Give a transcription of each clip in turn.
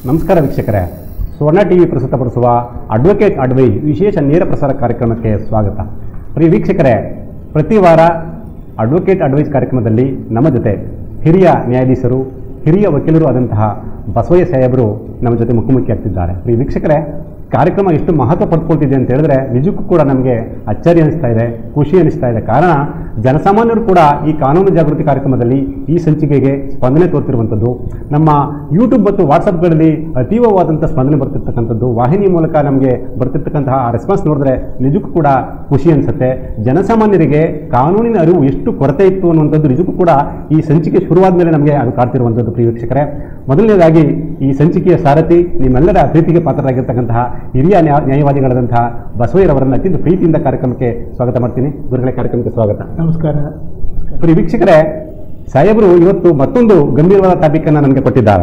ನಮಸ್ಕಾರ ವೀಕ್ಷಕರೇ ಸುವರ್ಣ ಟಿವಿ ಪ್ರಸ್ತುತಪಡಿಸುವ ಅಡ್ವೊಕೇಟ್ ಅಡ್ವೈ ವಿಶೇಷ ನೇರ ಪ್ರಸಾರ ಕಾರ್ಯಕ್ರಮಕ್ಕೆ ಸ್ವಾಗತ ಪ್ರಿಯ ವೀಕ್ಷಕರೇ ಪ್ರತಿ ವಾರ ಅಡ್ವೊಕೇಟ್ ಅಡ್ವೈಸ್ ಕಾರ್ಯಕ್ರಮದಲ್ಲಿ ನಮ್ಮ ಜೊತೆ ಹಿರಿಯ ನ್ಯಾಯಾಧೀಶರು ಹಿರಿಯ ವಕೀಲರು ಆದಂತಹ ಬಸವಯ್ಯ ಸಾಹೇಬರು ನಮ್ಮ ಜೊತೆ ಮುಖಾಮುಖಿ ಆಗ್ತಿದ್ದಾರೆ ಪ್ರಿಯ ವೀಕ್ಷಕರೇ ಕಾರ್ಯಕ್ರಮ ಎಷ್ಟು ಮಹತ್ವ ಪಡ್ಕೊಳ್ತಿದೆ ಅಂತ ಹೇಳಿದ್ರೆ ನಿಜಕ್ಕೂ ಕೂಡ ನಮಗೆ ಅಚ್ಚರಿ ಅನಿಸ್ತಾ ಇದೆ ಖುಷಿ ಅನಿಸ್ತಾ ಇದೆ ಕಾರಣ ಜನಸಾಮಾನ್ಯರು ಕೂಡ ಈ ಕಾನೂನು ಜಾಗೃತಿ ಕಾರ್ಯಕ್ರಮದಲ್ಲಿ ಈ ಸಂಚಿಕೆಗೆ ಸ್ಪಂದನೆ ತೋರ್ತಿರುವಂಥದ್ದು ನಮ್ಮ ಯೂಟ್ಯೂಬ್ ಮತ್ತು ವಾಟ್ಸಪ್ಗಳಲ್ಲಿ ಅತೀವವಾದಂಥ ಸ್ಪಂದನೆ ಬರ್ತಿರ್ತಕ್ಕಂಥದ್ದು ವಾಹಿನಿ ಮೂಲಕ ನಮಗೆ ಬರ್ತಿರ್ತಕ್ಕಂತಹ ಆ ರೆಸ್ಪಾನ್ಸ್ ನೋಡಿದ್ರೆ ನಿಜಕ್ಕೂ ಕೂಡ ಖುಷಿ ಅನಿಸುತ್ತೆ ಜನಸಾಮಾನ್ಯರಿಗೆ ಕಾನೂನಿನ ಅರಿವು ಎಷ್ಟು ಕೊರತೆ ಇತ್ತು ಅನ್ನುವಂಥದ್ದು ನಿಜಕ್ಕೂ ಕೂಡ ಈ ಸಂಚಿಕೆ ಶುರುವಾದ ಮೇಲೆ ನಮಗೆ ಅದು ಕಾಡ್ತಿರುವಂಥದ್ದು ಪ್ರಿಯ ವೀಕ್ಷಕರೇ ಮೊದಲನೇದಾಗಿ ಈ ಸಂಚಿಕೆಯ ಸಾರಥಿ ನಿಮ್ಮೆಲ್ಲರ ಪ್ರೀತಿಗೆ ಪಾತ್ರರಾಗಿರ್ತಕ್ಕಂತಹ ಹಿರಿಯ ನ್ಯಾಯ ನ್ಯಾಯವಾದಿಗಳಾದಂತಹ ಬಸವಯ್ಯರವರನ್ನು ಅತ್ಯಂತ ಪ್ರೀತಿಯಿಂದ ಕಾರ್ಯಕ್ರಮಕ್ಕೆ ಸ್ವಾಗತ ಮಾಡ್ತೀನಿ ಗುರುಗಳ ಕಾರ್ಯಕ್ರಮಕ್ಕೆ ಸ್ವಾಗತ ನಮಸ್ಕಾರ ಪ್ರಿಯ ವೀಕ್ಷಕರೇ ಸಾಹೇಬರು ಇವತ್ತು ಮತ್ತೊಂದು ಗಂಭೀರವಾದ ಟಾಪಿಕ್ ಅನ್ನು ನನಗೆ ಕೊಟ್ಟಿದ್ದಾರೆ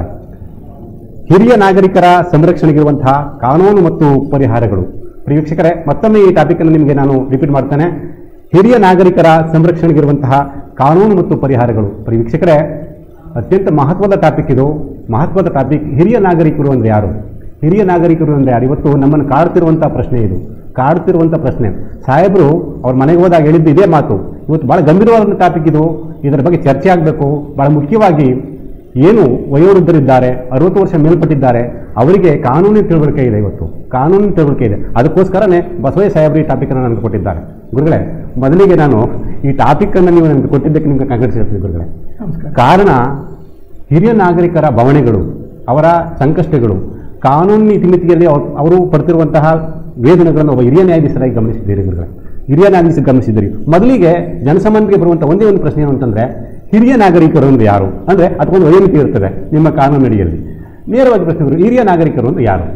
ಹಿರಿಯ ನಾಗರಿಕರ ಸಂರಕ್ಷಣೆಗಿರುವಂತಹ ಕಾನೂನು ಮತ್ತು ಪರಿಹಾರಗಳು ಪ್ರಿಯ ವೀಕ್ಷಕರೇ ಮತ್ತೊಮ್ಮೆ ಈ ಟಾಪಿಕ್ ಅನ್ನು ನಿಮಗೆ ನಾನು ರಿಪೀಟ್ ಮಾಡ್ತೇನೆ ಹಿರಿಯ ನಾಗರಿಕರ ಸಂರಕ್ಷಣೆಗಿರುವಂತಹ ಕಾನೂನು ಮತ್ತು ಪರಿಹಾರಗಳು ಪ್ರಿಯ ವೀಕ್ಷಕರೇ ಅತ್ಯಂತ ಮಹತ್ವದ ಟಾಪಿಕ್ ಇದು ಮಹತ್ವದ ಟಾಪಿಕ್ ಹಿರಿಯ ನಾಗರಿಕರು ಅಂದ್ರೆ ಯಾರು ಹಿರಿಯ ನಾಗರಿಕರು ಅಂದ್ರೆ ಯಾರು ಇವತ್ತು ನಮ್ಮನ್ನು ಕಾಡ್ತಿರುವಂತಹ ಪ್ರಶ್ನೆ ಇದು ಕಾಡ್ತಿರುವಂಥ ಪ್ರಶ್ನೆ ಸಾಹೇಬರು ಅವ್ರ ಮನೆಗೆ ಹೋದಾಗ ಹೇಳಿದ್ದು ಇದೇ ಮಾತು ಇವತ್ತು ಬಹಳ ಗಂಭೀರವಾದಂಥ ಟಾಪಿಕ್ ಇದು ಇದರ ಬಗ್ಗೆ ಚರ್ಚೆ ಆಗಬೇಕು ಬಹಳ ಮುಖ್ಯವಾಗಿ ಏನು ವಯೋವೃದ್ಧರಿದ್ದಾರೆ ಅರವತ್ತು ವರ್ಷ ಮೇಲ್ಪಟ್ಟಿದ್ದಾರೆ ಅವರಿಗೆ ಕಾನೂನಿನ ತಿಳುವಳಿಕೆ ಇದೆ ಇವತ್ತು ಕಾನೂನಿನ ತಿಳುವಳಿಕೆ ಇದೆ ಅದಕ್ಕೋಸ್ಕರನೇ ಬಸವಯ್ಯ ಸಾಹೇಬರು ಈ ಟಾಪಿಕ್ ಅನ್ನು ನನಗೆ ಕೊಟ್ಟಿದ್ದಾರೆ ಗುರುಗಳೇ ಮೊದಲಿಗೆ ನಾನು ಈ ಟಾಪಿಕ್ ಅನ್ನು ನೀವು ನನಗೆ ಕೊಟ್ಟಿದ್ದಕ್ಕೆ ನಿಮಗೆ ಕಂಗ್ರೆಸ್ ಹೇಳ್ತೀನಿ ಗುರುಗಳೇ ನಮಸ್ಕಾರ ಕಾರಣ ಹಿರಿಯ ನಾಗರಿಕರ ಭಾವನೆಗಳು ಅವರ ಸಂಕಷ್ಟಗಳು ಕಾನೂನಿನ ಇತಿಮಿತಿಯಲ್ಲಿ ಅವ್ರು- ಅವರು ಪಡ್ತಿರುವಂತಹ ವೇದನೆಗಳನ್ನು ಒಬ್ಬ ಹಿರಿಯ ನ್ಯಾಯಾಧೀಶರಾಗಿ ಗಮನಿಸಿದ್ದೀರಿ ಗುರುಗಳೇ ಹಿರಿಯ ನ್ಯಾಯಾಧೀಶ ಗಮನಿಸಿದ್ದೀರಿ ಮೊದಲಿಗೆ ಜನಸಾಮಾನ್ಯರಿಗೆ ಬರುವಂಥ ಒಂದೇ ಒಂದು ಪ್ರಶ್ನೆ ಏನು ಅಂತಂದ್ರೆ ಹಿರಿಯ ನಾಗರಿಕರು ಅಂದ್ರೆ ಯಾರು ಅಂದ್ರೆ ಅದಕ್ಕೊಂದು ವಯೋಮಿತಿ ಇರ್ತದೆ ನಿಮ್ಮ ಕಾನೂನು ಅಡಿಯಲ್ಲಿ ನೇರವಾಗಿ ಪ್ರಶ್ನೆ ಗುರು, ಹಿರಿಯ ನಾಗರಿಕರು ಅಂದ್ರೆ ಯಾರು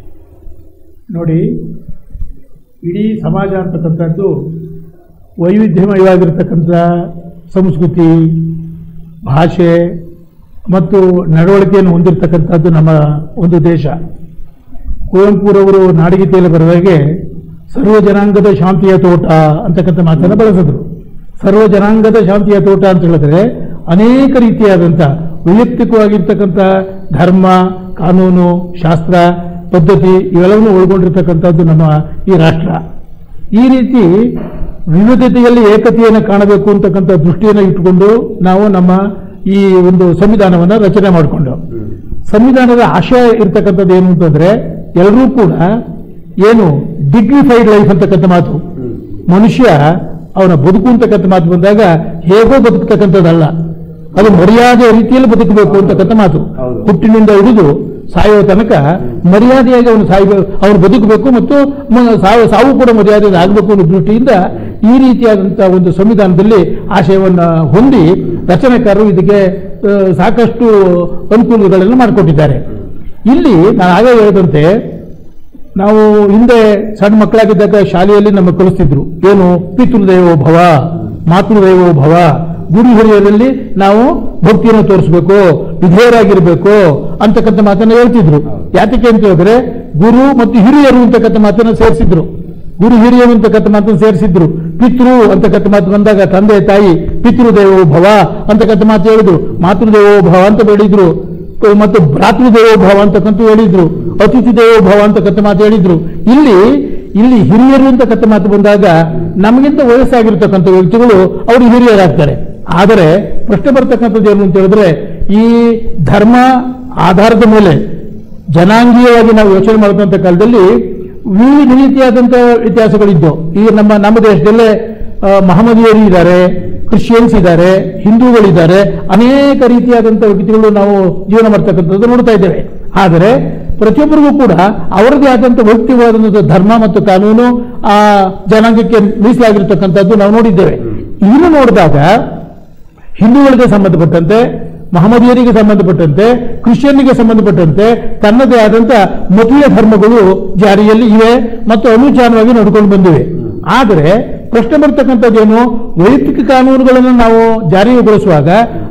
ನೋಡಿ ಇಡೀ ಸಮಾಜ ಅಂತಕ್ಕಂಥದ್ದು ವೈವಿಧ್ಯಮಯವಾಗಿರ್ತಕ್ಕಂಥ ಸಂಸ್ಕೃತಿ ಭಾಷೆ ಮತ್ತು ನಡವಳಿಕೆಯನ್ನು ಹೊಂದಿರತಕ್ಕಂಥದ್ದು ನಮ್ಮ ಒಂದು ದೇಶ ಕುವೆಂಪುರವರು ನಾಡಗೀತೆಯಲ್ಲಿ ಬರುವಾಗೆ ಸರ್ವ ಜನಾಂಗದ ಶಾಂತಿಯ ತೋಟ ಅಂತಕ್ಕಂಥ ಮಾತನ್ನು ಬಳಸಿದ್ರು ಸರ್ವ ಜನಾಂಗದ ಶಾಂತಿಯ ತೋಟ ಅಂತ ಹೇಳಿದ್ರೆ ಅನೇಕ ರೀತಿಯಾದಂಥ ವೈಯಕ್ತಿಕವಾಗಿರ್ತಕ್ಕಂಥ ಧರ್ಮ ಕಾನೂನು ಶಾಸ್ತ್ರ ಪದ್ಧತಿ ಇವೆಲ್ಲವನ್ನು ಒಳಗೊಂಡಿರ್ತಕ್ಕಂಥದ್ದು ನಮ್ಮ ಈ ರಾಷ್ಟ್ರ ಈ ರೀತಿ ವಿವಿಧತೆಯಲ್ಲಿ ಏಕತೆಯನ್ನು ಕಾಣಬೇಕು ಅಂತಕ್ಕಂಥ ದೃಷ್ಟಿಯನ್ನು ಇಟ್ಟುಕೊಂಡು ನಾವು ನಮ್ಮ ಈ ಒಂದು ಸಂವಿಧಾನವನ್ನು ರಚನೆ ಮಾಡಿಕೊಂಡು ಸಂವಿಧಾನದ ಆಶಯ ಇರ್ತಕ್ಕಂಥದ್ದು ಏನು ಅಂತಂದ್ರೆ ಎಲ್ಲರೂ ಕೂಡ ಏನು ಡಿಗ್ನಿಫೈಡ್ ಲೈಫ್ ಅಂತಕ್ಕಂಥ ಮಾತು ಮನುಷ್ಯ ಅವನ ಬದುಕು ಅಂತಕ್ಕಂಥ ಮಾತು ಬಂದಾಗ ಹೇಗೋ ಬದುಕ್ತಕ್ಕಂಥದ್ದಲ್ಲ ಅದು ಮರ್ಯಾದೆ ರೀತಿಯಲ್ಲಿ ಬದುಕಬೇಕು ಅಂತಕ್ಕಂಥ ಮಾತು ಹೌದು. ಹುಟ್ಟಿನಿಂದ ಹಿಡಿದು ಸಾಯುವ ತನಕ ಮರ್ಯಾದೆಯಾಗಿ ಅವನು ಸಾಯಬೇಕು ಅವನು ಬದುಕಬೇಕು ಮತ್ತು ಮ- ಸಾವು ಸಾವು ಕೂಡ ಮರ್ಯಾದೆ ಆಗಬೇಕು ಅನ್ನೋ ದೃಷ್ಟಿಯಿಂದ ಈ ರೀತಿಯಾದಂತಹ ಒಂದು ಸಂವಿಧಾನದಲ್ಲಿ ಆಶಯವನ್ನ ಹೊಂದಿ ರಚನೆಕಾರರು ಇದಕ್ಕೆ ಆ, ಸಾಕಷ್ಟು ಅನುಕೂಲಗಳನ್ನು ಮಾಡಿಕೊಟ್ಟಿದ್ದಾರೆ ಇಲ್ಲಿ ನಾನು ಆಗೇ ಹೇಳಿದಂತೆ ನಾವು ಹಿಂದೆ ಸಣ್ಣ ಮಕ್ಕಳಾಗಿದ್ದಾಗ ಶಾಲೆಯಲ್ಲಿ ನಮಗೆ ಕಲಿಸ್ತಿದ್ರು ಏನು ಪಿತೃದೇವೋ ಭವ ಮಾತೃದೇವೋ ಭವ ಗುರು ಹಿರಿಯರಲ್ಲಿ ನಾವು ಭಕ್ತಿಯನ್ನು ತೋರಿಸ್ಬೇಕು ವಿಧೇಯರಾಗಿರ್ಬೇಕು ಅಂತಕ್ಕಂಥ ಮಾತನ್ನ ಹೇಳ್ತಿದ್ರು ಯಾತಕ್ಕೆ ಅಂತ ಹೇಳಿದ್ರೆ ಗುರು ಮತ್ತು ಹಿರಿಯರು ಅಂತಕ್ಕಂಥ ಮಾತನ್ನ ಸೇರಿಸಿದ್ರು ಗುರು ಹಿರಿಯರು ಅಂತಕ್ಕಂಥ ಮಾತನ್ನು ಸೇರಿಸಿದ್ರು ಪಿತೃ ಅಂತಕ್ಕಂಥ ಮಾತು ಬಂದಾಗ ತಂದೆ ತಾಯಿ ಪಿತೃದೇವೋ ಭವ ಅಂತಕ್ಕಂಥ ಮಾತು ಹೇಳಿದ್ರು ಮಾತೃದೇವೋ ಭವ ಅಂತ ಹೇಳಿದ್ರು ಮತ್ತು ಭ್ರಾತೃದೇವೋ ಭವ ಅಂತಕ್ಕಂಥ ಹೇಳಿದ್ರು ಅತಿಥಿ ದೇವೋ ಭವ ಅಂತಕ್ಕಂಥ ಮಾತು ಹೇಳಿದ್ರು ಇಲ್ಲಿ ಇಲ್ಲಿ ಹಿರಿಯರು ಅಂತಕ್ಕಂಥ ಮಾತು ಬಂದಾಗ ನಮಗಿಂತ ವಯಸ್ಸಾಗಿರ್ತಕ್ಕಂಥ ವ್ಯಕ್ತಿಗಳು ಅವರು ಹಿರಿಯರಾಗ್ತಾರೆ ಆದರೆ ಪ್ರಶ್ನೆ ಬರ್ತಕ್ಕಂಥದ್ದು ಏನು ಅಂತ ಹೇಳಿದ್ರೆ ಈ ಧರ್ಮ ಆಧಾರದ ಮೇಲೆ ಜನಾಂಗೀಯವಾಗಿ ನಾವು ಯೋಚನೆ ಮಾಡುವಂಥ ಕಾಲದಲ್ಲಿ ವಿವಿಧ ರೀತಿಯಾದಂಥ ಇತಿಹಾಸಗಳಿದ್ದು ಈ ನಮ್ಮ ನಮ್ಮ ದೇಶದಲ್ಲೇ ಆ, ಮಹಮ್ಮದೀಯರು ಇದ್ದಾರೆ ಕ್ರಿಶ್ಚಿಯನ್ಸ್ ಇದ್ದಾರೆ ಹಿಂದೂಗಳಿದ್ದಾರೆ ಅನೇಕ ರೀತಿಯಾದಂಥ ವ್ಯಕ್ತಿಗಳು ನಾವು ಜೀವನ ಮಾಡ್ತಕ್ಕಂಥದ್ದು ನೋಡ್ತಾ ಇದ್ದೇವೆ ಆದರೆ ಪ್ರತಿಯೊಬ್ಬರಿಗೂ ಕೂಡ ಅವರದೇ ಆದಂಥ ವೈಯಕ್ತಿಕವಾದಂಥ ಧರ್ಮ ಮತ್ತು ಕಾನೂನು ಆ ಜನಾಂಗಕ್ಕೆ ಮೀಸಲಾಗಿರ್ತಕ್ಕಂಥದ್ದು ನಾವು ನೋಡಿದ್ದೇವೆ ಇನ್ನು ನೋಡಿದಾಗ ಹಿಂದೂಗಳಿಗೆ ಸಂಬಂಧಪಟ್ಟಂತೆ ಮಹಮ್ಮದಿಯರಿಗೆ ಸಂಬಂಧಪಟ್ಟಂತೆ ಕ್ರಿಶ್ಚಿಯನ್ನಿಗೆ ಸಂಬಂಧಪಟ್ಟಂತೆ ತನ್ನದೇ ಆದಂಥ ಮತೀಯ ಧರ್ಮಗಳು ಜಾರಿಯಲ್ಲಿ ಇವೆ ಮತ್ತು ಅನುಚಾನವಾಗಿ ನಡ್ಕೊಂಡು ಬಂದಿವೆ ಆದರೆ ಪ್ರಶ್ನೆ ಬರ್ತಕ್ಕಂಥದ್ದೇನು ವೈಯಕ್ತಿಕ ಕಾನೂನುಗಳನ್ನು ನಾವು ಜಾರಿಗೊಳಿಸುವಾಗ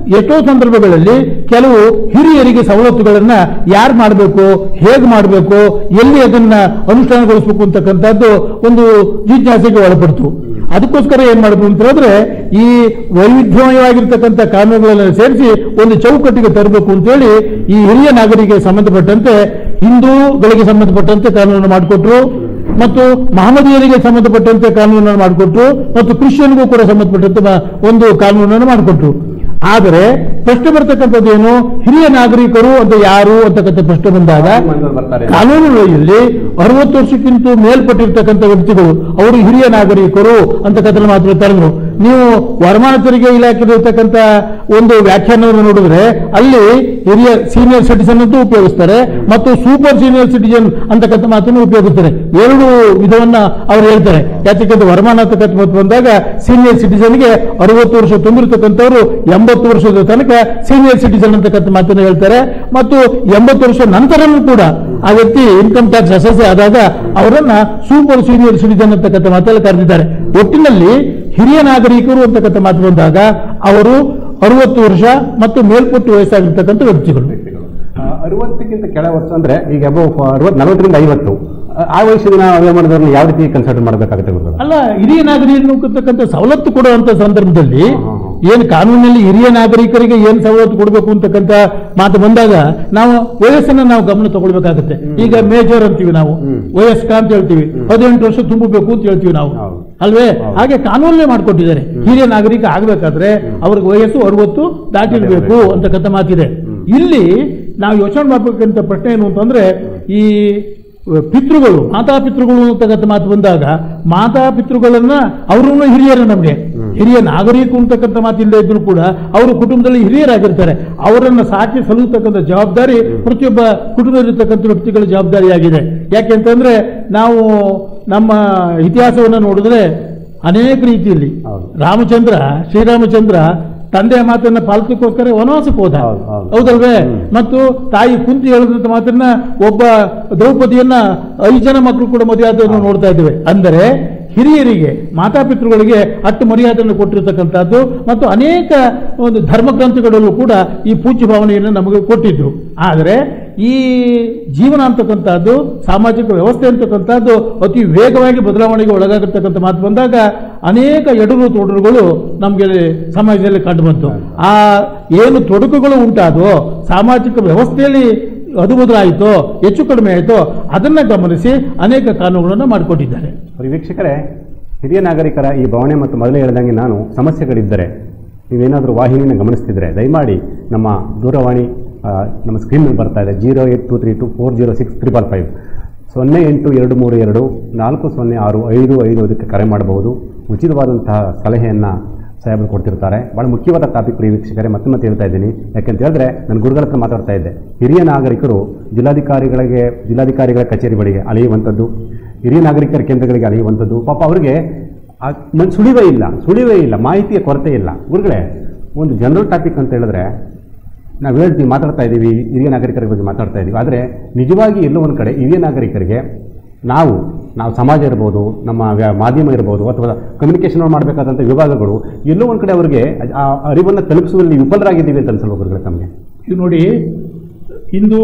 ಎಷ್ಟೋ ಸಂದರ್ಭಗಳಲ್ಲಿ ಕೆಲವು ಹಿರಿಯರಿಗೆ ಸವಲತ್ತುಗಳನ್ನ ಯಾರು ಮಾಡಬೇಕು ಹೇಗೆ ಮಾಡಬೇಕು ಎಲ್ಲಿ ಅದನ್ನ ಅನುಷ್ಠಾನಗೊಳಿಸಬೇಕು ಅಂತಕ್ಕಂಥದ್ದು ಒಂದು ಜಿಜ್ಞಾಸೆಗೆ ಒಳಪಡ್ತು ಅದಕ್ಕೋಸ್ಕರ ಏನ್ ಮಾಡಬೇಕು ಅಂತ ಹೇಳಿದ್ರೆ ಈ ವೈವಿಧ್ಯಮಯವಾಗಿರ್ತಕ್ಕಂಥ ಕಾನೂನುಗಳನ್ನು ಸೇರಿಸಿ ಒಂದು ಚೌಕಟ್ಟಿಗೆ ತರಬೇಕು ಅಂತೇಳಿ ಈ ಹಿರಿಯ ನಾಗರಿಕರಿಗೆ ಸಂಬಂಧಪಟ್ಟಂತೆ ಹಿಂದೂಗಳಿಗೆ ಸಂಬಂಧಪಟ್ಟಂತೆ ಕಾನೂನು ಮಾಡಿಕೊಟ್ರು ಮತ್ತು ಮಹಮ್ಮದೀಯರಿಗೆ ಸಂಬಂಧಪಟ್ಟಂತೆ ಕಾನೂನನ್ನು ಮಾಡಿಕೊಟ್ರು ಮತ್ತು ಕ್ರಿಶ್ಚಿಯನ್ಗೂ ಕೂಡ ಸಂಬಂಧಪಟ್ಟಂತೆ ಮ- ಒಂದು ಕಾನೂನನ್ನು ಮಾಡಿಕೊಟ್ರು ಆದರೆ ಪ್ರಶ್ನೆ ಬರ್ತಕ್ಕಂಥದ್ದು ಏನು ಹಿರಿಯ ನಾಗರಿಕರು ಅಂತ ಯಾರು ಅಂತಕ್ಕಂಥ ಪ್ರಶ್ನೆ ಬಂದಾಗ ಮಂದಿಯವರು ಬರ್ತಾರೆ ಕಾನೂನುಗಳಲ್ಲಿ ಅರವತ್ತು ವರ್ಷಕ್ಕಿಂತ ಮೇಲ್ಪಟ್ಟಿರ್ತಕ್ಕಂಥ ವ್ಯಕ್ತಿಗಳು ಅವರು ಹಿರಿಯ ನಾಗರಿಕರು ಅಂತಕ್ಕಂಥ ಮಾತ್ರ ತರಂದ್ರು ನೀವು ವರಮಾನ ತೆರಿಗೆ ಇಲಾಖೆಯಲ್ಲಿರ್ತಕ್ಕಂಥ ಒಂದು ವ್ಯಾಖ್ಯಾನವನ್ನು ನೋಡಿದ್ರೆ ಅಲ್ಲಿ ಹಿರಿಯ ಸೀನಿಯರ್ ಸಿಟಿಸನ್ ಅಂತ ಉಪಯೋಗಿಸ್ತಾರೆ ಮತ್ತು ಸೂಪರ್ ಸೀನಿಯರ್ ಸಿಟಿಜನ್ ಅಂತಕ್ಕಂಥ ಮಾತನ್ನು ಉಪಯೋಗಿಸ್ತಾರೆ ಎರಡು ವಿಧವನ್ನ ಅವರು ಹೇಳ್ತಾರೆ ಯಾಕೆಂದ್ರೆ ವರಮಾನ ಅಂತಕ್ಕಂಥ ಮಾತು ಬಂದಾಗ ಸೀನಿಯರ್ ಸಿಟಿಸನ್ಗೆ ಅರವತ್ತು ವರ್ಷ ತುಂಬಿರ್ತಕ್ಕಂಥವ್ರು ಎಂಬತ್ತು ವರ್ಷದ ತನಕ ಸೀನಿಯರ್ ಸಿಟಿಸನ್ ಅಂತಕ್ಕಂಥ ಮಾತನ್ನು ಹೇಳ್ತಾರೆ ಮತ್ತು ಎಂಬತ್ತು ವರ್ಷ ನಂತರನೂ ಕೂಡ ಆ ವ್ಯಕ್ತಿ ಇನ್ಕಮ್ ಟ್ಯಾಕ್ಸ್ ಅಸೆಸ್ ಆದಾಗ ಅವರನ್ನ ಸೂಪರ್ ಸೀನಿಯರ್ ಸಿಟಿಸನ್ ಅಂತಕ್ಕಂಥ ಮಾತೆಲ್ಲ ಕರೆದಿದ್ದಾರೆ ಒಟ್ಟಿನಲ್ಲಿ ಹಿರಿಯ ನಾಗರಿಕರು ಅಂತಕ್ಕಂಥ ಮಾತು ಬಂದಾಗ ಅವರು ಅರವತ್ತು ವರ್ಷ ಮತ್ತು ಮೇಲ್ಪಟ್ಟು ವಯಸ್ಸಾಗಿರ್ತಕ್ಕಂಥ ವ್ಯಕ್ತಿಗಳು ವ್ಯಕ್ತಿಗಳು ಆ, ಅರವತ್ತಕ್ಕಿಂತ ಕೆಳ ವರ್ಷ ಅಂದ್ರೆ ಈಗ ಅಬೌವ್ ಅರವತ್ತು ನಲವತ್ತರಿಂದ ಐವತ್ತು ಆ- ಆ ವಯಸ್ಸಿನ ವಯೋಮಾನದವ್ರನ್ನ ಯಾವ ರೀತಿ ಕನ್ಸಲ್ಟ್ ಮಾಡಬೇಕಾಗುತ್ತೆ ಗುರುಗಳು ಅಲ್ಲ ಹಿರಿಯ ನಾಗರಿಕರು ಕೊಡ್ತಕ್ಕಂಥ ಸವಲತ್ತು ಕೊಡುವಂತ ಸಂದರ್ಭದಲ್ಲಿ ಹಾ, ಹಾ, ಹಾ. ಏನು ಕಾನೂನಿನಲ್ಲಿ ಹಿರಿಯ ನಾಗರಿಕರಿಗೆ ಏನು ಸವಲತ್ತು ಕೊಡಬೇಕು ಅಂತಕ್ಕಂಥ ಮಾತು ಬಂದಾಗ ನಾವು ವಯಸ್ಸನ್ನ ನಾವು ಗಮನ ತಗೊಳ್ಬೇಕಾಗುತ್ತೆ ಈಗ ಮೇಜರ್ ಅಂತೀವಿ ನಾವು ಹ್ಮ್. ವಯಸ್ಕ ಅಂತ ಹೇಳ್ತೀವಿ ಹದಿನೆಂಟು ವರ್ಷ ತುಂಬಬೇಕು ಅಂತ ಹೇಳ್ತೀವಿ ನಾವು ಹೌದು. ಅಲ್ವೇ ಹೌದು. ಹಾಗೆ ಕಾನೂನಲ್ಲೇ ಮಾಡ್ಕೊಟ್ಟಿದ್ದಾರೆ ಹಿರಿಯ ನಾಗರಿಕ ಆಗ್ಬೇಕಾದ್ರೆ ಅವ್ರಿಗೆ ವಯಸ್ಸು ಅರವತ್ತು ದಾಟಿರ್ಬೇಕು ಅಂತಕ್ಕಂಥ ಮಾತಿದೆ ಇಲ್ಲಿ ನಾವು ಯೋಚನೆ ಮಾಡ್ಬೇಕಂತ ಪ್ರಶ್ನೆ ಏನು ಅಂತಂದ್ರೆ ಈ ಪಿತೃಗಳು ಮಾತಾ ಪಿತೃಗಳು ಅಂತಕ್ಕಂಥ ಮಾತು ಬಂದಾಗ ಮಾತಾ ಪಿತೃಗಳನ್ನ ಅವರು ಹಿರಿಯರು ನಮಗೆ ಹಿರಿಯ ನಾಗರಿಕರು ಅಂತಕ್ಕಂಥ ಮಾತಿಲ್ಲದೆ ಇದ್ರು ಕೂಡ ಅವರು ಕುಟುಂಬದಲ್ಲಿ ಹಿರಿಯರಾಗಿರ್ತಾರೆ ಅವರನ್ನ ಸಾಕಿ ಸಲ್ಲುತ್ತಕ್ಕಂಥ ಜವಾಬ್ದಾರಿ ಪ್ರತಿಯೊಬ್ಬ ಕುಟುಂಬದಲ್ಲಿರ್ತಕ್ಕಂಥ ವ್ಯಕ್ತಿಗಳ ಜವಾಬ್ದಾರಿಯಾಗಿದೆ ಯಾಕೆಂತಂದ್ರೆ ನಾವು ನಮ್ಮ ಇತಿಹಾಸವನ್ನು ನೋಡಿದ್ರೆ ಅನೇಕ ರೀತಿಯಲ್ಲಿ ಹೌದು. ರಾಮಚಂದ್ರ ಶ್ರೀರಾಮಚಂದ್ರ ತಂದೆಯ ಮಾತನ್ನ ಪಾಲಿಸೋಕ್ಕೋಸ್ಕರ ವನವಾಸಕ್ಕೆ ಹೋದ ಹೌದು, ಹೌದು. ಹೌದಲ್ವೇ ಹ್ಮ್. ಮತ್ತು ತಾಯಿ ಕುಂತಿ ಹೇಳಿದಂತ ಮಾತನ್ನ ಒಬ್ಬ ದ್ರೌಪದಿಯನ್ನ ಐದು ಜನ ಮಕ್ಕಳು ಕೂಡ ಮದುವೆ ಆದನ್ನು ನೋಡ್ತಾ ಇದ್ದೇವೆ ಅಂದರೆ ಹಿರಿಯರಿಗೆ ಮಾತಾಪಿತೃಗಳಿಗೆ ಅಟ್ಟು ಮರ್ಯಾದೆಯನ್ನು ಕೊಟ್ಟಿರ್ತಕ್ಕಂಥದ್ದು ಮತ್ತು ಅನೇಕ ಒಂದು ಧರ್ಮ ಗ್ರಂಥಗಳಲ್ಲೂ ಕೂಡ ಈ ಪೂಜ್ಯ ಭಾವನೆಯನ್ನು ನಮಗೆ ಕೊಟ್ಟಿದ್ರು ಆದರೆ ಈ ಜೀವನ ಅಂತಕ್ಕಂಥದ್ದು ಸಾಮಾಜಿಕ ವ್ಯವಸ್ಥೆ ಅಂತಕ್ಕಂಥದ್ದು ಅತಿ ವೇಗವಾಗಿ ಬದಲಾವಣೆಗೆ ಒಳಗಾಗಿರ್ತಕ್ಕಂಥ ಮಾತು ಬಂದಾಗ ಅನೇಕ ಎಡರು ತೊಡರುಗಳು ನಮಗೆ ಸಮಾಜದಲ್ಲಿ ಕಂಡುಬಂತು ಆ ಏನು ತೊಡಕುಗಳು ಉಂಟಾದೋ ಸಾಮಾಜಿಕ ವ್ಯವಸ್ಥೆಯಲ್ಲಿ ಅದು ಬದಲಾಯಿತೋ ಹೆಚ್ಚು ಕಡಿಮೆ ಆಯಿತೋ ಅದನ್ನ ಗಮನಿಸಿ ಅನೇಕ ಕಾನೂನುಗಳನ್ನು ಮಾಡಿಕೊಟ್ಟಿದ್ದಾರೆ ಅವ್ರ ವೀಕ್ಷಕರೇ ಹಿರಿಯ ನಾಗರಿಕರ ಈ ಭಾವನೆ ಮತ್ತು ಮೊದಲೇ ಹೇಳಿದಂಗೆ ನಾನು ಸಮಸ್ಯೆಗಳಿದ್ದರೆ ನೀವೇನಾದರೂ ವಾಹಿನಿಯನ್ನು ಗಮನಿಸ್ತಿದ್ರೆ ದಯಮಾಡಿ ನಮ್ಮ ದೂರವಾಣಿ ಆ, ನಮ್ಮ ಸ್ಕ್ರೀನ್ ಮೇಲೆ ಬರ್ತಾ ಇದೆ zero eight two three two four zero six triple five ಸೊನ್ನೆ ಎಂಟು ಎರಡು ಮೂರು ಎರಡು ನಾಲ್ಕು ಸೊನ್ನೆ ಆರು ಐದು ಐದು ಇದಕ್ಕೆ ಕರೆ ಮಾಡಬಹುದು ಉಚಿತವಾದಂತಹ ಸಲಹೆಯನ್ನು ಸಾಹೇಬರು ಕೊಡ್ತಿರ್ತಾರೆ ಭಾಳ ಮುಖ್ಯವಾದ ಟಾಪಿಕ್ ಪ್ರಿಯ ವೀಕ್ಷಕರೇ ಮತ್ತೆ ಮತ್ತೆ ಹೇಳ್ತಾ ಇದ್ದೀನಿ ಯಾಕೆಂತ ಹೇಳಿದ್ರೆ ನಾನು ಗುರುಗಳ ಹತ್ರ ಮಾತಾಡ್ತಾ ಇದ್ದೆ ಹಿರಿಯ ನಾಗರಿಕರು ಜಿಲ್ಲಾಧಿಕಾರಿಗಳಿಗೆ ಜಿಲ್ಲಾಧಿಕಾರಿಗಳ ಕಚೇರಿ ಬಳಿಗೆ ಅಲೆಯುವಂಥದ್ದು ಹಿರಿಯ ನಾಗರಿಕರ ಕೇಂದ್ರಗಳಿಗೆ ಅಲೆಯುವಂಥದ್ದು ಪಾಪ ಅವರಿಗೆ ಆ ಮನ್ ಸುಳಿವೇ ಇಲ್ಲ ಸುಳಿವೇ ಇಲ್ಲ ಮಾಹಿತಿಯ ಕೊರತೆ ಇಲ್ಲ ಗುರುಗಳೇ ಒಂದು ಜನರಲ್ ಟಾಪಿಕ್ ಅಂತ ಹೇಳಿದ್ರೆ ನಾವು ಹೇಳ್ತೀವಿ ಮಾತಾಡ್ತಾ ಇದ್ದೀವಿ ಹಿರಿಯ ನಾಗರಿಕರ ಬಗ್ಗೆ ಮಾತಾಡ್ತಾ ಇದ್ದೀವಿ ಆದರೆ ನಿಜವಾಗಿ ಎಲ್ಲೋ ಒಂದು ಕಡೆ ಹಿರಿಯ ನಾಗರಿಕರಿಗೆ ನಾವು ನಾವು ಸಮಾಜ ಇರ್ಬೋದು ನಮ್ಮ ವ್ಯ- ಮಾಧ್ಯಮ ಇರ್ಬೋದು ಅಥವಾ ಕಮ್ಯುನಿಕೇಷನ್ ಮಾಡಬೇಕಾದಂಥ ವಿಭಾಗಗಳು ಎಲ್ಲೋ ಒಂದು ಕಡೆ ಅವರಿಗೆ ಆ ಅರಿವನ್ನು ತಲುಪಿಸುವಲ್ಲಿ ವಿಫಲರಾಗಿದ್ದೀವಿ ಅಂತ ಅನ್ಸಲ್ವ ಗುರುಗಳೇ ತಮಗೆ ಇದು ನೋಡಿ ಹಿಂದೂ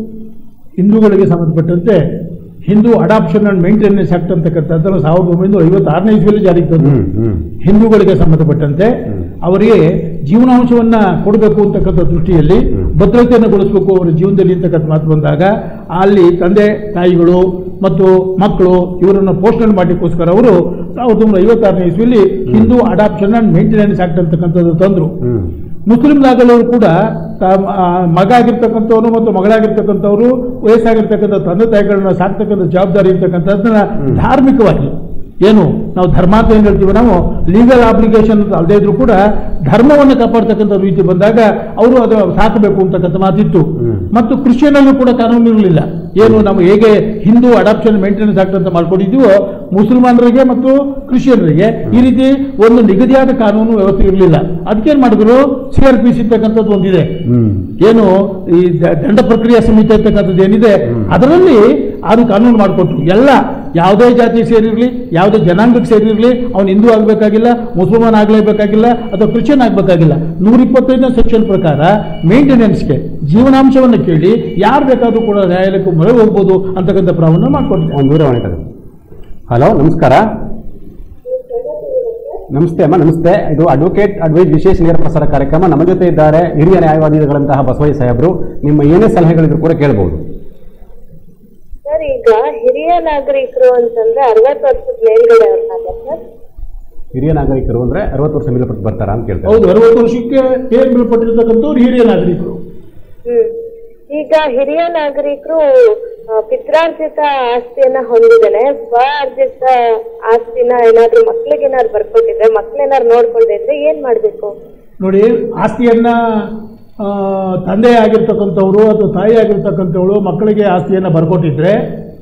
ಹಿಂದೂಗಳಿಗೆ ಸಂಬಂಧಪಟ್ಟಂತೆ Hindu adoption and maintenance act ಅಂತಕ್ಕಂಥದ್ದನ್ನು ಸಾವಿರದ ಒಂಬೈನೂರ ಐವತ್ತಾರನೇ ಇಸ್ವಿಯಲ್ಲಿ ಜಾರಿಗೆ ತಂದರು ಹ್ಮ್ ಹ್ಮ್ ಹಿಂದೂಗಳಿಗೆ ಸಂಬಂಧಪಟ್ಟಂತೆ ಹ್ಮ್. ಅವರಿಗೆ ಜೀವನಾಂಶವನ್ನ ಕೊಡಬೇಕು ಅಂತಕ್ಕಂಥ ದೃಷ್ಟಿಯಲ್ಲಿ ಹ್ಮ್. ಭದ್ರತೆಯನ್ನು ಗೊಳಿಸಬೇಕು ಅವರ ಜೀವನದಲ್ಲಿ ಅಂತಕ್ಕಂಥ ಮಾತು ಬಂದಾಗ ಅಲ್ಲಿ ತಂದೆ ತಾಯಿಗಳು ಮತ್ತು ಮಕ್ಕಳು ಇವರನ್ನು ಪೋಷಣೆ ಮಾಡಲಿಕ್ಕೋಸ್ಕರ ಅವರು ಸಾವಿರದ ಒಂಬೈನೂರ ಐವತ್ತಾರನೇ ಇಸ್ವಿಯಲ್ಲಿ Hindu adoption and maintenance act ಅಂತಕ್ಕಂಥದ್ದು ತಂದರು ಹ್ಮ್ ಮುಸ್ಲಿಂಲಾಗಲವರು ಕೂಡ ತ- ಆ, ಮಗ ಆಗಿರ್ತಕ್ಕಂಥವ್ರು ಮತ್ತು ಮಗಳಾಗಿರ್ತಕ್ಕಂಥವ್ರು ವಯಸ್ಸಾಗಿರ್ತಕ್ಕಂಥ ತಂದೆ ತಾಯಿಗಳನ್ನ ಸಾಕ್ತಕ್ಕಂಥ ಜವಾಬ್ದಾರಿ ಇರ್ತಕ್ಕಂಥದ್ದನ್ನ ಧಾರ್ಮಿಕವಾಗಿ ಏನು ನಾವು ಧರ್ಮ ಅಂತ ಏನು ಹೇಳ್ತೀವಿ ನಾವು ಲೀಗಲ್ ಅಪ್ಲಿಕೇಶನ್ ಅಂತ ಅಲ್ಲದೆ ಇದ್ರೂ ಕೂಡ ಧರ್ಮವನ್ನು ಕಾಪಾಡ್ತಕ್ಕಂಥ ರೀತಿ ಬಂದಾಗ ಅವರು ಅದು ಸಾಕಬೇಕು ಅಂತಕ್ಕಂಥ ಮಾತಿತ್ತು ಹ್ಮ್. ಮತ್ತು ಕ್ರಿಶ್ಚಿಯನಲ್ಲೂ ಕೂಡ ಕಾನೂನು ಇರಲಿಲ್ಲ ಏನು ನಾವು ಹೇಗೆ ಹಿಂದೂ ಅಡಾಪ್ಷನ್ ಮೇಂಟೆನೆನ್ಸ್ ಆಕ್ಟ್ ಅಂತ ಮಾಡ್ಕೊಂಡಿದ್ದೀವೋ ಮುಸಲ್ಮಾನರಿಗೆ ಮತ್ತು ಕ್ರಿಶ್ಚಿಯನರಿಗೆ ಈ ರೀತಿ ಒಂದು ನಿಗದಿಯಾದ ಕಾನೂನು ವ್ಯವಸ್ಥೆ ಇರಲಿಲ್ಲ ಅದಕ್ಕೇನು ಮಾಡಿದ್ರು ಸಿ ಆರ್ ಪಿ ಸಿ ಇರ್ತಕ್ಕಂಥದ್ದು ಒಂದಿದೆ ಹ್ಮ್ ಏನು ಈ ದ- ದಂಡ ಪ್ರಕ್ರಿಯಾ ಸಮಿತಿ ಅಂತಕ್ಕಂಥದ್ದು ಏನಿದೆ ಅದರಲ್ಲಿ ಅದು ಕಾನೂನು ಮಾಡಿಕೊಟ್ರು ಎಲ್ಲ ಯಾವುದೇ ಜಾತಿ ಸೇರಿರಲಿ ಯಾವುದೇ ಜನಾಂಗಕ್ಕೆ ಸೇರಿರಲಿ ಅವನು ಹಿಂದೂ ಆಗಬೇಕಾಗಿಲ್ಲ ಮುಸಲ್ಮಾನ್ ಆಗಲೇಬೇಕಾಗಿಲ್ಲ ಅಥವಾ ಕ್ರಿಶ್ಚಿಯನ್ ಆಗಬೇಕಾಗಿಲ್ಲ ನೂರಿಪ್ಪತ್ತೈದನೇ ಸೆಕ್ಷನ್ ಪ್ರಕಾರ ಮೇಂಟೆನೆನ್ಸ್ಗೆ ಜೀವನಾಂಶವನ್ನು ಕೇಳಿ ಯಾರು ಬೇಕಾದರೂ ಕೂಡ ನ್ಯಾಯಾಲಯಕ್ಕೂ ಮೊರೆ ಹೋಗ್ಬೋದು ಅಂತಕ್ಕಂಥ ಪ್ರಾವನ್ನ ಮಾಡಿಕೊಟ್ಟಿದೆ ಒಂದು ದೂರವಾಣಿ ತಗೊಳ್ಳಿ ಹಲೋ ನಮಸ್ಕಾರ ನಮಸ್ತೆ ಅಮ್ಮ ನಮಸ್ತೆ ಇದು ಅಡ್ವೊಕೇಟ್ ಅಡ್ವೈಸ್ ವಿಶೇಷ ನೇರ ಪ್ರಸಾರ ಕಾರ್ಯಕ್ರಮ ನಮ್ಮ ಜೊತೆ ಇದ್ದಾರೆ ಹಿರಿಯ ನ್ಯಾಯವಾದಿಗಳಂತಹ ಬಸವಯ್ಯ ಸಾಹೇಬರು ನಿಮ್ಮ ಏನೇ ಸಲಹೆಗಳಿದ್ರು ಕೂಡ ಕೇಳಬಹುದು ಸರ್ ಈಗ ಹಿರಿಯ ನಾಗರಿಕರು ಅಂತಂದ್ರೆ ಅರವತ್ತು ವರ್ಷದ ಮೇಲ್ಗಡೆ ಅವ್ರನ್ನ ಸರ್ ಹಿರಿಯ ನಾಗರಿಕರು ಅಂದ್ರೆ ಅರವತ್ತು ವರ್ಷ ಮೇಲ್ಪಟ್ಟು ಬರ್ತಾರಾ ಅಂತ ಕೇಳ್ತಾರೆ ಹೌದು ಅರವತ್ತು ವರ್ಷಕ್ಕೆ ಏನ್ ಬೀಳ್ಪಟ್ಟಿರ್ತಕ್ಕಂಥವ್ರು ಹಿರಿಯ ನಾಗರಿಕರು ಹ್ಮ್ ಈಗ ಹಿರಿಯ ನಾಗರಿಕರು ಆ, ಪಿತ್ರಾರ್ಜಿತ ಆಸ್ತಿಯನ್ನ ಹೊಂದಿದ್ದಾನೆ ಸ್ವ ಅರ್ಜಿತ ಆಸ್ತಿನ ಏನಾದ್ರು ಮಕ್ಳಿಗೆ ಏನಾದ್ರು ಬರ್ಕೊಟ್ಟಿದ್ರೆ ಮಕ್ಳೇನಾದ್ರು ನೋಡ್ಕೊಂಡಿದ್ರೆ ಏನ್ ಮಾಡ್ಬೇಕು ನೋಡಿ ಆಸ್ತಿಯನ್ನ ಆ, ತಂದೆ ಆಗಿರ್ತಕ್ಕಂಥವ್ರು ಅಥವಾ ತಾಯಿ ಆಗಿರ್ತಕ್ಕಂಥವಳು ಮಕ್ಕಳಿಗೆ ಆಸ್ತಿಯನ್ನ ಬರ್ಕೊಟ್ಟಿದ್ರೆ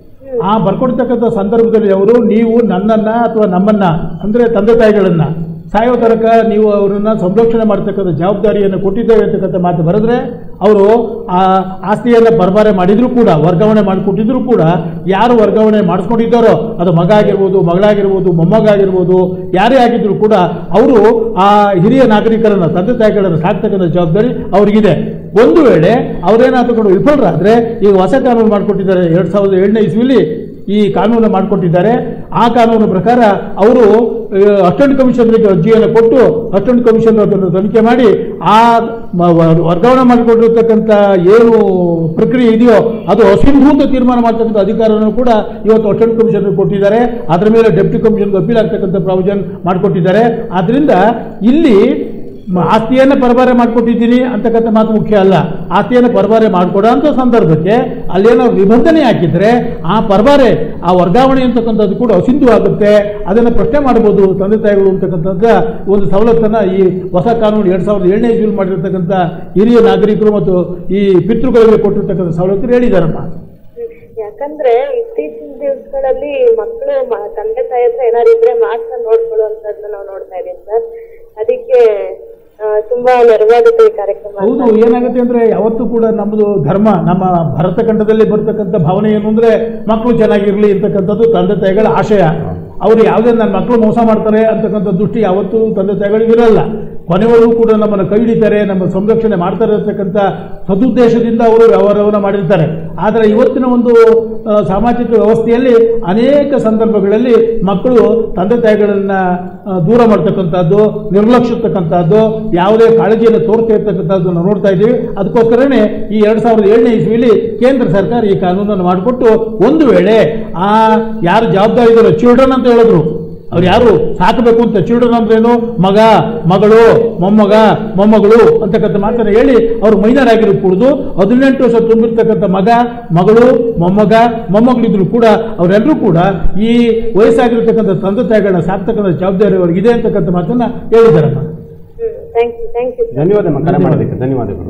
ಆ ಬರ್ಕೊಡ್ತಕ್ಕಂಥ ಸಂದರ್ಭದಲ್ಲಿ ಅವರು ನೀವು ನನ್ನನ್ನ ಅಥವಾ ನಮ್ಮನ್ನ ಅಂದ್ರೆ ತಂದೆ ತಾಯಿಗಳನ್ನ ಸಾಯೋ ತನಕ ನೀವು ಅವರನ್ನ ಸಂರಕ್ಷಣೆ ಮಾಡ್ತಕ್ಕಂಥ ಜವಾಬ್ದಾರಿಯನ್ನು ಕೊಟ್ಟಿದ್ದೇವೆ ಅಂತಕ್ಕಂಥ ಮಾತು ಬರೆದ್ರೆ ಅವರು ಆ ಆಸ್ತಿಯನ್ನು ಬರಬಾರೆ ಮಾಡಿದ್ರು ಕೂಡ ವರ್ಗಾವಣೆ ಮಾಡಿಕೊಟ್ಟಿದ್ರು ಕೂಡ ಯಾರು ವರ್ಗಾವಣೆ ಮಾಡಿಸ್ಕೊಂಡಿದ್ದಾರೋ ಅದು ಮಗ ಆಗಿರ್ಬೋದು ಮಗಳಾಗಿರ್ಬೋದು ಮೊಮ್ಮಗ ಆಗಿರ್ಬೋದು ಯಾರೇ ಆಗಿದ್ರು ಕೂಡ ಅವರು ಆ ಹಿರಿಯ ನಾಗರಿಕರನ್ನ ತಂದೆ ತಾಯಿಗಳನ್ನು ಸಾಕ್ತಕ್ಕಂಥ ಜವಾಬ್ದಾರಿ ಅವ್ರಿಗಿದೆ ಒಂದು ವೇಳೆ ಅವರೇನಾದರೂ ಕೂಡ ವಿಫಲರಾದ್ರೆ ಈಗ ಹೊಸ ಕಾನೂನು ಮಾಡಿಕೊಟ್ಟಿದ್ದಾರೆ ಎರಡ್ ಸಾವಿರದ ಏಳನೇ ಇಸ್ವಿಲಿ ಈ ಕಾನೂನು ಮಾಡಿಕೊಟ್ಟಿದ್ದಾರೆ ಆ ಕಾನೂನು ಪ್ರಕಾರ ಅವರು ಅಸಿಸ್ಟೆಂಟ್ ಕಮಿಷನರ್ಗೆ ಅರ್ಜಿಯನ್ನು ಕೊಟ್ಟು ಅಸಿಸ್ಟೆಂಟ್ ಕಮಿಷನರ್ ಅದನ್ನು ತನಿಖೆ ಮಾಡಿ ಆ ಮ- ವ- ವರ್ಗಾವಣೆ ಮಾಡಿಕೊಂಡಿರ್ತಕ್ಕಂಥ ಏನು ಪ್ರಕ್ರಿಯೆ ಇದೆಯೋ ಅದು ಅಸೀಭೂತ ತೀರ್ಮಾನ ಮಾಡ್ತಕ್ಕಂಥ ಅಧಿಕಾರವನ್ನು ಕೂಡ ಇವತ್ತು ಅಸಿಸ್ಟೆಂಟ್ ಕಮಿಷನರ್ ಕೊಟ್ಟಿದ್ದಾರೆ ಅದರ ಮೇಲೆ ಡೆಪ್ಟಿ ಕಮಿಷನರ್ಗೆ ಅಪೀಲ್ ಆಗ್ತಕ್ಕಂಥ ಪ್ರಾವಿಷನ್ ಮಾಡಿಕೊಟ್ಟಿದ್ದಾರೆ ಆದ್ರಿಂದ ಇಲ್ಲಿ ಮ- ಆಸ್ತಿಯನ್ನು ಪರಬಾರೆ ಮಾಡಿಕೊಟ್ಟಿದ್ದೀನಿ ಅಂತಕ್ಕಂಥ ಮಾತು ಮುಖ್ಯ ಅಲ್ಲ ಆಸ್ತಿಯನ್ನು ಪರಬಾರೆ ಮಾಡಿಕೊಡೋ ಅಂಥ ಸಂದರ್ಭಕ್ಕೆ ಅಲ್ಲೇನೋ ನಿಬಂಧನೆ ಹಾಕಿದ್ರೆ ಆ ಪರಬಾರೆ ಆ ವರ್ಗಾವಣೆ ಅಂತಕ್ಕಂಥದ್ದು ಕೂಡ ಅಸಿಂಧು ಆಗುತ್ತೆ ಅದನ್ನು ಪ್ರಶ್ನೆ ಮಾಡ್ಬೋದು ತಂದೆ ತಾಯಿಗಳು ಅಂತಕ್ಕಂಥದ್ದು ಒಂದು ಸವಲತ್ತನ್ನು ಈ ಹೊಸ ಕಾನೂನು ಎರಡು ಸಾವಿರದ ಏಳನೇ ಇಸ್ವಿಲ್ ಮಾಡಿರ್ತಕ್ಕಂಥ ಹಿರಿಯ ನಾಗರಿಕರು ಮತ್ತು ಈ ಪಿತೃಗಳಿಗೆ ಕೊಟ್ಟಿರ್ತಕ್ಕಂಥ ಸವಲತ್ತು ಹೇಳಿದಾರಮ್ಮ ಹ್ಮ್. ಯಾಕಂದ್ರೆ ಇತ್ತೀಚಿನ ದಿವಸಗಳಲ್ಲಿ ಮಕ್ಕಳು ಮ- ತಂದೆ ತಾಯಿ ಹತ್ರ ಏನಾದ್ರು ಇದ್ರೆ ಮಾತ್ರ ನೋಡ್ಕೊಳ್ಳುವಂತದ್ದು ನಾವು ನೋಡ್ತಾ ಇದೀವಿ ಸರ್ ಅದಕ್ಕೆ ಆ, ತುಂಬಾ ನೆರವಾಗುತ್ತೆ ಈ ಕಾರ್ಯಕ್ರಮ ಅಂತ. ಹೌದು ಏನಾಗುತ್ತೆ ಅಂದ್ರೆ ಯಾವತ್ತೂ ಕೂಡ ನಮ್ಮದು ಧರ್ಮ ನಮ್ಮ ಭರತ ಖಂಡದಲ್ಲಿ ಬರ್ತಕ್ಕಂಥ ಭಾವನೆ ಏನು ಅಂದ್ರೆ ಮಕ್ಕಳು ಚೆನ್ನಾಗಿರ್ಲಿ ಅಂತಕ್ಕಂಥದ್ದು ತಂದೆ ತಾಯಿಗಳ ಆಶಯ ಅವರು ಯಾವುದೇ ನನ್ನ ಮಕ್ಕಳು ಮೋಸ ಮಾಡ್ತಾರೆ ಅಂತಕ್ಕಂಥ ದೃಷ್ಟಿ ಯಾವತ್ತೂ ತಂದೆ ತಾಯಿಗಳಿಗೆ ಇರಲ್ಲ ಕೊನೆವರೆಗೂ ಕೂಡ ನಮ್ಮನ್ನು ಕೈ ಹಿಡಿತಾರೆ ನಮ್ಮ ಸಂರಕ್ಷಣೆ ಮಾಡ್ತಾರೆ ಅಂತಕ್ಕಂಥ ಸದುದ್ದೇಶದಿಂದ ಅವರು ವ್ಯವಹಾರವನ್ನು ಮಾಡಿರ್ತಾರೆ ಆದರೆ ಇವತ್ತಿನ ಒಂದು ಆ, ಸಾಮಾಜಿಕ ವ್ಯವಸ್ಥೆಯಲ್ಲಿ ಅನೇಕ ಸಂದರ್ಭಗಳಲ್ಲಿ ಮಕ್ಕಳು ತಂದೆ ತಾಯಿಗಳನ್ನು ದೂರ ಮಾಡ್ತಕ್ಕಂಥದ್ದು ನಿರ್ಲಕ್ಷಿಸ್ತಕ್ಕಂಥದ್ದು ಯಾವುದೇ ಕಾಳಜಿಯನ್ನು ತೋರ್ತಾ ಇರ್ತಕ್ಕಂಥದ್ದು ನಾವು ನೋಡ್ತಾ ಇದ್ದೀವಿ ಅದಕ್ಕೋಸ್ಕರನೇ ಈ ಎರಡು ಸಾವಿರದ ಏಳನೇ ಇಸ್ವಿಲಿ ಕೇಂದ್ರ ಸರ್ಕಾರ ಈ ಕಾನೂನನ್ನು ಮಾಡಿಕೊಟ್ಟು ಒಂದು ವೇಳೆ ಆ ಯಾರು ಜವಾಬ್ದಾರಿ ಇದ್ದಾರೋ ಚಿಲ್ಡ್ರನ್ ಅಂತ ಹೇಳಿದ್ರು ಅವ್ರು ಯಾರು ಸಾಕಬೇಕು ಅಂತ ಚಿಲ್ಡ್ರನ್ ಅಂದ್ರೇನು ಮಗ ಮಗಳು ಮೊಮ್ಮಗ ಮೊಮ್ಮಗಳು ಅಂತಕ್ಕಂಥ ಮಾತನ್ನು ಹೇಳಿ ಅವರು ಮೈನರ್ ಆಗಿರಕೂಡದು ಹದಿನೆಂಟು ವರ್ಷ ತುಂಬಿರ್ತಕ್ಕಂಥ ಮಗ ಮಗಳು ಮೊಮ್ಮಗ ಮೊಮ್ಮಗಳಿದ್ರು ಕೂಡ ಅವರೆಲ್ಲರೂ ಕೂಡ ಈ ವಯಸ್ಸಾಗಿರ್ತಕ್ಕಂಥ ತಂದೆ ತಾಯಿಗಳನ್ನ ಸಾಕ್ತಕ್ಕಂಥ ಜವಾಬ್ದಾರಿ ಅವ್ರಿಗಿದೆ ಅಂತಕ್ಕಂಥ ಮಾತನ್ನ ಹೇಳಿದ್ದಾರಮ್ಮ ಹ್ಮ್ thank you thank you sir ಧನ್ಯವಾದ ಅಮ್ಮ, ಕರೆ ಮಾಡೋದಕ್ಕೆ ಧನ್ಯವಾದಗಳು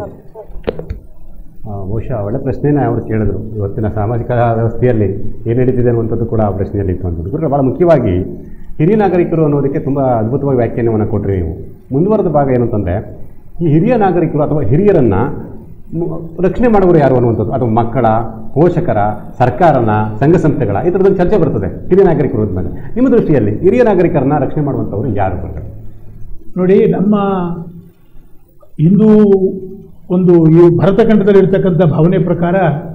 ಆ, ಬಹುಶಃ ಒಳ್ಳೆ ಪ್ರಶ್ನೆನ ಅವರು ಕೇಳಿದ್ರು ಇವತ್ತಿನ ಸಾಮಾಜಿಕ ವ್ಯವಸ್ಥೆಯಲ್ಲಿ ಏನು ನಡೀತಿದೆ ಅನ್ನುವಂಥದ್ದು ಕೂಡ ಆ ಪ್ರಶ್ನೆಯಲ್ಲಿ ಇತ್ತು ಅಂತ ಗುರುಗಳೇ, ಬಹಳ ಮುಖ್ಯವಾಗಿ ಹಿರಿಯ ನಾಗರಿಕರು ಅನ್ನೋದಕ್ಕೆ ತುಂಬ ಅದ್ಭುತವಾಗಿ ವ್ಯಾಖ್ಯಾನವನ್ನು ಕೊಟ್ಟರೆ ನೀವು ಮುಂದುವರೆದ ಭಾಗ ಏನು ಅಂತಂದರೆ ಈ ಹಿರಿಯ ನಾಗರಿಕರು ಅಥವಾ ಹಿರಿಯರನ್ನು ಮು- ರಕ್ಷಣೆ ಮಾಡುವವರು ಯಾರು ಅನ್ನುವಂಥದ್ದು ಅಥವಾ ಮಕ್ಕಳ ಪೋಷಕರ ಸರ್ಕಾರನ ಸಂಘ ಸಂಸ್ಥೆಗಳ ಈ ಥರದೊಂದು ಚರ್ಚೆ ಬರ್ತದೆ ಹಿರಿಯ ನಾಗರಿಕರು ಅಂದಮೇಲೆ ನಿಮ್ಮ ದೃಷ್ಟಿಯಲ್ಲಿ ಹಿರಿಯ ನಾಗರಿಕರನ್ನ ರಕ್ಷಣೆ ಮಾಡುವಂಥವ್ರು ಯಾರು ಗುರುಗಳೇ? ನೋಡಿ ನಮ್ಮ ಹಿಂದೂ ಒಂದು ಈ ಭರತಖಂಡದಲ್ಲಿ ಇರ್ತಕ್ಕಂಥ ಭಾವನೆ ಪ್ರಕಾರ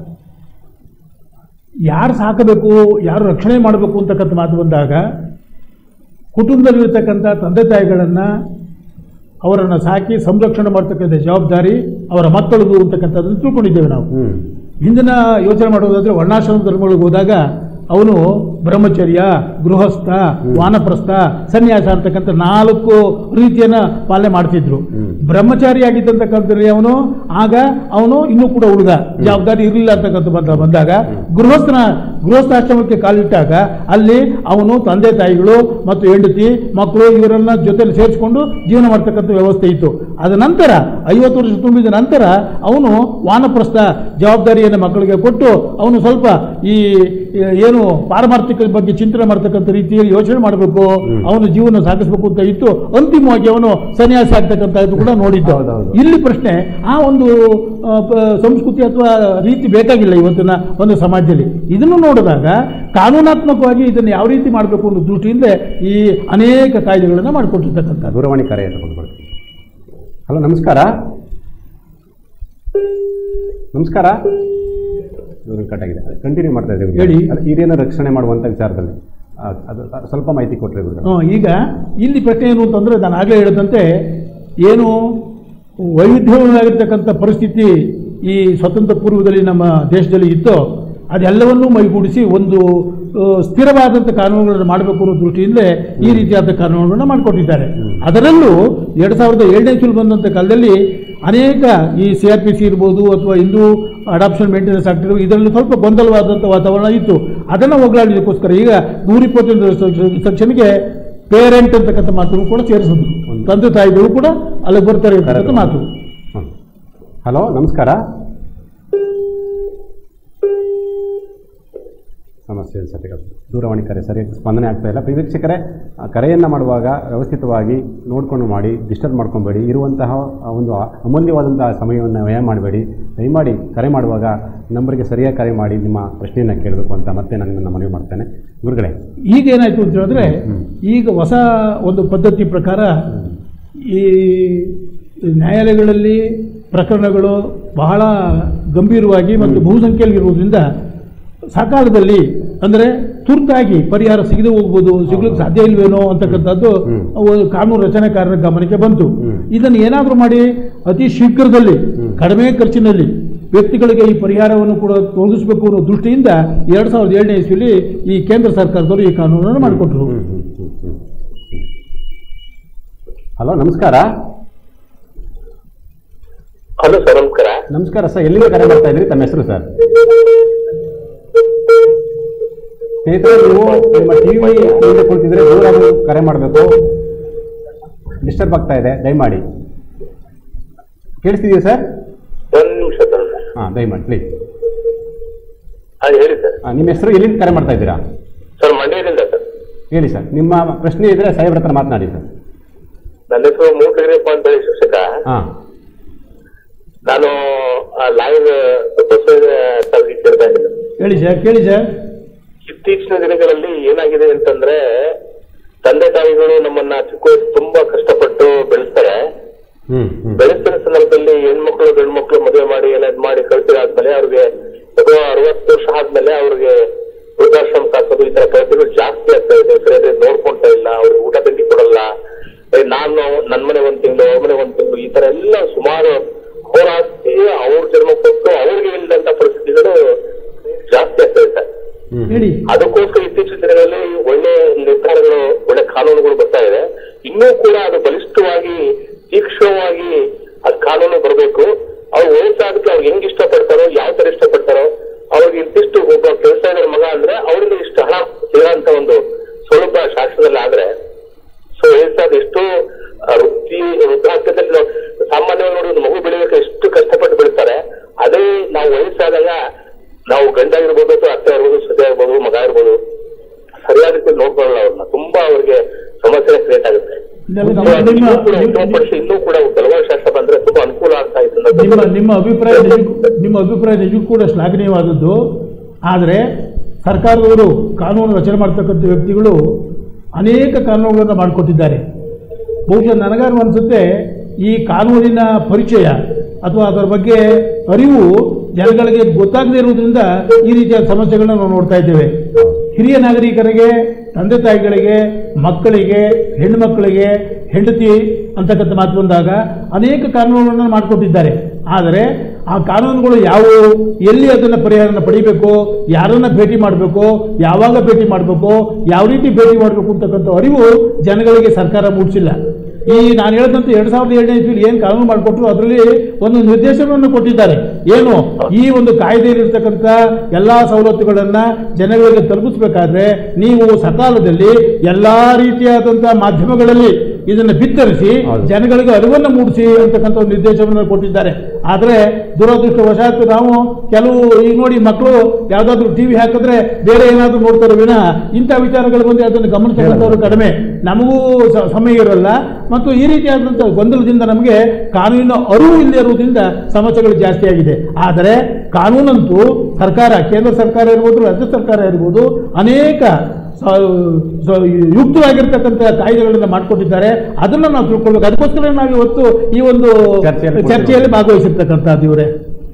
ಯಾರು ಸಾಕಬೇಕು ಯಾರು ರಕ್ಷಣೆ ಮಾಡಬೇಕು ಅಂತಕ್ಕಂಥ ಮಾತು ಬಂದಾಗ ಕುಟುಂಬದಲ್ಲಿರ್ತಕ್ಕಂಥ ತಂದೆ ತಾಯಿಗಳನ್ನು ಅವರನ್ನು ಸಾಕಿ ಸಂರಕ್ಷಣೆ ಮಾಡ್ತಕ್ಕಂಥ ಜವಾಬ್ದಾರಿ ಅವರ ಮಕ್ಕಳದು ಅಂತಕ್ಕಂಥದ್ದನ್ನು ತಿಳ್ಕೊಂಡಿದ್ದೇವೆ ನಾವು ಹ್ಮ್ ಹಿಂದಿನ ಯೋಚನೆ ಮಾಡೋದಾದ್ರೆ ವರ್ಣಾಶ್ರಮ ಧರ್ಮಗಳಿಗೆ ಹೋದಾಗ ಅವನು ಬ್ರಹ್ಮಚರ್ಯ ಗೃಹಸ್ಥ ವಾನಪ್ರಸ್ಥ ಸನ್ಯಾಸ ಅಂತಕ್ಕಂಥ ನಾಲ್ಕು ರೀತಿಯನ್ನ ಪಾಲನೆ ಮಾಡ್ತಿದ್ರು ಹ್ಮ್. ಬ್ರಹ್ಮಚಾರಿ ಆಗಿದ್ದಂತಕ್ಕಂಥದ್ರಲ್ಲಿ ಅವನು ಆಗ ಅವನು ಇನ್ನೂ ಕೂಡ ಉಳಿದ ಜವಾಬ್ದಾರಿ ಇರಲಿಲ್ಲ ಅಂತಕ್ಕಂಥ ಬಂದ ಬಂದಾಗ ಗೃಹಸ್ಥನ ಗೃಹಸ್ಥಾಶ್ರಮಕ್ಕೆ ಕಾಲಿಟ್ಟಾಗ ಅಲ್ಲಿ ಅವನು ತಂದೆ ತಾಯಿಗಳು ಮತ್ತು ಹೆಂಡತಿ ಮಕ್ಕಳು ಇವರನ್ನ ಜೊತೆಲಿ ಸೇರಿಸ್ಕೊಂಡು ಜೀವನ ಮಾಡ್ತಕ್ಕಂಥ ವ್ಯವಸ್ಥೆ ಇತ್ತು ಅದ ನಂತರ ಐವತ್ತು ವರ್ಷ ತುಂಬಿದ ನಂತರ ಅವನು ವಾನಪ್ರಸ್ಥ ಜವಾಬ್ದಾರಿಯನ್ನು ಮಕ್ಕಳಿಗೆ ಕೊಟ್ಟು ಅವನು ಸ್ವಲ್ಪ ಈ ಏನು ಪಾರಮಾರ್ಥಿಕ ಆರ್ಥಿಕ ಬಗ್ಗೆ ಚಿಂತನೆ ಮಾಡ್ತಕ್ಕಂಥ ರೀತಿಯಲ್ಲಿ ಯೋಚನೆ ಮಾಡಬೇಕು ಅವನ ಜೀವನ ಸಾಗಿಸಬೇಕು ಅಂತ ಇತ್ತು ಅಂತಿಮವಾಗಿ ಅವನು ಸನ್ಯಾಸಿ ಆಗ್ತಕ್ಕಂಥದ್ದು ಕೂಡ ನೋಡಿದ್ದು ಹೌದೌದು. ಇಲ್ಲಿ ಪ್ರಶ್ನೆ ಆ ಒಂದು ಆ, ಪ- ಸಂಸ್ಕೃತಿ ಅಥವಾ ರೀತಿ ಬೇಕಾಗಿಲ್ಲ ಇವತ್ತಿನ ಒಂದು ಸಮಾಜದಲ್ಲಿ ಇದನ್ನು ನೋಡಿದಾಗ ಕಾನೂನಾತ್ಮಕವಾಗಿ ಇದನ್ನು ಯಾವ ರೀತಿ ಮಾಡಬೇಕು ಅನ್ನೋ ದೃಷ್ಟಿಯಿಂದ ಈ ಅನೇಕ ಕಾಯ್ದೆಗಳನ್ನು ಮಾಡಿಕೊಟ್ಟಿರ್ತಕ್ಕಂಥದ್ದು ದೂರವಾಣಿ ಕರೆ ತಗೊಂಡ್ಬಿಡ್ತೀನಿ ಹಲೋ ನಮಸ್ಕಾರ ನಮಸ್ಕಾರ ದೂರ ಕಟ್ ಆಗಿದೆ ಕಂಟಿನ್ಯೂ ಮಾಡ್ತಾ ಇದ್ದೀವಿ ಹೇಳಿ. ಅದೇ ಹಿರಿಯನ ರಕ್ಷಣೆ ಮಾಡುವಂಥ ವಿಚಾರದಲ್ಲಿ ಆ, ಅದು ಸ್ವಲ್ಪ ಮಾಹಿತಿ ಕೊಟ್ಟರೆ ಗುರುಗಳು ಹ್ಮ್, ಈಗ ಇಲ್ಲಿ ಪ್ರಶ್ನೆ ಏನು ಅಂತಂದ್ರೆ ನಾನು ಆಗಲೇ ಹೇಳಿದಂತೆ ಏನು ವೈವಿಧ್ಯವಾಗಿರ್ತಕ್ಕಂಥ ಪರಿಸ್ಥಿತಿ ಈ ಸ್ವತಂತ್ರ ಪೂರ್ವದಲ್ಲಿ ನಮ್ಮ ದೇಶದಲ್ಲಿ ಇತ್ತೋ ಅದೆಲ್ಲವನ್ನೂ ಮೈಗೂಡಿಸಿ ಒಂದು ಆ, ಸ್ಥಿರವಾದಂಥ ಕಾನೂನುಗಳನ್ನು ಮಾಡಬೇಕು ಅನ್ನೋ ದೃಷ್ಟಿಯಿಂದಲೇ ಈ ರೀತಿಯಾದ ಕಾನೂನುಗಳನ್ನು ಮಾಡಿಕೊಟ್ಟಿದ್ದಾರೆ ಅದರಲ್ಲೂ ಎರಡು ಸಾವಿರದ ಏಳನೇ ಇಸ್ವಿಲಿ ಬಂದಂಥ ಕಾಲದಲ್ಲಿ ಅನೇಕ ಈ ಸಿ ಆರ್ ಪಿ ಸಿ ಇರ್ಬೋದು ಅಥವಾ ಹಿಂದೂ ಅಡಾಪ್ಷನ್ ಮೇಂಟೆನೆನ್ಸ್ ಆಕ್ಟ್ ಇರ್ಬೋದು ಇದರಲ್ಲಿ ಸ್ವಲ್ಪ ಗೊಂದಲವಾದಂಥ ವಾತಾವರಣ ಇತ್ತು ಅದನ್ನು ಹೋಗಲಾಡಲಿಕ್ಕೋಸ್ಕರ ಈಗ ನೂರ ಇಪ್ಪತ್ತೊಂದು ಸೆಕ್ಷನ್ಗೆ ಪೇರೆಂಟ್ ಅಂತಕ್ಕಂಥ ಮಾತನ್ನು ಕೂಡ ಸೇರಿಸಿದ್ರು ತಂದೆ ತಾಯಿಗಳು ಕೂಡ ಅಲ್ಲಿ ಬರ್ತಾರೆ ಅಂತಕ್ಕಂಥ ಮಾತು ಹ್ಮ್. ಹಲೋ ನಮಸ್ಕಾರ ಸಮಸ್ಯೆ ಅನ್ಸುತ್ತೆ ಈಗ. ದೂರವಾಣಿ ಕರೆ ಸರಿಯಾಗಿ ಸ್ಪಂದನೆ ಆಗ್ತಾ ಇಲ್ಲ ಪ್ರಿಯ ವೀಕ್ಷಕರೇ ಆ ಕರೆಯನ್ನು ಮಾಡುವಾಗ ವ್ಯವಸ್ಥಿತವಾಗಿ ನೋಡಿಕೊಂಡು ಮಾಡಿ ಡಿಸ್ಟರ್ಬ್ ಮಾಡ್ಕೊಬೇಡಿ ಇರುವಂತಹ ಆ ಒಂದು ಅಮೂಲ್ಯವಾದಂತಹ ಸಮಯವನ್ನು ವ್ಯಯ ಮಾಡಬೇಡಿ ದಯಮಾಡಿ ಕರೆ ಮಾಡುವಾಗ ನಂಬರ್ಗೆ ಸರಿಯಾಗಿ ಕರೆ ಮಾಡಿ ನಿಮ್ಮ ಪ್ರಶ್ನೆಯನ್ನು ಕೇಳಬೇಕು ಅಂತ ಮತ್ತೆ ನಾನು ನಿಮ್ಮನ್ನು ಮನವಿ ಮಾಡ್ತೇನೆ ಗುರುಗಳೇ ಈಗ ಏನಾಯ್ತು ಅಂತ ಹೇಳಿದ್ರೆ ಈಗ ಹೊಸ ಒಂದು ಪದ್ಧತಿ ಪ್ರಕಾರ ಈ ನ್ಯಾಯಾಲಯಗಳಲ್ಲಿ ಪ್ರಕರಣಗಳು ಬಹಳ ಗಂಭೀರವಾಗಿ ಮತ್ತು ಬಹುಸಂಖ್ಯೆಯಲ್ಲಿ ಇರುವುದರಿಂದ ಸಕಾಲದಲ್ಲಿ ಅಂದರೆ ತುರ್ತಾಗಿ ಪರಿಹಾರ ಸಿಗದೆ ಹೋಗ್ಬೋದು ಸಿಗ್ಲಿಕ್ಕೆ ಸಾಧ್ಯ ಇಲ್ವೇನೋ ಅಂತಕ್ಕಂಥದ್ದು ಹ್ಮ್. ಅವು ಕಾನೂನು ರಚನೆಕಾರರ ಗಮನಕ್ಕೆ ಬಂತು ಹ್ಮ್. ಇದನ್ನು ಏನಾದರೂ ಮಾಡಿ ಅತಿ ಶೀಘ್ರದಲ್ಲಿ ಕಡಿಮೆ ಖರ್ಚಿನಲ್ಲಿ ವ್ಯಕ್ತಿಗಳಿಗೆ ಈ ಪರಿಹಾರವನ್ನು ಕೂಡ ಒದಗಿಸಬೇಕು ಅನ್ನೋ ದೃಷ್ಟಿಯಿಂದ ಎರಡು ಸಾವಿರದ ಏಳನೇ ಇಸ್ವಿಲಿ ಈ ಕೇಂದ್ರ ಸರ್ಕಾರದವರು ಈ ಕಾನೂನನ್ನು ಮಾಡಿಕೊಟ್ರು ಹ್ಮ್, ಹ್ಮ್, ಹ್ಮ್, ಹ್ಮ್. ಹಲೋ ನಮಸ್ಕಾರ ಹಲೋ ಸರ್ ನಮಸ್ಕಾರ ನಮಸ್ಕಾರ ಸರ್ ಎಲ್ಲಿಂದ ಕರೆ ಮಾಡ್ತಾ ಇದ್ರಿ ತಮ್ಮ ಹೆಸರು ಸರ್ ಸ್ನೇಹಿತರೆ ನೀವು ನಿಮ್ಮ ಟಿವಿ ಮುಂದೆ ಕುಳಿತಿದ್ರೆ ದೂರ ಆಗಿ ಕರೆ ಮಾಡಬೇಕು ಡಿಸ್ಟರ್ಬ್ ಆಗ್ತಾ ಇದೆ ದಯಮಾಡಿ ಕೇಳಿಸ್ತಿದೆಯಾ ಸರ್ ಒಂದ್ ನಿಮಿಷ ಸರ್ ಹಾಂ ದಯಮಾಡಿ ಪ್ಲೀಸ್ ಅದು ಹೇಳಿ ಸರ್ ನಿಮ್ಮ ಹೆಸರು ಎಲ್ಲಿಂದ ಕರೆ ಮಾಡ್ತಾ ಇದ್ದೀರಾ ಸರ್ ಮಂಡ್ಯದಿಂದ ಸರ್ ಹೇಳಿ ಸರ್ ನಿಮ್ಮ ಪ್ರಶ್ನೆ ಇದ್ರೆ ಸಾಹೇಬ್ರ ಹತ್ರ ಮಾತನಾಡಿ ಸರ್ ನನ್ನ ಹೆಸರು ಮೂಕಗಿರಿಯಪ್ಪ ಅಂತ ಹೇಳಿ ಶಿಕ್ಷಕ ಹಾಂ ನಾನು ಲೈವ್ ಬಸವ ಸರ್ಗೆ ಕೇಳ್ತಾ ಇದ್ದೀನಿ ಹೇಳಿ ಸರ್ ಕೇಳಿ ಸರ್ ಇತ್ತೀಚಿನ ದಿನಗಳಲ್ಲಿ ಏನಾಗಿದೆ ಅಂತಂದ್ರೆ ತಂದೆ ತಾಯಿಗಳು ನಮ್ಮನ್ನ ಚಿಕ್ಕ ವಯಸ್ಸು ತುಂಬಾ ಕಷ್ಟಪಟ್ಟು ಬೆಳೆಸ್ತಾರೆ ಹ್ಞೂ ಹ್ಞೂ ಬೆಳೆಸಿದ ಸಂದರ್ಭದಲ್ಲಿ ಹೆಣ್ಮಕ್ಳು ಗಂಡು ಮಕ್ಳು ಮದುವೆ ಮಾಡಿ ಎಲ್ಲ ಇದ್ ಮಾಡಿ ಕಳ್ಸಿದಾದ್ಮೇಲೆ ಅವ್ರಿಗೆ ಅದು ಅರವತ್ತು ವರ್ಷ ಆದ್ಮೇಲೆ ಅವ್ರಿಗೆ ವೃದ್ಧಾಶ್ರಮ ಸಾಕೋದು ಈ ತರ ಕೆಲಸಗಳು ಜಾಸ್ತಿ ಆಗ್ತಾ ಇದೆ ಸರಿಯಾಗಿ ನೋಡ್ಕೊಂತ ಇಲ್ಲ ಅವ್ರಿಗೆ ಊಟ ತಿಂಡಿ ಕೊಡಲ್ಲ ಏ, ನಾನು ನನ್ ಮನೆ ಒಂದ್ ತಿಂಗಳು ಅವ್ರ ಮನೆ ಒಂದ್ ತಿಂಗಳು ಈ ತರ ಎಲ್ಲ ಸುಮಾರು ಅವ್ರ ಆಸ್ತಿ ಅವ್ರ ಜನ್ಮ ಕೊಟ್ಟು ಅವ್ರಿಗೆ ಇಲ್ಲದಂತ ಪರಿಸ್ಥಿತಿಗಳು ಜಾಸ್ತಿ ಆಗ್ತಾ ಇದೆ ಹ್ಞೂ ಹೇಳಿ ಅದಕ್ಕೋಸ್ಕರ ಇತ್ತೀಚಿನ ದಿನಗಳಲ್ಲಿ ಒಳ್ಳೆ ನಿರ್ಧಾರಗಳು ಒಳ್ಳೆ ಕಾನೂನುಗಳು ಬರ್ತಾ ಇದೆ ಇನ್ನೂ ಕೂಡ ಅದು ಬಲಿಷ್ಠವಾಗಿ ತೀಕ್ಷ್ಣವಾಗಿ ಅದ್ ಕಾನೂನು ಬರಬೇಕು ಅವ್ರು ವಯಸ್ಸಾದಕ್ಕೆ ಅವ್ರು ಹೆಂಗ್ ಇಷ್ಟಪಡ್ತಾರೋ ಯಾವ ತರ ಇಷ್ಟಪಡ್ತಾರೋ ಅವ್ರಿಗೆ ಇಂತಿಷ್ಟು ಒಬ್ಬ ಕೆಲಸ ಮಗ ಅಂದ್ರೆ ಅವರಿಂದ ಇಷ್ಟು ಹಣ ಸಿಗೋಂತ ಒಂದು ಸುಲಭ ಶಾಸ್ತ್ರದಲ್ಲಿ ಆದ್ರೆ ಸೊ ವಯಸ್ಸಾದ ಎಷ್ಟೋ ಆ, ವೃತ್ತಿ ವೃದ್ಧಾಪ್ಯದಲ್ಲಿ ನಾವು ಸಾಮಾನ್ಯವಾಗಿ ನೋಡಿ ಒಂದು ಮಗು ಬೆಳೆಯೋಕೆ ಎಷ್ಟು ಕಷ್ಟಪಟ್ಟು ಬೆಳಿತಾರೆ ಅದೇ ನಾವು ವಯಸ್ಸಾದಾಗ ನಾವು ಗಂಡ ಇರ್ಬೋದು ಅಥವಾ ಅತ್ತೆ ಇರ್ಬೋದು ಸೊಸೆ ಇರ್ಬೋದು ಮಗ ಇರ್ಬೋದು ಸರಿಯಾದ ರೀತಿ ನೋಡ್ಕೊಳ್ಳಲ್ಲ ಅವ್ರನ್ನ ತುಂಬಾ ಅವ್ರಿಗೆ ಸಮಸ್ಯೆ ಕ್ರಿಯೇಟ್ ಆಗುತ್ತೆ ಇದೆಲ್ಲ So, ನಮ್ಮ- ಅದು ಇನ್ನೂ ನಿಮ್ಮ- ಕೂಡ ಉತ್ತಮಪಡಿಸಿ ಇನ್ನೂ ಕೂಡ ಬಲವಾದ ಶಾಸ್ತ್ರ ಬಂದ್ರೆ ತುಂಬಾ ಅನುಕೂಲ ಆಗ್ತಾ ಇತ್ತು ಅನ್ನೋದು ನಿಮ್ಮ ನಿಮ್ಮ ಅಭಿಪ್ರಾಯ ನಿಜಕ್ಕೂ- ನಿಮ್ಮ ಅಭಿಪ್ರಾಯ ನಿಜಕ್ಕೂ ಕೂಡ ಶ್ಲಾಘನೀಯವಾದದ್ದು ಆದರೆ ಸರ್ಕಾರದವರು ಕಾನೂನು ರಚನೆ ಮಾಡ್ತಕ್ಕಂಥ ವ್ಯಕ್ತಿಗಳು ಅನೇಕ ಕಾನೂನುಗಳನ್ನು ಮಾಡಿಕೊಟ್ಟಿದ್ದಾರೆ ಬಹುಶಃ ನನಗಾರು ಅನಿಸುತ್ತೆ ಈ ಕಾನೂನಿನ ಪರಿಚಯ ಅಥವಾ ಅದರ ಬಗ್ಗೆ ಅರಿವು ಜನಗಳಿಗೆ ಗೊತ್ತಾಗದೇ ಇರುವುದರಿಂದ ಈ ರೀತಿಯ ಸಮಸ್ಯೆಗಳನ್ನ ನಾವು ನೋಡ್ತಾ ಇದ್ದೇವೆ ಹಿರಿಯ ನಾಗರಿಕರಿಗೆ ತಂದೆ ತಾಯಿಗಳಿಗೆ ಮಕ್ಕಳಿಗೆ ಹೆಣ್ಣುಮಕ್ಕಳಿಗೆ ಹೆಂಡತಿ ಅಂತಕ್ಕಂಥ ಮಾತು ಬಂದಾಗ ಅನೇಕ ಕಾನೂನುಗಳನ್ನು ಮಾಡಿಕೊಟ್ಟಿದ್ದಾರೆ ಆದರೆ ಆ ಕಾನೂನುಗಳು ಯಾವುವು ಎಲ್ಲಿ ಅದನ್ನು ಪರಿಹಾರನ ಪಡಿಬೇಕು ಯಾರನ್ನ ಭೇಟಿ ಮಾಡಬೇಕು ಯಾವಾಗ ಭೇಟಿ ಮಾಡಬೇಕು ಯಾವ ರೀತಿ ಭೇಟಿ ಮಾಡಬೇಕು ಅಂತಕ್ಕಂಥ ಅರಿವು ಜನಗಳಿಗೆ ಸರ್ಕಾರ ಮೂಡಿಸಿಲ್ಲ ಈ ನಾನು ಹೇಳಿದಂತೆ ಎರಡ್ ಸಾವಿರದ ಏಳನೇ ಇಸ್ವಿಲಿ ಏನು ಕಾನೂನು ಮಾಡಿಕೊಟ್ರು ಅದರಲ್ಲಿ ಒಂದು ನಿರ್ದೇಶನವನ್ನು ಕೊಟ್ಟಿದ್ದಾರೆ ಏನು ಈ ಒಂದು ಕಾಯ್ದೆಯಲ್ಲಿರ್ತಕ್ಕಂಥ ಎಲ್ಲಾ ಸವಲತ್ತುಗಳನ್ನ ಜನಗಳಿಗೆ ತಲುಪಿಸಬೇಕಾದ್ರೆ ನೀವು ಸಕಾಲದಲ್ಲಿ ಎಲ್ಲಾ ರೀತಿಯಾದಂತಹ ಮಾಧ್ಯಮಗಳಲ್ಲಿ ಇದನ್ನು ಬಿತ್ತರಿಸಿ ಹೌದು. ಜನಗಳಿಗೆ ಅರಿವನ್ನು ಮೂಡಿಸಿ ಅಂತಕ್ಕಂಥ ಒಂದು ನಿರ್ದೇಶನವನ್ನು ಕೊಟ್ಟಿದ್ದಾರೆ ಆದರೆ ದುರದೃಷ್ಟವಶಾತ್ ನಾವು ಕೆಲವು ಈಗ ನೋಡಿ ಮಕ್ಕಳು ಯಾವುದಾದ್ರೂ ಟಿವಿ ಹಾಕಿದ್ರೆ ಬೇರೆ ಏನಾದರೂ ನೋಡ್ತಾರೆ ವಿನ ಇಂಥ ವಿಚಾರಗಳು ಬಂದು ಅದನ್ನು ಗಮನಿಸತಕ್ಕಂಥವ್ರು ಕಡಿಮೆ ನಮಗೂ ಸ- ಸಮಯ ಇರಲ್ಲ ಮತ್ತು ಈ ರೀತಿಯಾದಂಥ ಗೊಂದಲದಿಂದ ನಮಗೆ ಕಾನೂನಿನ ಅರಿವು ಇಲ್ಲದೆ ಇರುವುದರಿಂದ ಸಮಸ್ಯೆಗಳು ಜಾಸ್ತಿ ಆಗಿದೆ ಆದರೆ ಕಾನೂನಂತೂ ಸರ್ಕಾರ ಕೇಂದ್ರ ಸರ್ಕಾರ ಇರ್ಬೋದು ರಾಜ್ಯ ಸರ್ಕಾರ ಇರ್ಬೋದು ಅನೇಕ ಸ- ಸ- ಯುಕ್ತವಾಗಿರ್ತಕ್ಕಂಥ ಕಾಯ್ದೆಗಳನ್ನು ಮಾಡಿಕೊಟ್ಟಿದ್ದಾರೆ ಅದನ್ನು ನಾವು ತಿಳ್ಕೊಳ್ಬೇಕು ಅದಕ್ಕೋಸ್ಕರ ನಾವು ಇವತ್ತು ಈ ಒಂದು ಚರ್ಚೆಯಲ್ಲಿ ಚರ್ಚೆಯಲ್ಲಿ ಭಾಗವಹಿಸಿರ್ತಕ್ಕಂಥದ್ದು ಇವರೇ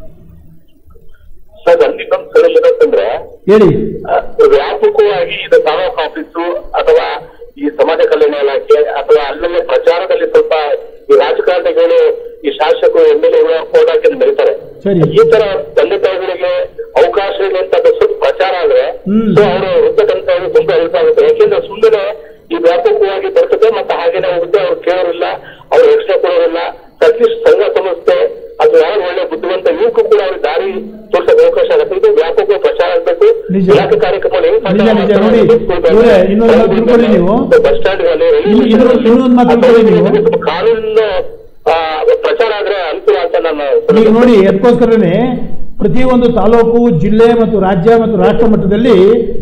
ಸರ್ ಅಲ್ಲಿ ಇನ್ನೊಂದು ಸಲ ಏನಂತಂದ್ರೆ ಹೇಳಿ ಆ, ವ್ಯಾಪಕವಾಗಿ ಇದು ತಾಲೂಕು ಆಫೀಸು ಅಥವಾ ಈ ಸಮಾಜ ಕಲ್ಯಾಣ ಇಲಾಖೆ ಅಥವಾ ಅಲ್ಲಲ್ಲೇ ಪ್ರಚಾರದಲ್ಲಿ ಸ್ವಲ್ಪ ಈ ರಾಜಕಾರಣಿಗಳು ಈ ಶಾಸಕರು ಎಂ ಎಲ್ ಎಗಳು ಫೋಟೋ ಹಾಕಿ ಮೆರೀತಾರೆ ಸರಿ. ಈ ತರ ತಂದೆ ತಾಯಿಗಳಿಗೆ ಅವಕಾಶ ಇದೆ ಅಂತ ಅದು ಸ್ವಲ್ಪ ಪ್ರಚಾರ ಆದ್ರೆ ಹ್ಮ್. ಸೊ ಅವರು ಇರ್ತಕ್ಕಂಥವ್ರು ತುಂಬಾ ಹೆಲ್ಪ್ ಆಗುತ್ತೆ ಯಾಕೆಂದ್ರೆ ಸುಮ್ಮನೆ ಈ ವ್ಯಾಪಕವಾಗಿ ಬರ್ತದೆ ಮತ್ತೆ ಹಾಗೇನೆ ಹೋಗುತ್ತೆ ಅವ್ರು ಕೇಳೋರಿಲ್ಲ ಅವ್ರು ಎಕ್ಸ್ಟ್ರಾ ಕೊಡೋರಿಲ್ಲ ಅಟ್ಲೀಸ್ಟ್ ಸಂಘ ಸಂಸ್ಥೆ ಅದು ಯಾರು ಒಳ್ಳೆ ಬುದ್ಧಿವಂತ ಇವಕ್ಕೂ ಕೂಡ ಅವ್ರಿಗೆ ದಾರಿ ತೋರ್ಸಕ್ಕೆ ಅವಕಾಶ ಆಗುತ್ತೆ ಇದು ವ್ಯಾಪಕ ಪ್ರಚಾರ ಆಗಬೇಕು ನಿಜ. ಇಲಾಖೆ ಕಾರ್ಯಕ್ರಮ ನಿಜ, ನಿಜ. ನೋಡಿ, ಇವರೇ ಇನ್ನೊಂದು ಮಾತು ತಿಳ್ಕೊಳ್ಳಿ ನೀವು. ಬಸ್ ಸ್ಟ್ಯಾಂಡ್ ಇನ್ನು- ಇನ್ನೊಂದು- ಇನ್ನೊಂದು ಮಾತು ತಿಳ್ಕೊಳ್ಳಿ ನೀವು. ಕಾನೂನಿನ ಆ, ಪ್ರಚಾರ ಆದ್ರೆ ಅನುಕೂಲ ಅಂತ ನಾನು ಈಗ ನೋಡಿ ಅದಕ್ಕೋಸ್ಕರನೇ ಪ್ರತಿಯೊಂದು ತಾಲೂಕು ಜಿಲ್ಲೆ ಮತ್ತು ರಾಜ್ಯ ಮತ್ತು ರಾಷ್ಟ್ರ ಮಟ್ಟದಲ್ಲಿ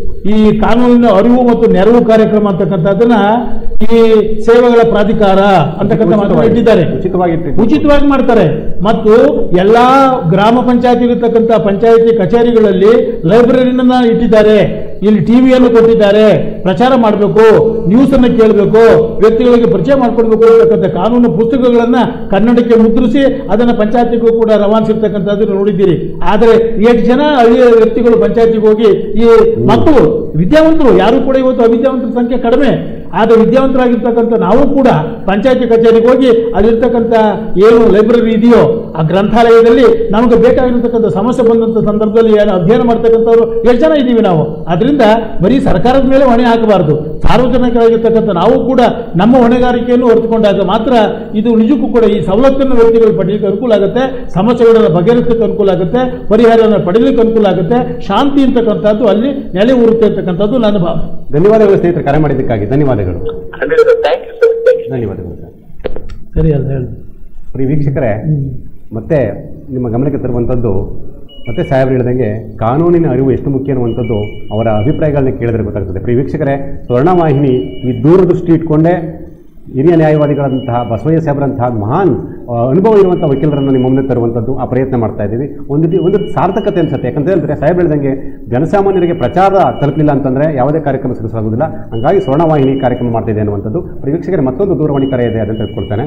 ಈ ಕಾನೂನಿನ ಅರಿವು ಮತ್ತು ನೆರವು ಕಾರ್ಯಕ್ರಮ ಅಂತಕ್ಕಂಥದ್ದನ್ನ ಈ ಸೇವೆಗಳ ಪ್ರಾಧಿಕಾರ ಅಂತಕ್ಕಂಥ ಮಾತನ್ನು ಇಟ್ಟಿದ್ದಾರೆ ಉಚಿತವಾಗಿ ಉಚಿತವಾಗಿ ಮಾಡ್ತಾರೆ ಮತ್ತು ಎಲ್ಲಾ ಗ್ರಾಮ ಪಂಚಾಯತಿ ಇರತಕ್ಕಂಥ ಪಂಚಾಯತಿ ಕಚೇರಿಗಳಲ್ಲಿ ಲೈಬ್ರರಿನ ಇಟ್ಟಿದ್ದಾರೆ ಇಲ್ಲಿ ಟಿವಿಯನ್ನು ಕೊಟ್ಟಿದ್ದಾರೆ ಪ್ರಚಾರ ಮಾಡಬೇಕು ನ್ಯೂಸ್ ಅನ್ನು ಕೇಳಬೇಕು ವ್ಯಕ್ತಿಗಳಿಗೆ ಪರಿಚಯ ಮಾಡ್ಕೊಡ್ಬೇಕು ಅಂತಕ್ಕಂಥ ಕಾನೂನು ಪುಸ್ತಕಗಳನ್ನ ಕನ್ನಡಕ್ಕೆ ಮುದ್ರಿಸಿ ಅದನ್ನ ಪಂಚಾಯತಿಗೂ ಕೂಡ ರವಾನಿಸಿರ್ತಕ್ಕಂಥದ್ದು ನೋಡಿದ್ದೀರಿ ಆದರೆ ಎಷ್ಟು ಜನ ಹಳ್ಳಿಯ ವ್ಯಕ್ತಿಗಳು ಪಂಚಾಯತಿಗೆ ಹೋಗಿ ಈ ಮಕ್ಕಳು ವಿದ್ಯಾವಂತರು ಯಾರು ಕೂಡ ಇವತ್ತು ಅವಿದ್ಯಾವಂತರ ಸಂಖ್ಯೆ ಕಡಿಮೆ ಆದರೆ ವಿದ್ಯಾವಂತರಾಗಿರ್ತಕ್ಕಂಥ ನಾವು ಕೂಡ ಪಂಚಾಯತಿ ಕಚೇರಿಗೆ ಹೋಗಿ ಅಲ್ಲಿರ್ತಕ್ಕಂಥ ಏನು ಲೈಬ್ರರಿ ಇದೆಯೋ ಆ ಗ್ರಂಥಾಲಯದಲ್ಲಿ ನಮಗೆ ಬೇಕಾಗಿರ್ತಕ್ಕಂಥ ಸಮಸ್ಯೆ ಬಂದಂಥ ಸಂದರ್ಭದಲ್ಲಿ ಏನು ಅಧ್ಯಯನ ಮಾಡ್ತಕ್ಕಂಥವ್ರು ಎಷ್ಟು ಜನ ಇದ್ದೀವಿ ನಾವು ಅದರಿಂದ ಬರೀ ಸರ್ಕಾರದ ಮೇಲೆ ಹೊಣೆ ಹಾಕಬಾರ್ದು ಸಾರ್ವಜನಿಕರಾಗಿರ್ತಕ್ಕಂಥ ನಾವು ಕೂಡ ನಮ್ಮ ಹೊಣೆಗಾರಿಕೆಯನ್ನು ಹೊರತುಕೊಂಡಾಗ ಮಾತ್ರ ಇದು ನಿಜಕ್ಕೂ ಕೂಡ ಈ ಸವಲತ್ತನ್ನು ವ್ಯಕ್ತಿಗಳು ಪಡೆಯಲಿಕ್ಕೆ ಅನುಕೂಲ ಆಗುತ್ತೆ ಸಮಸ್ಯೆಗಳನ್ನು ಬಗೆಹರಿಸಲಿಕ್ಕೆ ಅನುಕೂಲ ಆಗುತ್ತೆ ಪರಿಹಾರವನ್ನು ಪಡೆಯಲಿಕ್ಕೆ ಅನುಕೂಲ ಆಗುತ್ತೆ ಶಾಂತಿ ಅಂತಕ್ಕಂಥದ್ದು ಅಲ್ಲಿ ನೆಲೆ ಊರುತ್ತೆ ಅಂತಕ್ಕಂಥದ್ದು ನನ್ನ ಭಾವನೆ ಧನ್ಯವಾದಗಳು ಸ್ನೇಹಿತರೆ ಕರೆ ಮಾಡಿದ್ದಕ್ಕಾಗಿ ಧನ್ಯವಾದಗಳು ಖಂಡಿತ thank you sir thank you ಧನ್ಯವಾದಗಳು ಸರ್ ಸರಿ ಅಲ್ಲ ಹೇಳಿ ಪ್ರಿಯ ವೀಕ್ಷಕರೇ ಮತ್ತೆ ನಿಮ್ಮ ಗಮನಕ್ಕೆ ತರುವಂಥದ್ದು ಮತ್ತೆ ಸಾಹೇಬ್ರು ಹೇಳಿದಂಗೆ ಕಾನೂನಿನ ಅರಿವು ಎಷ್ಟು ಮುಖ್ಯ ಅನ್ನುವಂಥದ್ದು ಅವರ ಅಭಿಪ್ರಾಯಗಳನ್ನ ಕೇಳಿದ್ರೆ ಗೊತ್ತಾಗ್ತದೆ ಪ್ರಿಯ ವೀಕ್ಷಕರೇ ಸ್ವರ್ಣವಾಹಿನಿ ಈ ದೂರದೃಷ್ಟಿ ಇಟ್ಕೊಂಡೇ ಹಿರಿಯ ನ್ಯಾಯವಾದಿಗಳಂತಹ ಬಸವಯ್ಯ ಸಾಹೇಬರಂತಹ ಮಹಾನ್ ಆ, ಅನುಭವ ಇರುವಂಥ ವಕೀಲರನ್ನು ನಿಮ್ಮ ಮುಂದೆ ತರುವಂಥದ್ದು ಆ ಪ್ರಯತ್ನ ಮಾಡ್ತಾ ಇದ್ದೀವಿ ಒಂದು ರೀತಿ- ಒಂದು ಸಾರ್ಥಕತೆ ಅನ್ಸುತ್ತೆ ಯಾಕಂತ ಹೇಳಿದ್ರೆ ಸಾಹೇಬ್ ಹೇಳಿದಂಗೆ ಜನಸಾಮಾನ್ಯರಿಗೆ ಪ್ರಚಾರ ತಲುಪಲಿಲ್ಲ ಅಂತಂದರೆ ಯಾವುದೇ ಕಾರ್ಯಕ್ರಮ ಸಲ್ಲಿಸಲಾಗುವುದಿಲ್ಲ ಹಂಗಾಗಿ ಸ್ವರ್ಣವಾಹಿನಿ ಕಾರ್ಯಕ್ರಮ ಮಾಡ್ತಿದೆ ಅನ್ನುವಂಥದ್ದು ಪ್ರಿಯ ವೀಕ್ಷಕರೇ ಮತ್ತೊಂದು ದೂರವಾಣಿ ಕರೆ ಇದೆ ಅದನ್ನು ತಿಳ್ಕೊಳ್ತೇನೆ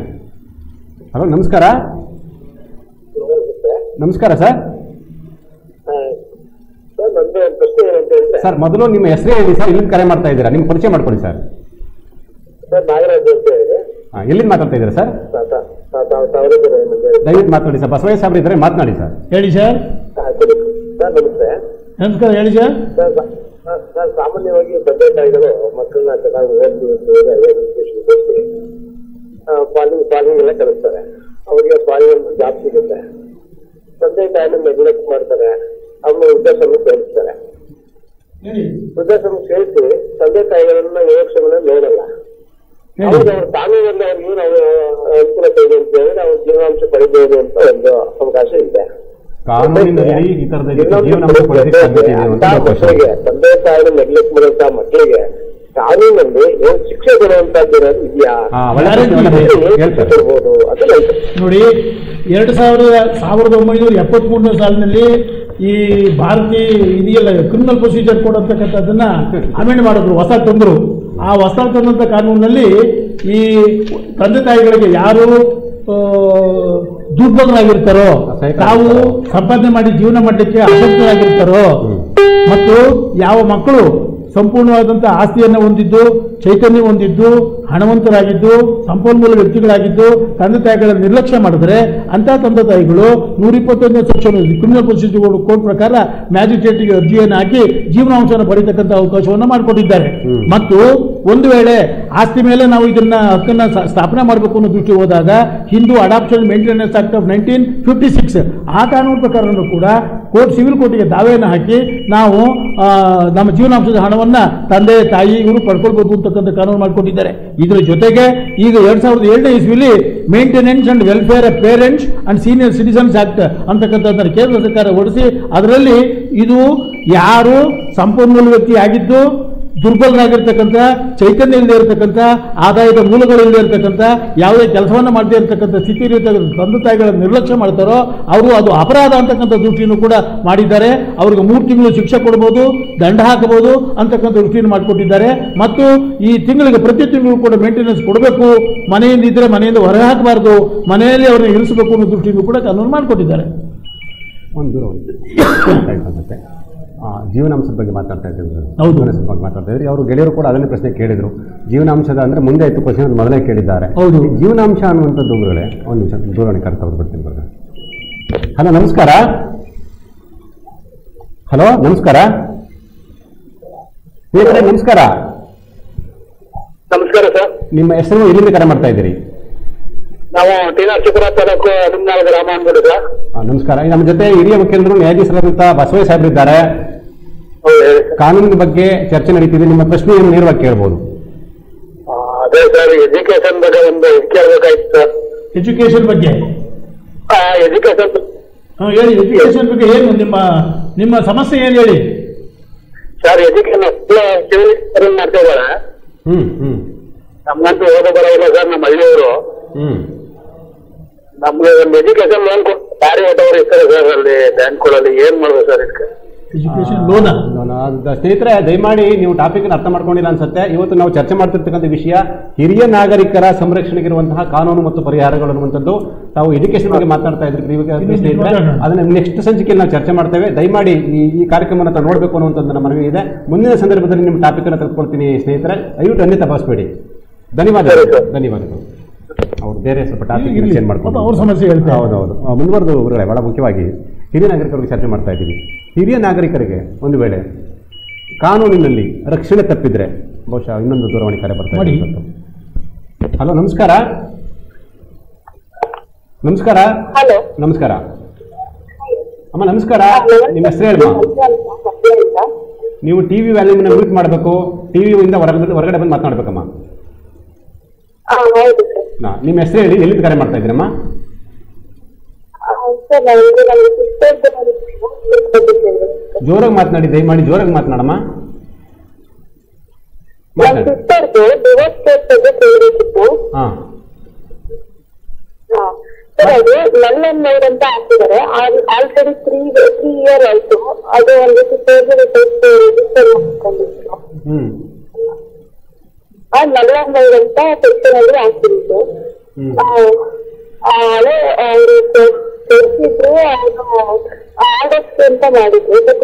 ಹಲೋ ನಮಸ್ಕಾರ ನಮಸ್ಕಾರ ಸರ್ ಸರ್ ನಂದು ಒಂದು ಪ್ರಶ್ನೆ ಏನಂತ ಹೇಳಿದ್ರೆ ಸರ್ ಮೊದಲು ನಿಮ್ಮ ಹೆಸರೇ ಹೇಳಿ ಸರ್ ಇಲ್ಲಿಂದ ಕರೆ ಮಾಡ್ತಾ ಇದ್ದೀರಾ ನಿಮ್ಮ ಪರಿಚಯ ಮಾಡ್ಕೊಳ್ಳಿ ಸರ್ ಸರ್ ನಾಗರಾಜ್ ಅಂತ ಹೇಳಿ ಹಾಂ ಎಲ್ಲಿಂದ ಮಾತಾಡ್ತಾ ಇದ್ದೀರಾ ಸರ್ ಸಾವಿರ ದಯವಿಟ್ಟು ಮಾತಾಡಿ ಸರ್ ಬಸವಯ್ಯ ಸಾಹೇಬ್ರು ಇದ್ದಾರೆ ಮಾತನಾಡಿ ಸರ್ ಹೇಳಿ ಸರ್ ಸರ್ ನಮಸ್ತೆ ನಮಸ್ಕಾರ ಹೇಳಿ ಸರ್ ಸರ್ ಸರ್, ಸರ್ ಸಾಮಾನ್ಯವಾಗಿ ತಂದೆ ತಾಯಿಗಳು ಮಕ್ಕಳನ್ನ ಚೆನ್ನಾಗಿ ಓದಿಸಿ ಎಜುಕೇಶನ್ ಕೊಡಿಸಿ ಪಾಲಿಂಗ್ ಪಾಲಿಂಗ್ ಎಲ್ಲ ಕಲಿಸ್ತಾರೆ ಅವರಿಗೆ ಪಾಲಿಂಗ್ ಒಂದು ಜಾಬ್ ಸಿಗುತ್ತೆ ತಂದೆ ತಾಯಿನ ನೆಗ್ಲೆಕ್ಟ್ ಮಾಡ್ತಾರೆ ಅವ್ರನ್ನ ವೃದ್ಧಾಶ್ರಮ ಸೇರಿಸ್ತಾರೆ ವೃದ್ಧಾಶ್ರಮ ಸೇರಿಸಿ ತಂದೆ ತಾಯಿಗಳನ್ನ ಯೋಚನೆ ನೋಡಲ್ಲ ಹೇಳಿ ಅವಾಗ ಅವ್ರ ಕಾನೂನಲ್ಲಿ ಅವ್ರಿಗೆ ಏನು ಅನುಕೂಲತೆ ಇದೆ ಅಂತ ಹೇಳಿದ್ರೆ ಅವ್ರ ಜೀವನಾಂಶ ಪಡಿಬಹುದು ಅಂತ ಒಂದು ಅವಕಾಶ ಇದೆ ಕಾನೂನಿನಲ್ಲಿ ಈ ಥರದ ಜೀವನ ಪಡೆಯಲಿಕ್ಕೆ ಸಾಧ್ಯತೆ ಇದೆ ಅಂತ ಅಂತ ಒಂದು question. ಮಕ್ಕಳಿಗೆ ತಂದೆ ತಾಯಿನ ನೆಗ್ಲೆಕ್ಟ್ ಮಾಡುವಂತ ಮಕ್ಕಳಿಗೆ ಕಾನೂನಲ್ಲಿ ಏನ್ ಶಿಕ್ಷೆ ಕೊಡುವಂತದ್ದು ಏನಾದ್ರು ಇದೆಯಾ ಹಾ, ಒಳ್ಳೆ ಯಾರಿಗೆ ಪ್ರಶ್ನೆ ಇದೆ? ಇದೆ. ಏನ್ ಹೇಳ್ತಾರೆ. ಶಿಕ್ಷೆ ಕೊಡ್ಬೋದು ಅದು ನನ್ನ ಪ್ರಶ್ನೆ. ನೋಡಿ ಎರಡು ಸಾವಿರದ ಸಾವಿರದ ಒಂಬೈನೂರ ಎಪ್ಪತ್ಮೂರನೇ ಸಾಲಿನಲ್ಲಿ ಈ ಭಾರತೀಯ ಇದೆಯಲ್ಲ ಕ್ರಿಮಿನಲ್ ಪ್ರೊಸೀಜರ್ ಕೋಡ್ ಅಂತಕ್ಕಂಥದ್ದನ್ನ ಅಮೆಂಡ್ ಮಾಡಿದ್ರು ಹೊಸ ತಂದರು ಆ ಹೊಸ ತಂದಂಥ ಕಾನೂನಿನಲ್ಲಿ ಈ ತಂದೆ ತಾಯಿಗಳಿಗೆ ಯಾರು ಆ, ದುರ್ಬಲರಾಗಿರ್ತಾರೋ ಅಸಹಾಯಕ ತಾವು ಸಂಪಾದನೆ ಮಾಡಿ ಜೀವನ ಮಾಡಲಿಕ್ಕೆ ಅಸಕ್ತರಾಗಿರ್ತಾರೋ ಮತ್ತು ಯಾವ ಮಕ್ಕಳು ಸಂಪೂರ್ಣವಾದಂಥ ಆಸ್ತಿಯನ್ನು ಹೊಂದಿದ್ದು ಚೈತನ್ಯ ಹೊಂದಿದ್ದು ಹಣವಂತರಾಗಿದ್ದು ಸಂಪನ್ಮೂಲ ವ್ಯಕ್ತಿಗಳಾಗಿದ್ದು ತಂದೆ ತಾಯಿಗಳ ನಿರ್ಲಕ್ಷ್ಯ ಮಾಡಿದ್ರೆ ಅಂತ ತಂದೆ ತಾಯಿಗಳು ನೂರ ಇಪ್ಪತ್ತೊಂದನೇ ಸೆಕ್ಷನ್ ಕ್ರಿಮಿನಲ್ ಪ್ರೊಸೀಜರ್ ಕೋರ್ಟ್ ಪ್ರಕಾರ ಮ್ಯಾಜಿಸ್ಟ್ರೇಟ್ಗೆ ಅರ್ಜಿಯನ್ನು ಹಾಕಿ ಜೀವನಾಂಶವನ್ನು ಪಡಿತಕ್ಕಂಥ ಅವಕಾಶವನ್ನು ಮಾಡಿಕೊಟ್ಟಿದ್ದಾರೆ ಹ್ಮ್. ಮತ್ತು ಒಂದು ವೇಳೆ ಆಸ್ತಿ ಮೇಲೆ ನಾವು ಇದನ್ನ ಹಕ್ಕನ್ನ ಸ- ಸ್ಥಾಪನೆ ಮಾಡಬೇಕು ಅನ್ನೋ ದೃಷ್ಟಿ ಹೋದಾಗ Hindu adoption maintenance act of nineteen fifty six ಆ ಕಾನೂನು ಪ್ರಕಾರನೂ ಕೂಡ ಕೋರ್ಟ್ ಸಿವಿಲ್ ಕೋರ್ಟಿಗೆ ದಾವೆಯನ್ನು ಹಾಕಿ ನಾವು ಆ, ನಮ್ಮ ಜೀವನಾಂಶದ ಹಣವನ್ನ ತಂದೆ ತಾಯಿ ಇವರು ಪಡ್ಕೊಳ್ಬೋದು ಅಂತಕ್ಕಂಥ ಕಾನೂನು ಮಾಡಿಕೊಟ್ಟಿದ್ದಾರೆ ಇದರ ಜೊತೆಗೆ ಈಗ ಎರಡ್ ಸಾವಿರದ ಏಳನೇ ಇಸ್ವಿಲಿ maintenance and welfare of parents and senior citizens act ಅಂತಕ್ಕಂಥದ್ದನ್ನು ಕೇಂದ್ರ ಸರ್ಕಾರ ಹೊರಡಿಸಿ ಅದರಲ್ಲಿ ಇದು ಯಾರು ಸಂಪನ್ಮೂಲ ವ್ಯಕ್ತಿ ಆಗಿದ್ದು ದುರ್ಬಲರಾಗಿರ್ತಕ್ಕಂಥ ಚೈತನ್ಯ ಇಲ್ಲದೆ ಇರತಕ್ಕಂಥ ಆದಾಯದ ಮೂಲಗಳಿಲ್ಲದೆ ಇರತಕ್ಕಂಥ ಯಾವುದೇ ಕೆಲಸವನ್ನು ಮಾಡದೇ ಇರತಕ್ಕಂಥ ಸ್ಥಿತಿ ಇರತಕ್ಕಂಥ ತಂದೆ ತಾಯಿಗಳ ನಿರ್ಲಕ್ಷ್ಯ ಮಾಡ್ತಾರೋ ಅವರು ಅದು ಅಪರಾಧ ಅಂತಕ್ಕಂಥ ದೃಷ್ಟಿಯನ್ನು ಕೂಡ ಮಾಡಿದ್ದಾರೆ ಅವ್ರಿಗೆ ಮೂರು ತಿಂಗಳು ಶಿಕ್ಷೆ ಕೊಡ್ಬೋದು ದಂಡ ಹಾಕಬಹುದು ಅಂತಕ್ಕಂಥ ದೃಷ್ಟಿಯನ್ನು ಮಾಡಿಕೊಟ್ಟಿದ್ದಾರೆ ಮತ್ತು ಈ ತಿಂಗಳಿಗೆ ಪ್ರತಿ ತಿಂಗಳು ಕೂಡ ಮೇಂಟೆನೆನ್ಸ್ ಕೊಡಬೇಕು ಮನೆಯಿಂದ ಇದ್ರೆ ಮನೆಯಿಂದ ಹೊರ ಹಾಕಬಾರ್ದು ಮನೆಯಲ್ಲಿ ಅವ್ರನ್ನ ಇರಿಸಬೇಕು ಅನ್ನೋ ದೃಷ್ಟಿಯನ್ನು ಕೂಡ ಕಾನೂನು ಮಾಡಿಕೊಟ್ಟಿದ್ದಾರೆ ಒಂದು ದೂರ ಒಂದು ಮತ್ತೆ ಆ, ಜೀವನಾಂಶದ ಬಗ್ಗೆ ಮಾತಾಡ್ತಾ ಇದ್ದೀವಿ ಹೌದು. ಜೀವನಾಂಶದ ಬಗ್ಗೆ ಮಾತಾಡ್ತಾ ಇದ್ರಿ ಅವರು ಗೆಳೆಯರು ಕೂಡ ಅದನ್ನೇ ಪ್ರಶ್ನೆ ಕೇಳಿದ್ರು ಜೀವನಾಂಶದ ಅಂದ್ರೆ ಮುಂದೆ ಇತ್ತು ಕ್ವಶನ್ ಮೊದಲೇ ಕೇಳಿದ್ದಾರೆ ಹೌದು. ಈ ಜೀವನಾಂಶ ಅನ್ನುವಂಥದ್ದು ಗುರುಗಳೇ ಒಂದು ನಿಮಿಷ ದೂರವಾಣಿ ಕರ್ತ ಬಿಡ್ತೀನಿ ಬರ್ರಿ ಹಲೋ ನಮಸ್ಕಾರ ಹಲೋ ನಮಸ್ಕಾರ ಸ್ನೇಹಿತರೆ ನಮಸ್ಕಾರ ನಮಸ್ಕಾರ ಸರ್ ನಿಮ್ಮ ಹೆಸರು ಎಲ್ಲಿಂದ ಕರೆ ಮಾಡ್ತಾ ಇದ್ದೀರಿ ನಾವು ಟಿ ನರಸೀಪುರ ತಾಲೂಕು ಹನುಮನಾಳ ಗ್ರಾಮ ಅಂದ್ಬಿಟ್ಟು ಸರ್ ಆ, ನಮಸ್ಕಾರ ಈಗ ನಮ್ಮ ಜೊತೆ ಹಿರಿಯ ಮುಖ್ಯಮಂತ್ರಿಗಳು ನ್ಯಾಯಾಧೀಶರಾದಂಥ ಬಸವಯ್ಯ ಸಾಹೇಬರಿದ್ದಾರೆ ಹೌದು ಹೇಳಿ ಸರ್ ಕಾನೂನಿನ ಬಗ್ಗೆ ಚರ್ಚೆ ನಡೀತಿದೆ ನಿಮ್ಮ ಪ್ರಶ್ನೆಯನ್ನು ನೇರವಾಗಿ ಕೇಳ್ಬೋದು ಆ, ಅದೇ ಸರ್ ಎಜುಕೇಶನ್ ಬಗ್ಗೆ ಒಂದು ಇದು ಕೇಳ್ಬೇಕಾಯ್ತು ಸರ್ ಎಜುಕೇಶನ್ ಬಗ್ಗೆ ಎಜುಕೇಶನ್ ಹ್ಮ್, ಹೇಳಿ ಎಜುಕೇಶನ್ ಬಗ್ಗೆ ಏನು ನಿಮ್ಮ ನಿಮ್ಮ ಸಮಸ್ಯೆ ಏನು ಹೇಳಿ ಸರ್ ಎಜುಕೇಶನ್ ಸಿವಿಲ್ ಮಾಡ್ತಾ ಇದ್ದಾರೆ ಹ್ಮ್ ಹ್ಮ್ ನಮ್ಗಂತೂ ಓದೋ ಬರೋಲ್ಲ ಸರ್ ನಮ್ಮ ಹಳ್ಳಿಯವರು ಹ್ಮ್ ನಮ್ಗೆ ಒಂದು ಎಜುಕೇಶನ್ ಲೋನ್ ಕೊಟ್ಟು ದಾರಿ ಹೊಟ್ಟವರು ಇರ್ತಾರೆ ಸರ್ ಅಲ್ಲಿ ಬ್ಯಾಂಕ್ಗಳಲ್ಲಿ ಏನ್ ಮಾಡ್ಬೇಕು ಸರ್ ಇದಕ್ಕೆ ಎಜುಕೇಶನ್ ಲೋನಾ ನಾನು ಅದ್- ಸ್ನೇಹಿತರೆ ದಯಮಾಡಿ ನೀವು ಟಾಪಿಕ್ ಅರ್ಥ ಮಾಡ್ಕೊಂಡಿಲ್ಲ ಅನ್ಸುತ್ತೆ ಇವತ್ತು ನಾವು ಚರ್ಚೆ ಮಾಡ್ತಿರ್ತಕ್ಕಂಥ ವಿಷಯ ಹಿರಿಯ ನಾಗರಿಕರ ಸಂರಕ್ಷಣೆಗಿರುವಂತಹ ಕಾನೂನು ಮತ್ತು ಪರಿಹಾರಗಳು ಅನ್ನುವಂಥದ್ದು ತಾವು ಎಜುಕೇಶನ್ ಬಗ್ಗೆ ಮಾತನಾಡ್ತಾ ಇದ್ರಿ ಪ್ರಿಯ- ಇನ್ನೊಂದು ಸ್ನೇಹಿತರೆ ಮಾತಾಡೋಣ. ಅದನ್ನ ನೆಕ್ಸ್ಟ್ ಸಂಚಿಕೆಯಲ್ಲಿ ನಾವು ಚರ್ಚೆ ಮಾಡ್ತೇವೆ ದಯಮಾಡಿ ಈ ಈ ಕಾರ್ಯಕ್ರಮವನ್ನು ತಾವು ನೋಡಬೇಕು ಅನ್ನುವಂಥದ್ದು ನಮ್ಮ ಮನವಿ ಇದೆ ಮುಂದಿನ ಸಂದರ್ಭದಲ್ಲಿ ನಿಮ್ಮ ಟಾಪಿಕ್ ಅನ್ನು ತೆಗೆದುಕೊಳ್ತೀನಿ ಸ್ನೇಹಿತರೆ ದಯವಿಟ್ಟು ಅನ್ಯ ತಪಾಸಬೇಡಿ ಧನ್ಯವಾದಗಳು ಸರಿ, ಸರ್. ಧನ್ಯವಾದಗಳು ಅವ್ರು ಬೇರೆ ಸ್ವಲ್ಪ ಟಾಪಿಕ್ ಇರ್ಲಿ. ಚೇಂಜ್ ಮಾಡ್ಕೊಂಡು ಪಾಪ ಅವ್ರ ಸಮಸ್ಯೆ ಹೇಳ್ತಾರೆ. ಹೌದೌದು ಆ, ಮುಂದುವರೆದು ಗುರುಗಳೇ ಬಹಳ ಮುಖ್ಯವಾಗಿ ಹಿರಿಯ ನಾಗರಿಕರಿಗೆ ಚರ್ಚೆ ಮಾಡ್ತಾ ಇದ್ದೀವಿ ಹಿರಿಯ ನಾಗರಿಕರಿಗೆ ಒಂದು ವೇಳೆ ಕಾನೂನಿನಲ್ಲಿ ರಕ್ಷಣೆ ತಪ್ಪಿದ್ರೆ ಬಹುಶಃ ಇನ್ನೊಂದು ದೂರವಾಣಿ ಕರೆ ಬರ್ತಾ ಮಾಡಿ. ಇದೆ ಹಲೋ ನಮಸ್ಕಾರ ನಮಸ್ಕಾರ ಹಲೋ ನಮಸ್ಕಾರ ಅಮ್ಮ ನಮಸ್ಕಾರ ನಿಮ್ಮ ಹೆಸರು ಹೇಳಮ್ಮ ನೀವು ಟಿ ವಿ ವ್ಯಾಲ್ಯೂಮ್ನ ಮ್ಯೂಟ್ ಮಾಡಬೇಕು ಟಿ ವಿಯಿಂದ ಹೊರಗಡೆ ಹೊರಗಡೆ ಬಂದು ಮಾತನಾಡ್ಬೇಕಮ್ಮ ಹಾ ಹೌದು ಸರ್ ನಾ ನಿಮ್ಮ ಹೆಸರು ಹೇಳಿ ಎಲ್ಲಿಂದ ಕರೆ ಮಾಡ್ತಾ ಇದ್ದೀರಮ್ಮ ಆ, ಸರ್ ನನಗೆ ನನ್ನ ಸಿಸ್ಟರ್ ಜೋರಾಗಿ ಮಾತನಾಡಿ ದಯಮಾಡಿ ಜೋರಾಗಿ ಮಾತನಾಡಮ್ಮ ನನ್ನ ಮಾತಾಡಿ ಸಿಸ್ಟರ್ದು ಡಿವೋರ್ಸ್ ಕೇಸ್ ಬಗ್ಗೆ ಕೇಳಬೇಕಿತ್ತು ಹಾಂ ಹಾ ಸರ್ ಅದು ನಲ್ಲನ್ ಮೈರ್ ಅಂತ ಹಾಕಿದ್ದಾರೆ ಆಲ್ರೆಡಿ ತ್ರೀ ತ್ರೀ ಇಯರ್ ಆಯ್ತು ಅದು ಒಂದು ಸಿಸ್ಟರ್ಗೆ ರಿಜಿಸ್ಟರ್ ಮಾಡ್ಕೊಂಡಿದ್ರು ಹ್ಞೂ ಆ ನಲ್ಲನ್ ಮೈರ್ ಅಂತ ಸೆಕ್ಷನ್ ಅಲ್ಲಿ ಹಾಕಿದ್ರು ಹ್ಞೂ ಆ, ಹಳೆ ಅವರು ತೆಗ್ಸಿದ್ರು ಅದು ಆಡೋಕ್ಕೆ ಅಂತ ಮಾಡಿದ್ರು ಬಟ್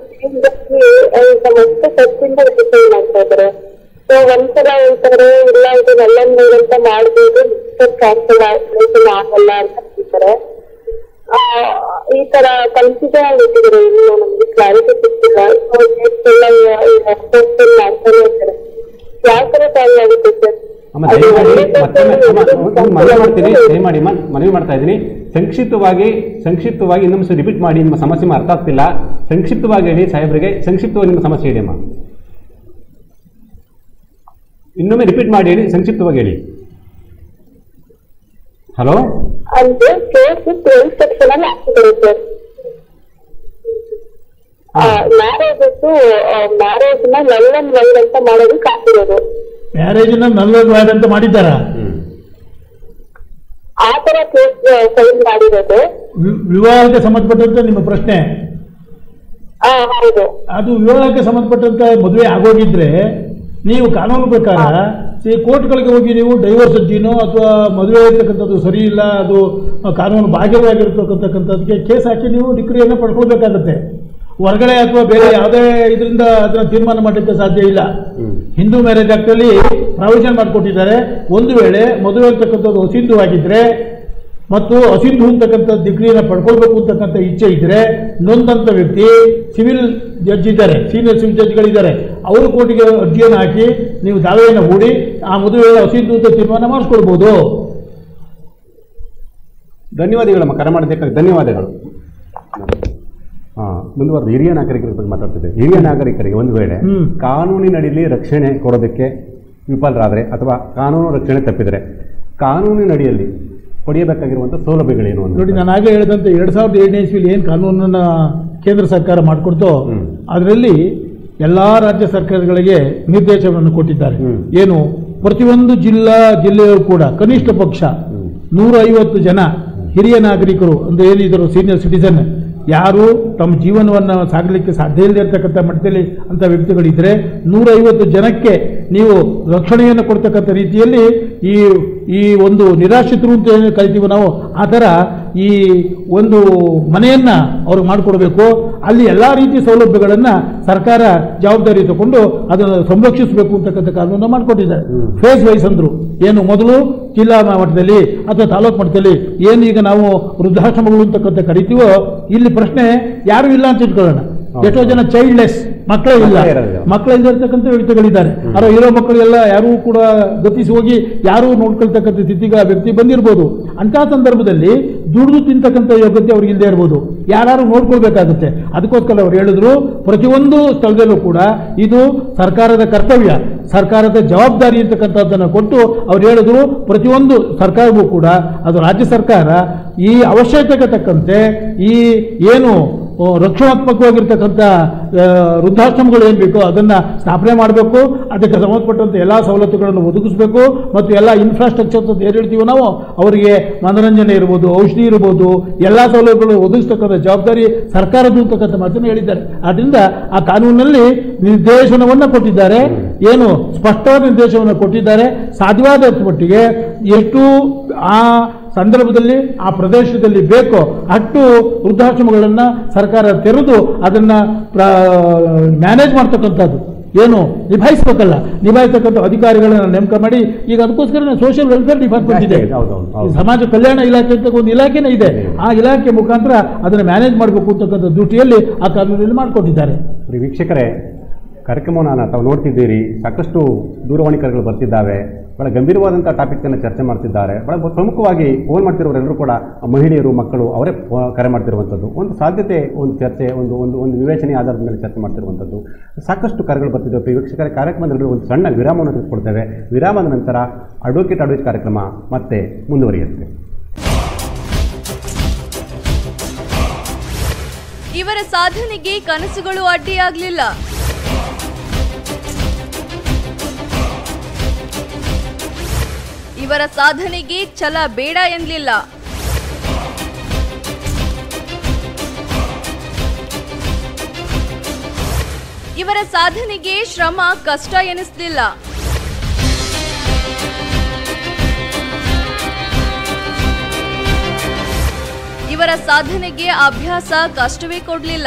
ಈಗ ಮತ್ತೆ ಖರ್ಚಿಂದ ರಿಜಿಸ್ಟರ್ ಮಾಡ್ತಾ ಇದ್ದಾರೆ ಸೊ ಒಂದ್ಸಲ ಹೇಳ್ತಾರೆ ಇಲ್ಲ ಇದು ನಲ್ಲನ್ ಮೈರ್ ಅಂತ ಮಾಡ್ಬೋದು ಕ್ಯಾನ್ಸಲ್ ಆಗಲ್ಲ ಅಂತ ಹೇಳ್ತಾರೆ ಆ, ಈ ತರ ಕನ್ಫ್ಯೂಷನ್ ಆಗಿಟ್ಟಿದ್ದಾರೆ ಇನ್ನು ನಮ್ಗೆ ಕ್ಲಾರಿಟಿ ಸಿಗ್ತಿಲ್ಲ ಸೊ ಎಲ್ಲ ಮಾಡ್ತಾನೆ ಇರ್ತಾರೆ ಯಾವ ತರ ಕಾರ್ಯ ಆಗುತ್ತೆ ಸರ್ ಅಮ್ಮ ದಯಮಾಡಿ ಮತ್ತೊಮ್ಮೆ ಅಮ್ಮ, ಒಂದು ಮನವಿ ಮಾಡ್ತೀನಿ ದಯಮಾಡಿ ಅಮ್ಮ ಮನವಿ ಮಾಡ್ತಾ ಇದ್ದೀನಿ ಸಂಕ್ಷಿಪ್ತವಾಗಿ ಸಂಕ್ಷಿಪ್ತವಾಗಿ ಇನ್ನೊಮ್ಮೆ ರಿಪೀಟ್ ಮಾಡಿ ನಿಮ್ಮ ಸಮಸ್ಯೆ ನಿಮ್ಗೆ ಅರ್ಥ ಆಗ್ತಿಲ್ಲ ಸಂಕ್ಷಿಪ್ತವಾಗಿ ಹೇಳಿ ಸಾಹೇಬರಿಗೆ ಸಂಕ್ಷಿಪ್ತವಾಗಿ ನಿಮ್ಮ ಸಮಸ್ಯೆ ಹೇಳಿ ಅಮ್ಮ ಇನ್ನೊಮ್ಮೆ ರಿಪೀಟ್ ಮಾಡಿ ಹೇಳಿ ಸಂಕ್ಷಿಪ್ತವಾಗಿ ಹೇಳಿ ಹಲೋ ಅಂದ್ರೆ ಕೇಸ್ ಟ್ವೆಲ್ತ್ ಸೆಕ್ಷನ್ ಅಲ್ಲಿ ಹಾಕಿದ್ದಾರೆ ಸರ್ ಮ್ಯಾರೇಜ್ ಮ್ಯಾರೇಜ್ ನ ನಲ್ಲನ್ ವೈರ್ ಅಂತ ಮಾಡೋದಕ್ಕೆ ಹಾಕಿರೋದು ಮ್ಯಾರೇಜಿನ ನಲ್ಲದು ಅಂತ ಮಾಡಿದ್ದಾರಾ ಹ್ಮ್ ಆ ತರ ಕೇಸ್ ಫೈಲ್ ಮಾಡಿರೋದು ವಿ- ವಿವಾಹಕ್ಕೆ ಸಂಬಂಧಪಟ್ಟಂತೆ ನಿಮ್ಮ ಪ್ರಶ್ನೆ ಆ ಹೌದು ಅದು ವಿವಾಹಕ್ಕೆ ಸಂಬಂಧಪಟ್ಟಂತ ಮದುವೆ ಆಗೋಗಿದ್ರೆ ನೀವು ಕಾನೂನು ಪ್ರಕಾರ ಈ ಕೋರ್ಟ್ಗಳಿಗೆ ಹೋಗಿ ನೀವು ಡೈವರ್ಸ್ ಅರ್ಜಿನೋ ಅಥವಾ ಮದುವೆ ಇರ್ತಕ್ಕಂಥದ್ದು ಸರಿ ಇಲ್ಲ ಅದು ಕಾನೂನು ಬಾಧ್ಯವಾಗಿರ್ತಕ್ಕಂಥದ್ದಕ್ಕೆ ಕೇಸ್ ಹಾಕಿ ನೀವು ಡಿಗ್ರಿಯನ್ನು ಪಡ್ಕೊಳ್ಬೇಕಾಗತ್ತೆ ಹೊರಗಡೆ ಅಥವಾ ಬೇರೆ ಯಾವುದೇ ಇದರಿಂದ ಅದನ್ನ ತೀರ್ಮಾನ ಮಾಡಲಿಕ್ಕೆ ಸಾಧ್ಯ ಇಲ್ಲ ಹ್ಮ್ ಹಿಂದೂ ಮ್ಯಾರೇಜ್ ಆಕ್ಟಲ್ಲಿ ಪ್ರಾವಿಷನ್ ಮಾಡಿಕೊಟ್ಟಿದ್ದಾರೆ ಒಂದು ವೇಳೆ ಮದುವೆ ಅಂತಕ್ಕಂಥದ್ದು ಅಸಿಂಧುವಾಗಿದ್ರೆ ಮತ್ತು ಅಸಿಂಧು ಅಂತಕ್ಕಂಥ ಡಿಗ್ರಿನ ಪಡ್ಕೊಳ್ಬೇಕು ಅಂತಕ್ಕಂಥ ಇಚ್ಛೆ ಇದ್ರೆ ನೊಂದಂಥ ವ್ಯಕ್ತಿ ಸಿವಿಲ್ ಜಡ್ಜ್ ಇದ್ದಾರೆ ಸೀನಿಯರ್ ಸಿವಿಲ್ ಜಡ್ಜ್ಗಳಿದ್ದಾರೆ ಅವರು ಕೋರ್ಟಿಗೆ ಅರ್ಜಿಯನ್ನು ಹಾಕಿ ನೀವು ದಾವೆಯನ್ನು ಹೂಡಿ ಆ ಮದುವೆ ಅಸಿಂಧು ಅಂತ ತೀರ್ಮಾನ ಮಾಡಿಸ್ಕೊಳ್ಬೋದು ಧನ್ಯವಾದಗಳಮ್ಮ ಕರೆ ಮಾಡಿದ್ದಕ್ಕಾಗಿ ಧನ್ಯವಾದಗಳು ಆ, ಮುಂದುವರೆದು ಹಿರಿಯ ನಾಗರಿಕರ ಬಗ್ಗೆ ಮಾತಾಡ್ತಿದ್ದೆ ಹಿರಿಯ ನಾಗರಿಕರಿಗೆ ಒಂದು ವೇಳೆ ಹ್ಮ್. ಕಾನೂನಿನಡಿಯಲ್ಲಿ ರಕ್ಷಣೆ ಕೊಡೋದಕ್ಕೆ ವಿಫಲರಾದರೆ ಅಥವಾ ಕಾನೂನು ರಕ್ಷಣೆ ತಪ್ಪಿದರೆ ಕಾನೂನಿನಡಿಯಲ್ಲಿ ಪಡೆಯಬೇಕಾಗಿರುವಂಥ ಸೌಲಭ್ಯಗಳೇನು ಅಂತ ನೋಡಿ ನಾನು ಆಗಲೇ ಹೇಳಿದಂತೆ ಎರಡ್ ಸಾವಿರದ ಏಳನೇ ಇಸ್ವಿಲಿ ಏನು ಕಾನೂನನ್ನ ಕೇಂದ್ರ ಸರ್ಕಾರ ಮಾಡಿಕೊಡ್ತೋ ಹ್ಮ್. ಅದರಲ್ಲಿ ಎಲ್ಲಾ ರಾಜ್ಯ ಸರ್ಕಾರಗಳಿಗೆ ನಿರ್ದೇಶನವನ್ನು ಕೊಟ್ಟಿದ್ದಾರೆ ಹ್ಮ್. ಏನು ಪ್ರತಿಯೊಂದು ಜಿಲ್ಲಾ ಜಿಲ್ಲೆಯವರು ಕೂಡ ಕನಿಷ್ಠ ಪಕ್ಷ ಹ್ಮ್. ನೂರ ಐವತ್ತು ಜನ ಹಿರಿಯ ನಾಗರಿಕರು ಅಂದ್ರೆ ಏನಿದ್ರು ಸೀನಿಯರ್ ಸಿಟಿಸನ್ ಯಾರು ತಮ್ಮ ಜೀವನವನ್ನು ಸಾಗಲಿಕ್ಕೆ ಸಾಧ್ಯ ಇಲ್ಲದೆ ಇರತಕ್ಕಂಥ ಮಟ್ಟದಲ್ಲಿ ಅಂತ ವ್ಯಕ್ತಿಗಳಿದ್ರೆ ನೂರೈವತ್ತು ಜನಕ್ಕೆ ನೀವು ರಕ್ಷಣೆಯನ್ನು ಕೊಡ್ತಕ್ಕಂಥ ರೀತಿಯಲ್ಲಿ ಈ ಈ ಒಂದು ನಿರಾಶ್ರಿತರು ಅಂತ ಏನು ಕರಿತೀವಿ ನಾವು ಆ ಥರ ಈ ಒಂದು ಮನೆಯನ್ನ ಅವ್ರಿಗೆ ಮಾಡಿಕೊಡ್ಬೇಕು ಅಲ್ಲಿ ಎಲ್ಲ ರೀತಿಯ ಸೌಲಭ್ಯಗಳನ್ನು ಸರ್ಕಾರ ಜವಾಬ್ದಾರಿ ತಗೊಂಡು ಅದನ್ನು ಸಂರಕ್ಷಿಸಬೇಕು ಅಂತಕ್ಕಂಥ ಕಾನೂನನ್ನು ಮಾಡಿಕೊಟ್ಟಿದ್ದಾರೆ ಹ್ಮ್. ಫೇಸ್ ವೈಸ್ ಅಂದ್ರು ಏನು ಮೊದಲು ಜಿಲ್ಲಾ ಮಟ್ಟದಲ್ಲಿ ಅಥವಾ ತಾಲೂಕು ಮಟ್ಟದಲ್ಲಿ ಏನು ಈಗ ನಾವು ವೃದ್ಧಾಶ್ರಮಗಳು ಅಂತಕ್ಕಂಥ ಕರಿತೀವೋ ಇಲ್ಲಿ ಪ್ರಶ್ನೆ ಯಾರು ಇಲ್ಲ ಅಂತ ಇಟ್ಕೊಳ್ಳೋಣ ಹೌದು. ಎಷ್ಟೋ ಜನ ಚೈಲ್ಡ್ಲೆಸ್ ಮಕ್ಕಳೇ ಇಲ್ಲ ಮಕ್ಕಳೇ ಇರೋದಿಲ್ಲ. ಮಕ್ಕಳಿಂದ ಇರ್ತಕ್ಕಂಥ ವ್ಯಕ್ತಿಗಳಿದ್ದಾರೆ ಆದ್ರೆ ಇರೋ ಮಕ್ಕಳೆಲ್ಲ ಯಾರೂ ಕೂಡ ಗತಿಸಿ ಹೋಗಿ ಯಾರೂ ನೋಡ್ಕೊಳ್ತಕ್ಕಂಥ ಸ್ಥಿತಿಗೆ ಆ ವ್ಯಕ್ತಿ ಬಂದಿರ್ಬೋದು ಅಂತಹ ಸಂದರ್ಭದಲ್ಲಿ ದುಡಿದು ತಿಂತಕ್ಕಂಥ ಯೋಗ್ಯತೆ ಅವ್ರಿಗೆ ಇಲ್ಲದೆ ಇರ್ಬೋದು ಯಾರು ನೋಡ್ಕೊಳ್ಬೇಕಾಗುತ್ತೆ ಅದಕ್ಕೋಸ್ಕರ ಅವ್ರು ಹೇಳಿದ್ರು ಪ್ರತಿಯೊಂದು ಸ್ಥಳದಲ್ಲೂ ಕೂಡ ಇದು ಸರ್ಕಾರದ ಕರ್ತವ್ಯ ಸರ್ಕಾರದ ಜವಾಬ್ದಾರಿ ಅಂತಕ್ಕಂಥದ್ದನ್ನು ಕೊಟ್ಟು ಅವ್ರು ಹೇಳಿದ್ರು ಪ್ರತಿಯೊಂದು ಸರ್ಕಾರವೂ ಕೂಡ ಅದು ರಾಜ್ಯ ಸರ್ಕಾರ ಈ ಅವಶ್ಯಕತೆಗೆ ತಕ್ಕಂತೆ ಈ ಏನು ಆ, ರಕ್ಷಣಾತ್ಮಕವಾಗಿರ್ತಕ್ಕಂಥ ಆ, ವೃದ್ಧಾಶ್ರಮಗಳು ಏನು ಬೇಕೋ ಅದನ್ನು ಸ್ಥಾಪನೆ ಮಾಡಬೇಕು ಅದಕ್ಕೆ ಸಂಬಂಧಪಟ್ಟಂತೆ ಎಲ್ಲ ಸವಲತ್ತುಗಳನ್ನು ಒದಗಿಸಬೇಕು ಮತ್ತು ಎಲ್ಲ ಇನ್ಫ್ರಾಸ್ಟ್ರಕ್ಚರ್ ಅಂತ ಏನು ಹೇಳ್ತೀವೋ ನಾವು ಅವರಿಗೆ ಮನೋರಂಜನೆ ಇರ್ಬೋದು ಔಷಧಿ ಇರ್ಬೋದು ಎಲ್ಲ ಸೌಲಭ್ಯಗಳು ಒದಗಿಸ್ತಕ್ಕಂಥ ಜವಾಬ್ದಾರಿ ಸರ್ಕಾರದ್ದು ಅಂತಕ್ಕಂಥ ಮಾತನ್ನು ಹೇಳಿದ್ದಾರೆ ಆದ್ದರಿಂದ ಆ ಕಾನೂನಿನಲ್ಲಿ ನಿರ್ದೇಶನವನ್ನು ಕೊಟ್ಟಿದ್ದಾರೆ ಏನು ಸ್ಪಷ್ಟವಾದ ನಿರ್ದೇಶನವನ್ನು ಕೊಟ್ಟಿದ್ದಾರೆ ಸಾಧ್ಯವಾದ ಮಟ್ಟಿಗೆ ಎಷ್ಟು ಆ ಸಂದರ್ಭದಲ್ಲಿ ಆ ಪ್ರದೇಶದಲ್ಲಿ ಬೇಕೋ ಅಷ್ಟು ವೃದ್ಧಾಶ್ರಮಗಳನ್ನು ಸರ್ಕಾರ ತೆರೆದು ಅದನ್ನು ಮ್ಯಾನೇಜ್ ಮಾಡ್ತಕ್ಕಂಥದ್ದು ಏನು ನಿಭಾಯಿಸ್ಬೇಕಲ್ಲ ನಿಭಾಯಿಸ್ತಕ್ಕಂಥ ಅಧಿಕಾರಿಗಳನ್ನ ನೇಮಕ ಮಾಡಿ ಈಗ ಅದಕ್ಕೋಸ್ಕರ ಸೋಷಿಯಲ್ ವೆಲ್ಫೇರ್ ಡಿಪಾರ್ಟ್ಮೆಂಟ್ ಇದೆ ಹೌದು, ಹೌದು, ಹೌದು. ಈ ಸಮಾಜ ಕಲ್ಯಾಣ ಇಲಾಖೆ ಅಂತ ಒಂದು ಇಲಾಖೆನೇ ಇದೆ ಆ ಇಲಾಖೆ ಮುಖಾಂತರ ಅದನ್ನು ಮ್ಯಾನೇಜ್ ಮಾಡಬೇಕು ಅಂತಕ್ಕಂಥ ದೃಷ್ಟಿಯಲ್ಲಿ ಆ ಕಾನೂನಲ್ಲಿ ಮಾಡಿಕೊಟ್ಟಿದ್ದಾರೆ ಪ್ರಿಯ ವೀಕ್ಷಕರೇ ಕಾರ್ಯಕ್ರಮವನ್ನು ತಾವು ನೋಡ್ತಿದ್ದೀರಿ ಸಾಕಷ್ಟು ದೂರವಾಣಿ ಕರೆಗಳು ಬರ್ತಿದ್ದಾವೆ ಬಹಳ ಗಂಭೀರವಾದಂಥ ಟಾಪಿಕ್ಕನ್ನು ಚರ್ಚೆ ಮಾಡ್ತಿದ್ದಾರೆ ಬಹಳ ಪ್ರಮುಖವಾಗಿ ಫೋನ್ ಮಾಡ್ತಿರೋರೆಲ್ಲರೂ ಕೂಡ ಮಹಿಳೆಯರು ಮಕ್ಕಳು ಅವರೇ ಫೋ- ಕರೆ ಮಾಡ್ತಿರುವಂಥದ್ದು ಒಂದು ಸಾಧ್ಯತೆ ಒಂದು ಚರ್ಚೆ ಒಂದು ಒಂದು ಒಂದು ವಿವೇಚನೆ ಆಧಾರದ ಮೇಲೆ ಚರ್ಚೆ ಮಾಡ್ತಿರುವಂಥದ್ದು ಸಾಕಷ್ಟು ಕರೆಗಳು ಬರ್ತಿದ್ದಾವೆ ಪ್ರಿಯ ವೀಕ್ಷಕರೇ ಕಾರ್ಯಕ್ರಮದಲ್ಲಿ ಒಂದು ಸಣ್ಣ ವಿರಾಮವನ್ನು ತೆಗೆದುಕೊಳ್ತೇವೆ ವಿರಾಮದ ನಂತರ ಅಡ್ವೊಕೇಟ್ ಅಡ್ವೈಸ್ ಕಾರ್ಯಕ್ರಮ ಮತ್ತೆ ಮುಂದುವರಿಯುತ್ತೆ ಇವರ ಸಾಧನೆಗೆ ಕನಸುಗಳು ಅಡ್ಡಿಯಾಗ್ಲಿಲ್ಲ ಇವರ ಸಾಧನೆಗೆ ಛಲ ಬೇಡ ಎನ್ಲಿಲ್ಲ ಇವರ ಸಾಧನೆಗೆ ಶ್ರಮ ಕಷ್ಟ ಎನಿಸ್ಲಿಲ್ಲ ಇವರ ಸಾಧನೆಗೆ ಅಭ್ಯಾಸ ಕಷ್ಟವೇ ಕೊಡ್ಲಿಲ್ಲ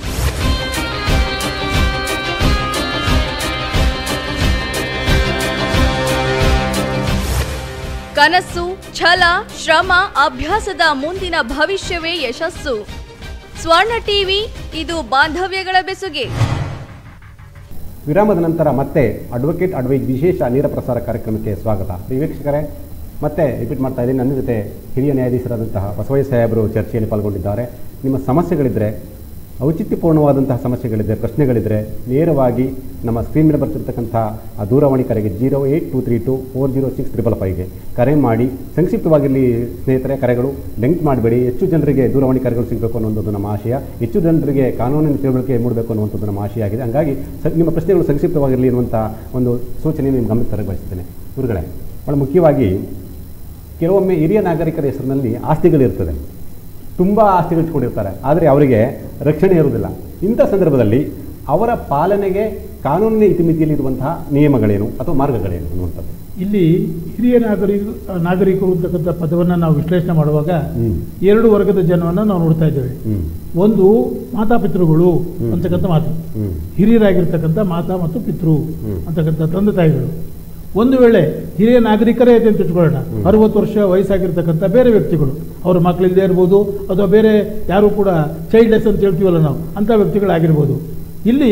ಕನಸು ಛಲ ಶ್ರಮ ಅಭ್ಯಾಸದ ಮುಂದಿನ ಭವಿಷ್ಯವೇ ಯಶಸ್ಸು ಸ್ವರ್ಣ ಟಿವಿ ಇದು ಬಾಂಧವ್ಯಗಳ ಬೆಸುಗೆ ವಿರಾಮದ ನಂತರ ಮತ್ತೆ ಅಡ್ವೊಕೇಟ್ ಅಡ್ವೈಸ್ ವಿಶೇಷ ನೇರ ಪ್ರಸಾರ ಕಾರ್ಯಕ್ರಮಕ್ಕೆ ಸ್ವಾಗತ ಪ್ರಿಯ ವೀಕ್ಷಕರೇ ಮತ್ತೆ ರಿಪೀಟ್ ಮಾಡ್ತಾ ಇದ್ದೀನಿ ನನ್ನ ಜೊತೆ ಹಿರಿಯ ನ್ಯಾಯಾಧೀಶರಾದಂತಹ ಬಸವಯ್ಯ ಸಾಹೇಬರು ಚರ್ಚೆಯಲ್ಲಿ ಪಾಲ್ಗೊಂಡಿದ್ದಾರೆ ನಿಮ್ಮ ಸಮಸ್ಯೆಗಳಿದ್ದರೆ ಔಚಿತ್ಯಪೂರ್ಣವಾದಂತಹ ಸಮಸ್ಯೆಗಳಿದ್ದರೆ ಪ್ರಶ್ನೆಗಳಿದ್ದರೆ ನೇರವಾಗಿ ನಮ್ಮ ಸ್ಕ್ರೀನ್ ಮೇಲೆ ಬರ್ತಿರ್ತಕ್ಕಂಥ ಆ ದೂರವಾಣಿ ಕರೆಗೆ zero eight two three two four zero six triple ಫೈವ್ಗೆ ಕರೆ ಮಾಡಿ ಸಂಕ್ಷಿಪ್ತವಾಗಿರಲಿ ಸ್ನೇಹಿತರೆ ಕರೆಗಳು ಲಿಂಕ್ ಮಾಡಬೇಡಿ ಹೆಚ್ಚು ಜನರಿಗೆ ದೂರವಾಣಿ ಕರೆಗಳು ಸಿಗಬೇಕು ಅನ್ನೋದು ನಮ್ಮ ಆಶಯ ಹೆಚ್ಚು ಜನರಿಗೆ ಕಾನೂನಿನ ತಿಳುವಳಿಕೆ ಮೂಡಬೇಕು ಅನ್ನುವಂಥದ್ದು ನಮ್ಮ ಆಶಯ ಆಗಿದೆ ಹಂಗಾಗಿ ಸ- ನಿಮ್ಮ ಪ್ರಶ್ನೆಗಳು ಸಂಕ್ಷಿಪ್ತವಾಗಿರಲಿ ಅನ್ನುವಂಥ ಒಂದು ಸೂಚನೆ ನಿಮ್ಮ ಗಮನಕ್ಕೆ ತರಕ್ಕೆ ಬಯಸ್ತೇನೆ ಗುರುಗಳೇ ಭಾಳ ಮುಖ್ಯವಾಗಿ ಕೆಲವೊಮ್ಮೆ ಹಿರಿಯ ನಾಗರಿಕರ ಹೆಸರಿನಲ್ಲಿ ಆಸ್ತಿಗಳಿರ್ತದೆ ತುಂಬ ಆಸ್ತಿಗಳು ಇಟ್ಕೊಂಡಿರ್ತಾರೆ ಆದರೆ ಅವರಿಗೆ ರಕ್ಷಣೆ ಇರುವುದಿಲ್ಲ ಇಂಥ ಸಂದರ್ಭದಲ್ಲಿ ಅವರ ಪಾಲನೆಗೆ ಕಾನೂನಿನ ಇತಿಮಿತಿಯಲ್ಲಿರುವಂತಹ ನಿಯಮಗಳೇನು ಅಥವಾ ಮಾರ್ಗಗಳೇನು ಅನ್ನುವಂಥದ್ದು ಇಲ್ಲಿ ಹಿರಿಯ ನಾಗರಿಕ ನಾಗರಿಕರು ಅಂತಕ್ಕಂಥ ಪದವನ್ನು ನಾವು ವಿಶ್ಲೇಷಣೆ ಮಾಡುವಾಗ ಹ್ಮ್. ಎರಡು ವರ್ಗದ ಜನವನ್ನು ನಾವು ನೋಡ್ತಾ ಇದ್ದೇವೆ ಹ್ಞೂ ಒಂದು ಮಾತಾಪಿತೃಗಳು ಹ್ಮ್. ಅಂತಕ್ಕಂಥ ಮಾತು ಹ್ಞೂ ಹಿರಿಯರಾಗಿರ್ತಕ್ಕಂಥ ಮಾತಾ ಮತ್ತು ಪಿತೃ ಹ್ಮ್. ಅಂತಕ್ಕಂಥ ತಂದೆ ತಾಯಿಗಳು ಒಂದು ವೇಳೆ ಹಿರಿಯ ನಾಗರಿಕರೇ ಇದೆ ಅಂತ ಇಟ್ಕೊಳ್ಳೋಣ ಅರವತ್ತು ವರ್ಷ ವಯಸ್ಸಾಗಿರ್ತಕ್ಕಂಥ ಬೇರೆ ವ್ಯಕ್ತಿಗಳು ಅವ್ರ ಮಕ್ಕಳಿಲ್ಲದೆ ಇರ್ಬೋದು ಅಥವಾ ಬೇರೆ ಯಾರು ಕೂಡ ಚೈಲ್ಡ್ಲೆಸ್ ಅಂತ ಹೇಳ್ತೀವಲ್ಲ ನಾವು ಅಂಥ ವ್ಯಕ್ತಿಗಳಾಗಿರ್ಬೋದು ಇಲ್ಲಿ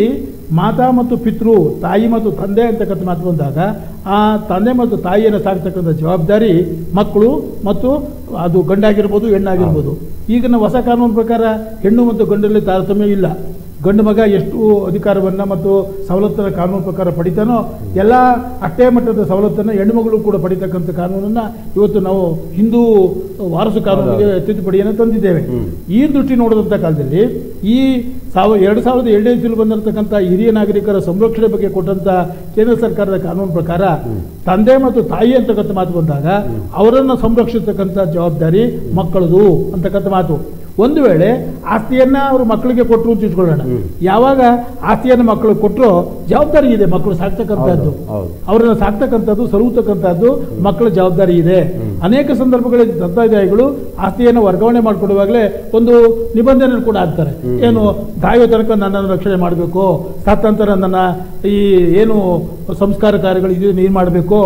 ಮಾತಾ ಮತ್ತು ಪಿತೃ ತಾಯಿ ಮತ್ತು ತಂದೆ ಅಂತಕ್ಕಂಥ ಮಾತು ಬಂದಾಗ ಆ ತಂದೆ ಮತ್ತು ತಾಯಿಯನ್ನು ಸಾಕ್ತಕ್ಕಂಥ ಜವಾಬ್ದಾರಿ ಮಕ್ಕಳು ಮತ್ತು ಅದು ಗಂಡಾಗಿರ್ಬೋದು ಹೆಣ್ಣಾಗಿರ್ಬೋದು ಈಗಿನ ಹೊಸ ಕಾನೂನು ಪ್ರಕಾರ ಹೆಣ್ಣು ಮತ್ತು ಗಂಡಲ್ಲಿ ತಾರತಮ್ಯ ಇಲ್ಲ ಗಂಡು ಮಗ ಎಷ್ಟು ಅಧಿಕಾರವನ್ನು ಮತ್ತು ಸವಲತ್ತನ್ನು ಕಾನೂನು ಪ್ರಕಾರ ಪಡಿತಾನೋ ಎಲ್ಲ ಅಷ್ಟೇ ಮಟ್ಟದ ಸವಲತ್ತನ್ನು ಹೆಣ್ಣುಮಗಳು ಕೂಡ ಪಡಿತಕ್ಕಂಥ ಕಾನೂನನ್ನು ಇವತ್ತು ನಾವು ಹಿಂದೂ ವಾರಸು ಕಾನೂನಿಗೆ ತಿದ್ದುಪಡಿಯನ್ನು ತಂದಿದ್ದೇವೆ ಈ ದೃಷ್ಟಿ ನೋಡಿದಂಥ ಕಾಲದಲ್ಲಿ ಈ ಸಾವ ಎರಡು ಸಾವಿರದ ಏಳನೇ ಇಸ್ವಿಲಿ ಬಂದಿರತಕ್ಕಂಥ ಹಿರಿಯ ನಾಗರಿಕರ ಸಂರಕ್ಷಣೆ ಬಗ್ಗೆ ಕೊಟ್ಟಂಥ ಕೇಂದ್ರ ಸರ್ಕಾರದ ಕಾನೂನು ಪ್ರಕಾರ ತಂದೆ ಮತ್ತು ತಾಯಿ ಅಂತಕ್ಕಂಥ ಮಾತು ಬಂದಾಗ ಅವರನ್ನು ಸಂರಕ್ಷಿಸತಕ್ಕಂಥ ಜವಾಬ್ದಾರಿ ಮಕ್ಕಳದು ಅಂತಕ್ಕಂಥ ಮಾತು ಒಂದು ವೇಳೆ ಆಸ್ತಿಯನ್ನ ಅವರು ಮಕ್ಕಳಿಗೆ ಕೊಟ್ಟರು ಅಂತ ಇಟ್ಕೊಳ್ಳೋಣ ಯಾವಾಗ ಆಸ್ತಿಯನ್ನು ಮಕ್ಕಳಿಗೆ ಕೊಟ್ಟರು ಜವಾಬ್ದಾರಿ ಇದೆ ಮಕ್ಕಳು ಸಾಕ್ತಕ್ಕಂಥದ್ದು ಹೌದು, ಹೌದು. ಅವರನ್ನು ಸಾಕ್ತಕ್ಕಂಥದ್ದು ಸರುವತಕ್ಕಂಥದ್ದು ಮಕ್ಕಳ ಜವಾಬ್ದಾರಿ ಇದೆ ಅನೇಕ ಸಂದರ್ಭಗಳಲ್ಲಿ ದತ್ತಾದಾಯಿಗಳು ಆಸ್ತಿಯನ್ನು ವರ್ಗಾವಣೆ ಮಾಡಿಕೊಡುವಾಗಲೇ ಒಂದು ನಿಬಂಧನೆ ಕೂಡ ಹಾಕ್ತಾರೆ ಏನು ಸಾಯೋ ತನಕ ನನ್ನನ್ನು ರಕ್ಷಣೆ ಮಾಡಬೇಕು ಸತ್ತ ನಂತರ ನನ್ನ ಈ ಏನು ಸಂಸ್ಕಾರ ಕಾರ್ಯಗಳು ಇದು ನೀನು ಮಾಡಬೇಕು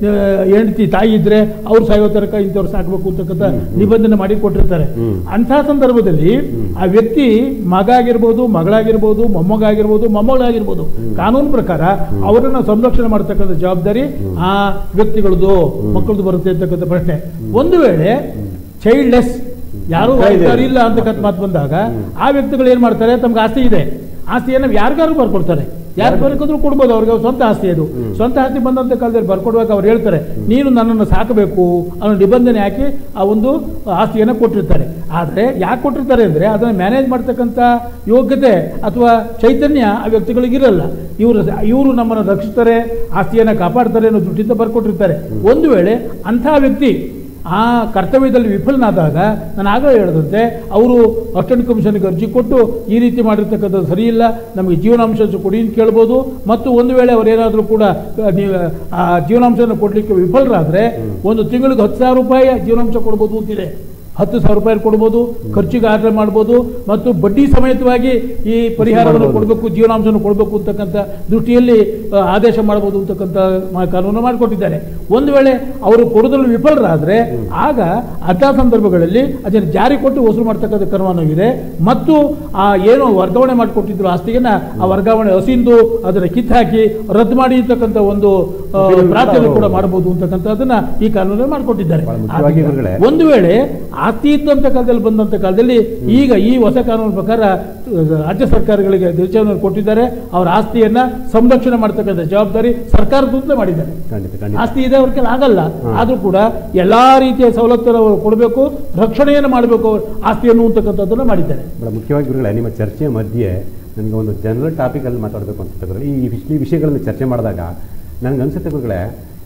ಹೆಂಡತಿ ತಾಯಿ ಇದ್ರೆ ಅವ್ರು ಸಾಯೋ ತನಕ ಇಂಥವ್ರು ಸಾಕಬೇಕು ಅಂತಕ್ಕಂಥ ನಿಬಂಧನೆ ಮಾಡಿ ಕೊಟ್ಟಿರ್ತಾರೆ ಅಂಥ ಸಂದರ್ಭದಲ್ಲಿ ಆ ವ್ಯಕ್ತಿ ಮಗ ಆಗಿರ್ಬೋದು ಮಗಳಾಗಿರ್ಬೋದು ಮೊಮ್ಮಗ ಆಗಿರ್ಬೋದು ಮೊಮ್ಮಗಳಾಗಿರ್ಬೋದು ಕಾನೂನು ಪ್ರಕಾರ ಅವರನ್ನ ಸಂರಕ್ಷಣೆ ಮಾಡತಕ್ಕಂಥ ಜವಾಬ್ದಾರಿ ಆ ವ್ಯಕ್ತಿಗಳದು ಮಕ್ಕಳದು ಬರುತ್ತೆ ಅಂತಕ್ಕಂಥ ಪ್ರಶ್ನೆ ಒಂದು ವೇಳೆ ಚೈಲ್ಡ್ಲೆಸ್ ಯಾರು ಮಕ್ಕಳಿದೆ. ಇಲ್ಲ ಅಂತಕ್ಕಂಥ ಮಾತು ಬಂದಾಗ ಆ ವ್ಯಕ್ತಿಗಳು ಏನ್ ಮಾಡ್ತಾರೆ ತಮ್ಗೆ ಆಸ್ತಿ ಇದೆ ಆಸ್ತಿಯನ್ನು ಯಾರಿಗಾರು ಬರ್ಕೊಡ್ತಾರೆ ಯಾರು ಬೇಕಾದ್ರೂ ಕೊಡ್ಬೋದು ಅವ್ರಿಗೆ ಅವ್ರ ಸ್ವಂತ ಆಸ್ತಿ ಅದು ಸ್ವಂತ ಆಸ್ತಿ ಬಂದಂತ ಕಾಲದಲ್ಲಿ ಬರ್ಕೊಡುವಾಗ ಅವ್ರು ಹೇಳ್ತಾರೆ ನೀನು ನನ್ನನ್ನು ಸಾಕಬೇಕು ಅನ್ನೋ ನಿಬಂಧನೆ ಹಾಕಿ ಆ ಒಂದು ಆಸ್ತಿಯನ್ನು ಕೊಟ್ಟಿರ್ತಾರೆ ಆದರೆ ಯಾಕೆ ಕೊಟ್ಟಿರ್ತಾರೆ ಅಂದರೆ ಅದನ್ನು ಮ್ಯಾನೇಜ್ ಮಾಡ್ತಕ್ಕಂಥ ಯೋಗ್ಯತೆ ಅಥವಾ ಚೈತನ್ಯ ಆ ವ್ಯಕ್ತಿಗಳಿಗಿರಲ್ಲ ಇವರು ಇವರು ನಮ್ಮನ್ನು ರಕ್ಷಿಸ್ತಾರೆ ಆಸ್ತಿಯನ್ನು ಕಾಪಾಡ್ತಾರೆ ಅನ್ನೋ ದೃಷ್ಟಿಯಿಂದ ಬರ್ಕೊಟ್ಟಿರ್ತಾರೆ ಒಂದು ವೇಳೆ ಅಂಥ ವ್ಯಕ್ತಿ ಆ ಕರ್ತವ್ಯದಲ್ಲಿ ವಿಫಲನಾದಾಗ ನಾನು ಆಗಲೇ ಹೇಳಿದಂತೆ ಅವರು ಅಸಿಸ್ಟೆಂಟ್ ಕಮಿಷನ್ಗೆ ಅರ್ಜಿ ಕೊಟ್ಟು ಈ ರೀತಿ ಮಾಡಿರ್ತಕ್ಕಂಥದ್ದು ಸರಿ ಇಲ್ಲ ನಮಗೆ ಜೀವನಾಂಶ ಕೊಡಿ ಅಂತ ಕೇಳ್ಬೋದು ಮತ್ತು ಒಂದು ವೇಳೆ ಅವರೇನಾದರೂ ಕೂಡ ಆ, ನೀವು ಆ ಜೀವನಾಂಶನ ಕೊಡಲಿಕ್ಕೆ ವಿಫಲರಾದರೆ ಒಂದು ತಿಂಗಳಿಗೆ ಹತ್ತು ಸಾವಿರ ರೂಪಾಯಿ ಜೀವನಾಂಶ ಕೊಡ್ಬೋದು ಅಂತಿದೆ ಹತ್ತು ಸಾವಿರ ರೂಪಾಯಿ ಕೊಡ್ಬೋದು ಖರ್ಚಿಗೆ ಆರ್ಡರ್ ಮಾಡ್ಬೋದು ಮತ್ತು ಬಡ್ಡಿ ಸಮೇತವಾಗಿ ಈ ಪರಿಹಾರವನ್ನು ಮಾಡ್ಬೋದು. ಕೊಡಬೇಕು ಜೀವನಾಂಶವನ್ನು ಕೊಡಬೇಕು ಅಂತಕ್ಕಂಥ ದೃಷ್ಟಿಯಲ್ಲಿ ಆ, ಆದೇಶ ಮಾಡ್ಬೋದು ಅಂತಕ್ಕಂಥ ಮಾ- ಕಾನೂನು ಮಾಡಿಕೊಟ್ಟಿದ್ದಾರೆ ಒಂದು ವೇಳೆ ಅವರು ಕೊಡೋದ್ರಲ್ಲಿ ವಿಫಲರಾದರೆ ಆಗ ಅಂಥ ಸಂದರ್ಭಗಳಲ್ಲಿ ಅದನ್ನು ಜಾರಿ ಕೊಟ್ಟು ವಸೂಲು ಮಾಡ್ತಕ್ಕಂಥ ಕ್ರಮವಿದೆ ಮತ್ತು ಆ ಏನು ವರ್ಗಾವಣೆ ಮಾಡಿಕೊಟ್ಟಿದ್ರು ಆಸ್ತಿಯನ್ನ ಆ ವರ್ಗಾವಣೆ ಹಸಿಂದು ಅದನ್ನು ಕಿತ್ತಾಕಿ ರದ್ದು ಮಾಡಿ ಅಂತಕ್ಕಂಥ ಒಂದು ಆ, ವಕೀಲರು ಕೂಡ ಪ್ರಾರ್ಥನೆ ಕೂಡ ಅವರು- ಮಾಡಬಹುದು ಅಂತಕ್ಕಂಥದ್ದನ್ನ ಈ ಕಾನೂನಲ್ಲಿ ಮಾಡಿಕೊಟ್ಟಿದ್ದಾರೆ ಬಹಳ ಮುಖ್ಯವಾಗಿ ಆದ್ರಿಂದ ಇವುಗಳೇ. ಒಂದು ವೇಳೆ ಆಸ್ತಿ ಇದ್ದಂಥ ಕಾಲದಲ್ಲಿ ಬಂದಂಥ ಕಾಲದಲ್ಲಿ ಈಗ ಈ ಹೊಸ ಕಾನೂನು ಪ್ರಕಾರ ಅಹ್, ರಾಜ್ಯ ಸರ್ಕಾರಗಳಿಗೆ ನಿರ್ದೇಶನ ಕೊಟ್ಟಿದ್ದಾರೆ ಅವರ ಆಸ್ತಿಯನ್ನ ಸಂರಕ್ಷಣೆ ಮಾಡ್ತಕ್ಕಂಥ ಜವಾಬ್ದಾರಿ ಸರ್ಕಾರದಿಂದ ಮಾಡಿದ್ದಾರೆ ಖಂಡಿತ ಖಂಡಿತ ಆಸ್ತಿ ಇದೆ ಅವ್ರ ಕೆಲ ಆಗಲ್ಲ ಆದ್ರೂ ಕೂಡ ಎಲ್ಲಾ ರೀತಿಯ ಸವಲತ್ತನ್ನು ಅವರು ಕೊಡಬೇಕು ರಕ್ಷಣೆಯನ್ನು ಮಾಡಬೇಕು ಆಸ್ತಿಯನ್ನು ಅಂತಕ್ಕಂಥದ್ದನ್ನು ಮಾಡಿದ್ದಾರೆ ಬಹಳ ಮುಖ್ಯವಾಗಿ ಗುರುಗಳೇ ನಿಮ್ಮ ಚರ್ಚೆಯ ಮಧ್ಯೆ ನನಗೆ ಒಂದು ಜನರಲ್ ಟಾಪಿಕಲ್ಲಿ ಮಾತಾಡಬೇಕು ಅಂತ ಗುರುಗಳೇ ಈ ವಿಷ- ಈ ವಿಷಯಗಳನ್ನು ಚರ್ಚೆ ಮಾಡಿದಾಗ ನನಗೆ ಅನಿಸುತ್ತೆ ಗುರುಗಳೇ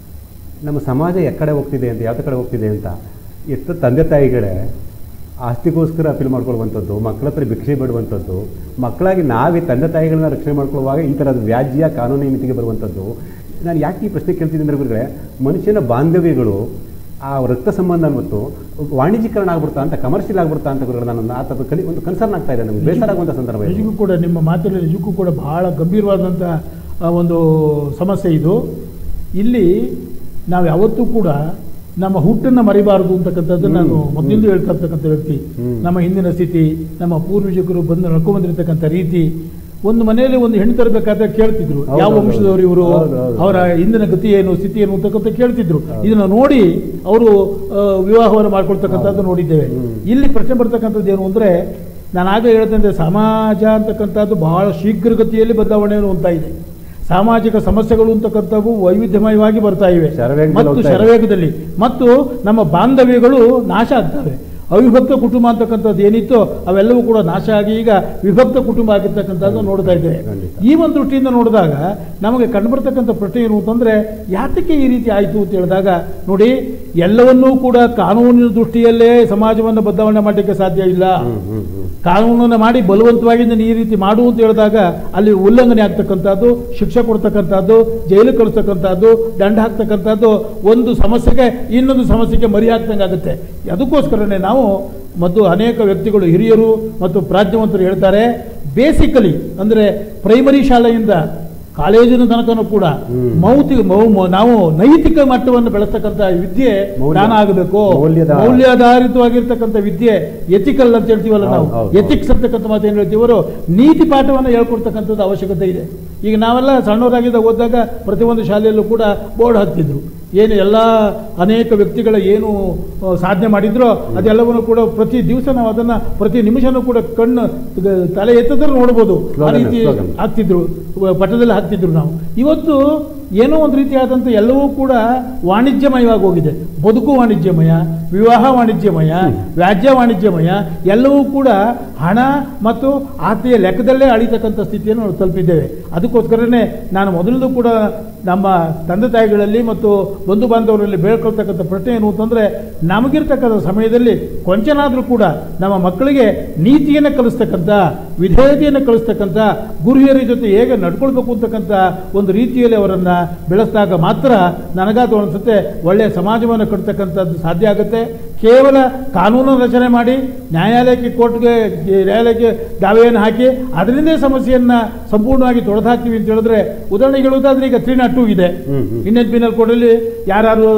ನಮ್ಮ ಸಮಾಜ ಎಕ್ಕಡೆ ಹೋಗ್ತಿದೆ ಅಂತ ಯಾವ ಕಡೆ ಹೋಗ್ತಿದೆ ಅಂತ ಎಷ್ಟು ತಂದೆ ತಾಯಿಗಳೇ ಆಸ್ತಿಗೋಸ್ಕರ ಅಪೀಲ್ ಮಾಡ್ಕೊಳ್ಳುವಂಥದ್ದು ಮಕ್ಕಳ ಹತ್ರ ಭಿಕ್ಷೆ ಬಿಡುವಂಥದ್ದು ಮಕ್ಕಳಾಗಿ ನಾವೇ ತಂದೆ ತಾಯಿಗಳನ್ನ ರಕ್ಷಣೆ ಮಾಡ್ಕೊಳ್ಳುವಾಗ ಈ ಥರದ ವ್ಯಾಜ್ಯ ಕಾನೂನು ಮಿತಿಗೆ ಬರುವಂಥದ್ದು ನಾನು ಯಾಕೆ ಈ ಪ್ರಶ್ನೆ ಕೇಳ್ತಿದ್ದೀನಿ ಅಂದ್ರೆ ಗುರುಗಳೇ ಮನುಷ್ಯನ ಬಾಂಧವ್ಯಗಳು ಆ ರಕ್ತ ಸಂಬಂಧ ಮತ್ತು ವಾಣಿಜ್ಯೀಕರಣ ಆಗ್ಬಿಡ್ತಾ ಅಂತ ಕಮರ್ಷಿಯಲ್ ಆಗ್ಬಿಡ್ತಾ ಅಂತ ಗುರುಗಳು ನಾನು ಆ ಥರದ ಕಲಿ ಒಂದು ಕನ್ಸರ್ನ್ ಆಗ್ತಾ ಇದೆ ನಮಗೆ ಬೇಸರ ಆಗುವಂಥ ಸಂದರ್ಭ ಇದು. ನಿಜಕ್ಕೂ ಕೂಡ ನಿಮ್ಮ ಮಾತಿನಲ್ಲಿ ನಿಜಕ್ಕೂ ಕೂಡ ಬಹಳ ಗಂಭೀರವಾದಂಥ ಆ, ಒಂದು ಸಮಸ್ಯೆ ಇದು ಇಲ್ಲಿ ನಾವು ಯಾವತ್ತೂ ಕೂಡ ನಮ್ಮ ಹುಟ್ಟನ್ನು ಮರಿಬಾರದು ಅಂತಕ್ಕಂಥದ್ದು ನಾನು ಮೊದಲಿಂದ ಹೇಳ್ತಾ ಇರ್ತಕ್ಕಂಥ ವ್ಯಕ್ತಿ ಹ್ಮ್. ನಮ್ಮ ಹಿಂದಿನ ಸ್ಥಿತಿ ನಮ್ಮ ಪೂರ್ವಜಕರು ಬಂದು ನಡ್ಕೊಂಡ್ಬಂದಿರತಕ್ಕಂಥ ರೀತಿ ಒಂದು ಮನೆಯಲ್ಲಿ ಒಂದು ಹೆಣ್ಣು ತರಬೇಕಾದ್ರೆ ಕೇಳ್ತಿದ್ರು ಹೌದು, ಯಾವ ಹೌದು. ವಂಶದವರು ಇವರು ಹೌದು, ಹೌದು. ಅವರ ಹಿಂದಿನ ಗತಿ ಏನು ಸ್ಥಿತಿ ಏನು ಅಂತಕ್ಕಂಥ ಕೇಳ್ತಿದ್ರು ಇದನ್ನ ನೋಡಿ ಅವರು ಆ, ವಿವಾಹವನ್ನು ಮಾಡ್ಕೊಳ್ತಕ್ಕಂಥದ್ದು ನೋಡಿದ್ದೇವೆ ಹ್ಮ್. ಇಲ್ಲಿ ಪ್ರಶ್ನೆ ಬರ್ತಕ್ಕಂಥದ್ದು ಏನು ಅಂದರೆ ನಾನು ಆಗ ಹೇಳ್ತಂದ್ರೆ ಸಮಾಜ ಅಂತಕ್ಕಂಥದ್ದು ಬಹಳ ಶೀಘ್ರಗತಿಯಲ್ಲಿ ಬದಲಾವಣೆಯನ್ನು ಹೊಂದ್ತಾ ಇದೆ ಸಾಮಾಜಿಕ ಸಮಸ್ಯೆಗಳು ಅಂತಕ್ಕಂಥವು ವೈವಿಧ್ಯಮಯವಾಗಿ ಬರ್ತಾ ಇವೆ ಶರವೇಗದಲ್ಲಿ ಮತ್ತು ಹೋಗ್ತಾ ಇದೆ. ಶರವೇಗದಲ್ಲಿ ಮತ್ತು ನಮ್ಮ ಬಾಂಧವ್ಯಗಳು ನಾಶ ಆಗ್ತವೆ ಅವಿಭಕ್ತ ಕುಟುಂಬ ಅಂತಕ್ಕಂಥದ್ದು ಏನಿತ್ತು ಅವೆಲ್ಲವೂ ಕೂಡ ನಾಶ ಆಗಿ ಈಗ ವಿಭಕ್ತ ಕುಟುಂಬ ಆಗಿರ್ತಕ್ಕಂಥದ್ದು ನೋಡ್ತಾ ಇದ್ದೇವೆ ಖಂಡಿತ. ಈ ಒಂದು ದೃಷ್ಟಿಯಿಂದ ನೋಡಿದಾಗ ನಮಗೆ ಕಂಡುಬರ್ತಕ್ಕಂಥ ಪ್ರಶ್ನೆ ಏನು ಅಂತಂದ್ರೆ ಯಾತಕ್ಕೆ ಈ ರೀತಿ ಆಯಿತು ಅಂತ ಹೇಳಿದಾಗ ನೋಡಿ ಎಲ್ಲವನ್ನೂ ಕೂಡ ಕಾನೂನಿನ ದೃಷ್ಟಿಯಲ್ಲೇ ಸಮಾಜವನ್ನು ಬದಲಾವಣೆ ಮಾಡಲಿಕ್ಕೆ ಸಾಧ್ಯ ಇಲ್ಲ ಹ್ಮ್, ಹ್ಮ್, ಹ್ಮ್. ಕಾನೂನನ್ನು ಮಾಡಿ ಬಲವಂತವಾಗಿ ನೀನು ಈ ರೀತಿ ಮಾಡು ಅಂತ ಹೇಳಿದಾಗ ಅಲ್ಲಿ ಉಲ್ಲಂಘನೆ ಆಗ್ತಕ್ಕಂಥದ್ದು ಶಿಕ್ಷೆ ಕೊಡ್ತಕ್ಕಂಥದ್ದು ಜೈಲು ಕಳಿಸ್ತಕ್ಕಂಥದ್ದು ದಂಡ ಹಾಕ್ತಕ್ಕಂಥದ್ದು ಒಂದು ಸಮಸ್ಯೆಗೆ ಇನ್ನೊಂದು ಸಮಸ್ಯೆಗೆ ಮರಿ ಹಾಕ್ದಂಗೆ ಆಗುತ್ತೆ ಅದಕ್ಕೋಸ್ಕರನೇ ನಾವು ಮತ್ತು ಅನೇಕ ವ್ಯಕ್ತಿಗಳು ಹಿರಿಯರು ಮತ್ತು ಪ್ರಾಜ್ಞವಂತರು ಹೇಳ್ತಾರೆ ಬೇಸಿಕಲಿ ಅಂದರೆ ಪ್ರೈಮರಿ ಶಾಲೆಯಿಂದ ಕಾಲೇಜಿನ ತನಕನೂ ಕೂಡ ಹ್ಮ್. ಮೌತಿಕ ಮೌ- ಮೌ- ನಾವು ನೈತಿಕ ಮಟ್ಟವನ್ನು ಬೆಳೆಸ್ತಕ್ಕಂಥ ವಿದ್ಯೆ ಮೌಲ್ಯ- ದಾನ ಆಗಬೇಕು ಮೌಲ್ಯದ- ಮೌಲ್ಯಾಧಾರಿತವಾಗಿರ್ತಕ್ಕಂಥ ವಿದ್ಯೆ ಎಥಿಕಲ್ ಅಂತ ಹೇಳ್ತೀವಲ್ಲ ನಾವು ಹೌದು, ಹೌದು, ಎಥಿಕ್ಸ್ ಅಂತಕ್ಕಂಥ ಮಾತು ಏನು ಹೇಳ್ತೀವರೋ ನೀತಿ ಪಾಠವನ್ನು ಹೇಳ್ಕೊಡ್ತಕ್ಕಂಥದ್ದು ಅವಶ್ಯಕತೆ ಇದೆ ಈಗ ನಾವೆಲ್ಲ ಸಣ್ಣವರಾಗಿದ್ದಾಗ ಓದಿದಾಗ ಪ್ರತಿಯೊಂದು ಶಾಲೆಯಲ್ಲೂ ಕೂಡ ಬೋರ್ಡ್ ಹಾಕ್ತಿದ್ರು ಏನು ಎಲ್ಲ ಅನೇಕ ವ್ಯಕ್ತಿಗಳ ಏನು ಆ, ಸಾಧನೆ ಮಾಡಿದ್ರೋ ಅದೆಲ್ಲವನ್ನು ಕೂಡ ಪ್ರತಿ ದಿವಸ ನಾವು ಅದನ್ನ ಪ್ರತಿ ನಿಮಿಷನೂ ಕೂಡ ಕಣ್ಣು ಗ- ತಲೆ ಎತ್ತದ್ರೆ ನೋಡ್ಬೋದು ಆ Slogan, ರೀತಿ slogan. ಹಾಕ್ತಿದ್ರು ವ- ಪಟದಲ್ಲಿ ಹಾಕ್ತಿದ್ರು ನಾವು ಇವತ್ತು ಏನೋ ಒಂದು ರೀತಿಯಾದಂಥ ಎಲ್ಲವೂ ಕೂಡ ವಾಣಿಜ್ಯಮಯವಾಗಿ ಹೋಗಿದೆ ಬದುಕು ವಾಣಿಜ್ಯಮಯ ವಿವಾಹ ವಾಣಿಜ್ಯಮಯ ವ್ಯಾಜ್ಯ ವಾಣಿಜ್ಯಮಯ ಎಲ್ಲವೂ ಕೂಡ ಹಣ ಮತ್ತು ಆಸ್ತಿಯ ಲೆಕ್ಕದಲ್ಲೇ ಅಳಿತಕ್ಕಂಥ ಸ್ಥಿತಿಯನ್ನು ನಾವು ತಲುಪಿದ್ದೇವೆ ಅದಕ್ಕೋಸ್ಕರನೇ ನಾನು ಮೊದಲದು ಕೂಡ ನಮ್ಮ ತಂದೆ ತಾಯಿಗಳಲ್ಲಿ ಮತ್ತು ಬಂಧು ಬಾಂಧವರಲ್ಲಿ ಬೇಳ್ಕೊಳ್ತಕ್ಕಂಥ ಪ್ರಶ್ನೆ ಏನು ಅಂತಂದರೆ ನಮಗಿರ್ತಕ್ಕಂಥ ಸಮಯದಲ್ಲಿ ಕೊಂಚನಾದರೂ ಕೂಡ ನಮ್ಮ ಮಕ್ಕಳಿಗೆ ನೀತಿಯನ್ನು ಕಲಿಸ್ತಕ್ಕಂಥ ವಿಧೇಯತೆಯನ್ನು ಕಲಿಸ್ತಕ್ಕಂಥ ಗುರುಹಿಯರ ಜೊತೆ ಹೇಗೆ ನಡ್ಕೊಳ್ಬೇಕು ಅಂತಕ್ಕಂಥ ಒಂದು ರೀತಿಯಲ್ಲಿ ಅವರನ್ನು ಬೆಳೆಸಿದಾಗ ಮಾತ್ರ ನನಗಾದ ಅನಿಸುತ್ತೆ ಒಳ್ಳೆಯ ಸಮಾಜವನ್ನು ಕಟ್ತಕ್ಕಂಥದ್ದು ಸಾಧ್ಯ ಆಗುತ್ತೆ ಕೇವಲ ಕಾನೂನು ರಚನೆ ಮಾಡಿ ನ್ಯಾಯಾಲಯಕ್ಕೆ ಕೋರ್ಟ್ಗೆ ಈ ನ್ಯಾಯಾಲಯಕ್ಕೆ ದಾವೆಯನ್ನು ಹಾಕಿ ಅದರಿಂದೇ ಸಮಸ್ಯೆಯನ್ನು ಸಂಪೂರ್ಣವಾಗಿ ತೊಡೆದು ಹಾಕ್ತೀವಿ ಅಂತ ಹೇಳಿದ್ರೆ ಉದಾಹರಣೆಗೆ ಹೇಳುವುದಾದ್ರೆ ಈಗ ತ್ರೀ ನಾಟ್ ಟೂ ಇದೆ ಹ್ಮ್, ಹ್ಮ್. ಇಂಡಿಯನ್ ಪೀನಲ್ ಕೋಡಲ್ಲಿ ಯಾರು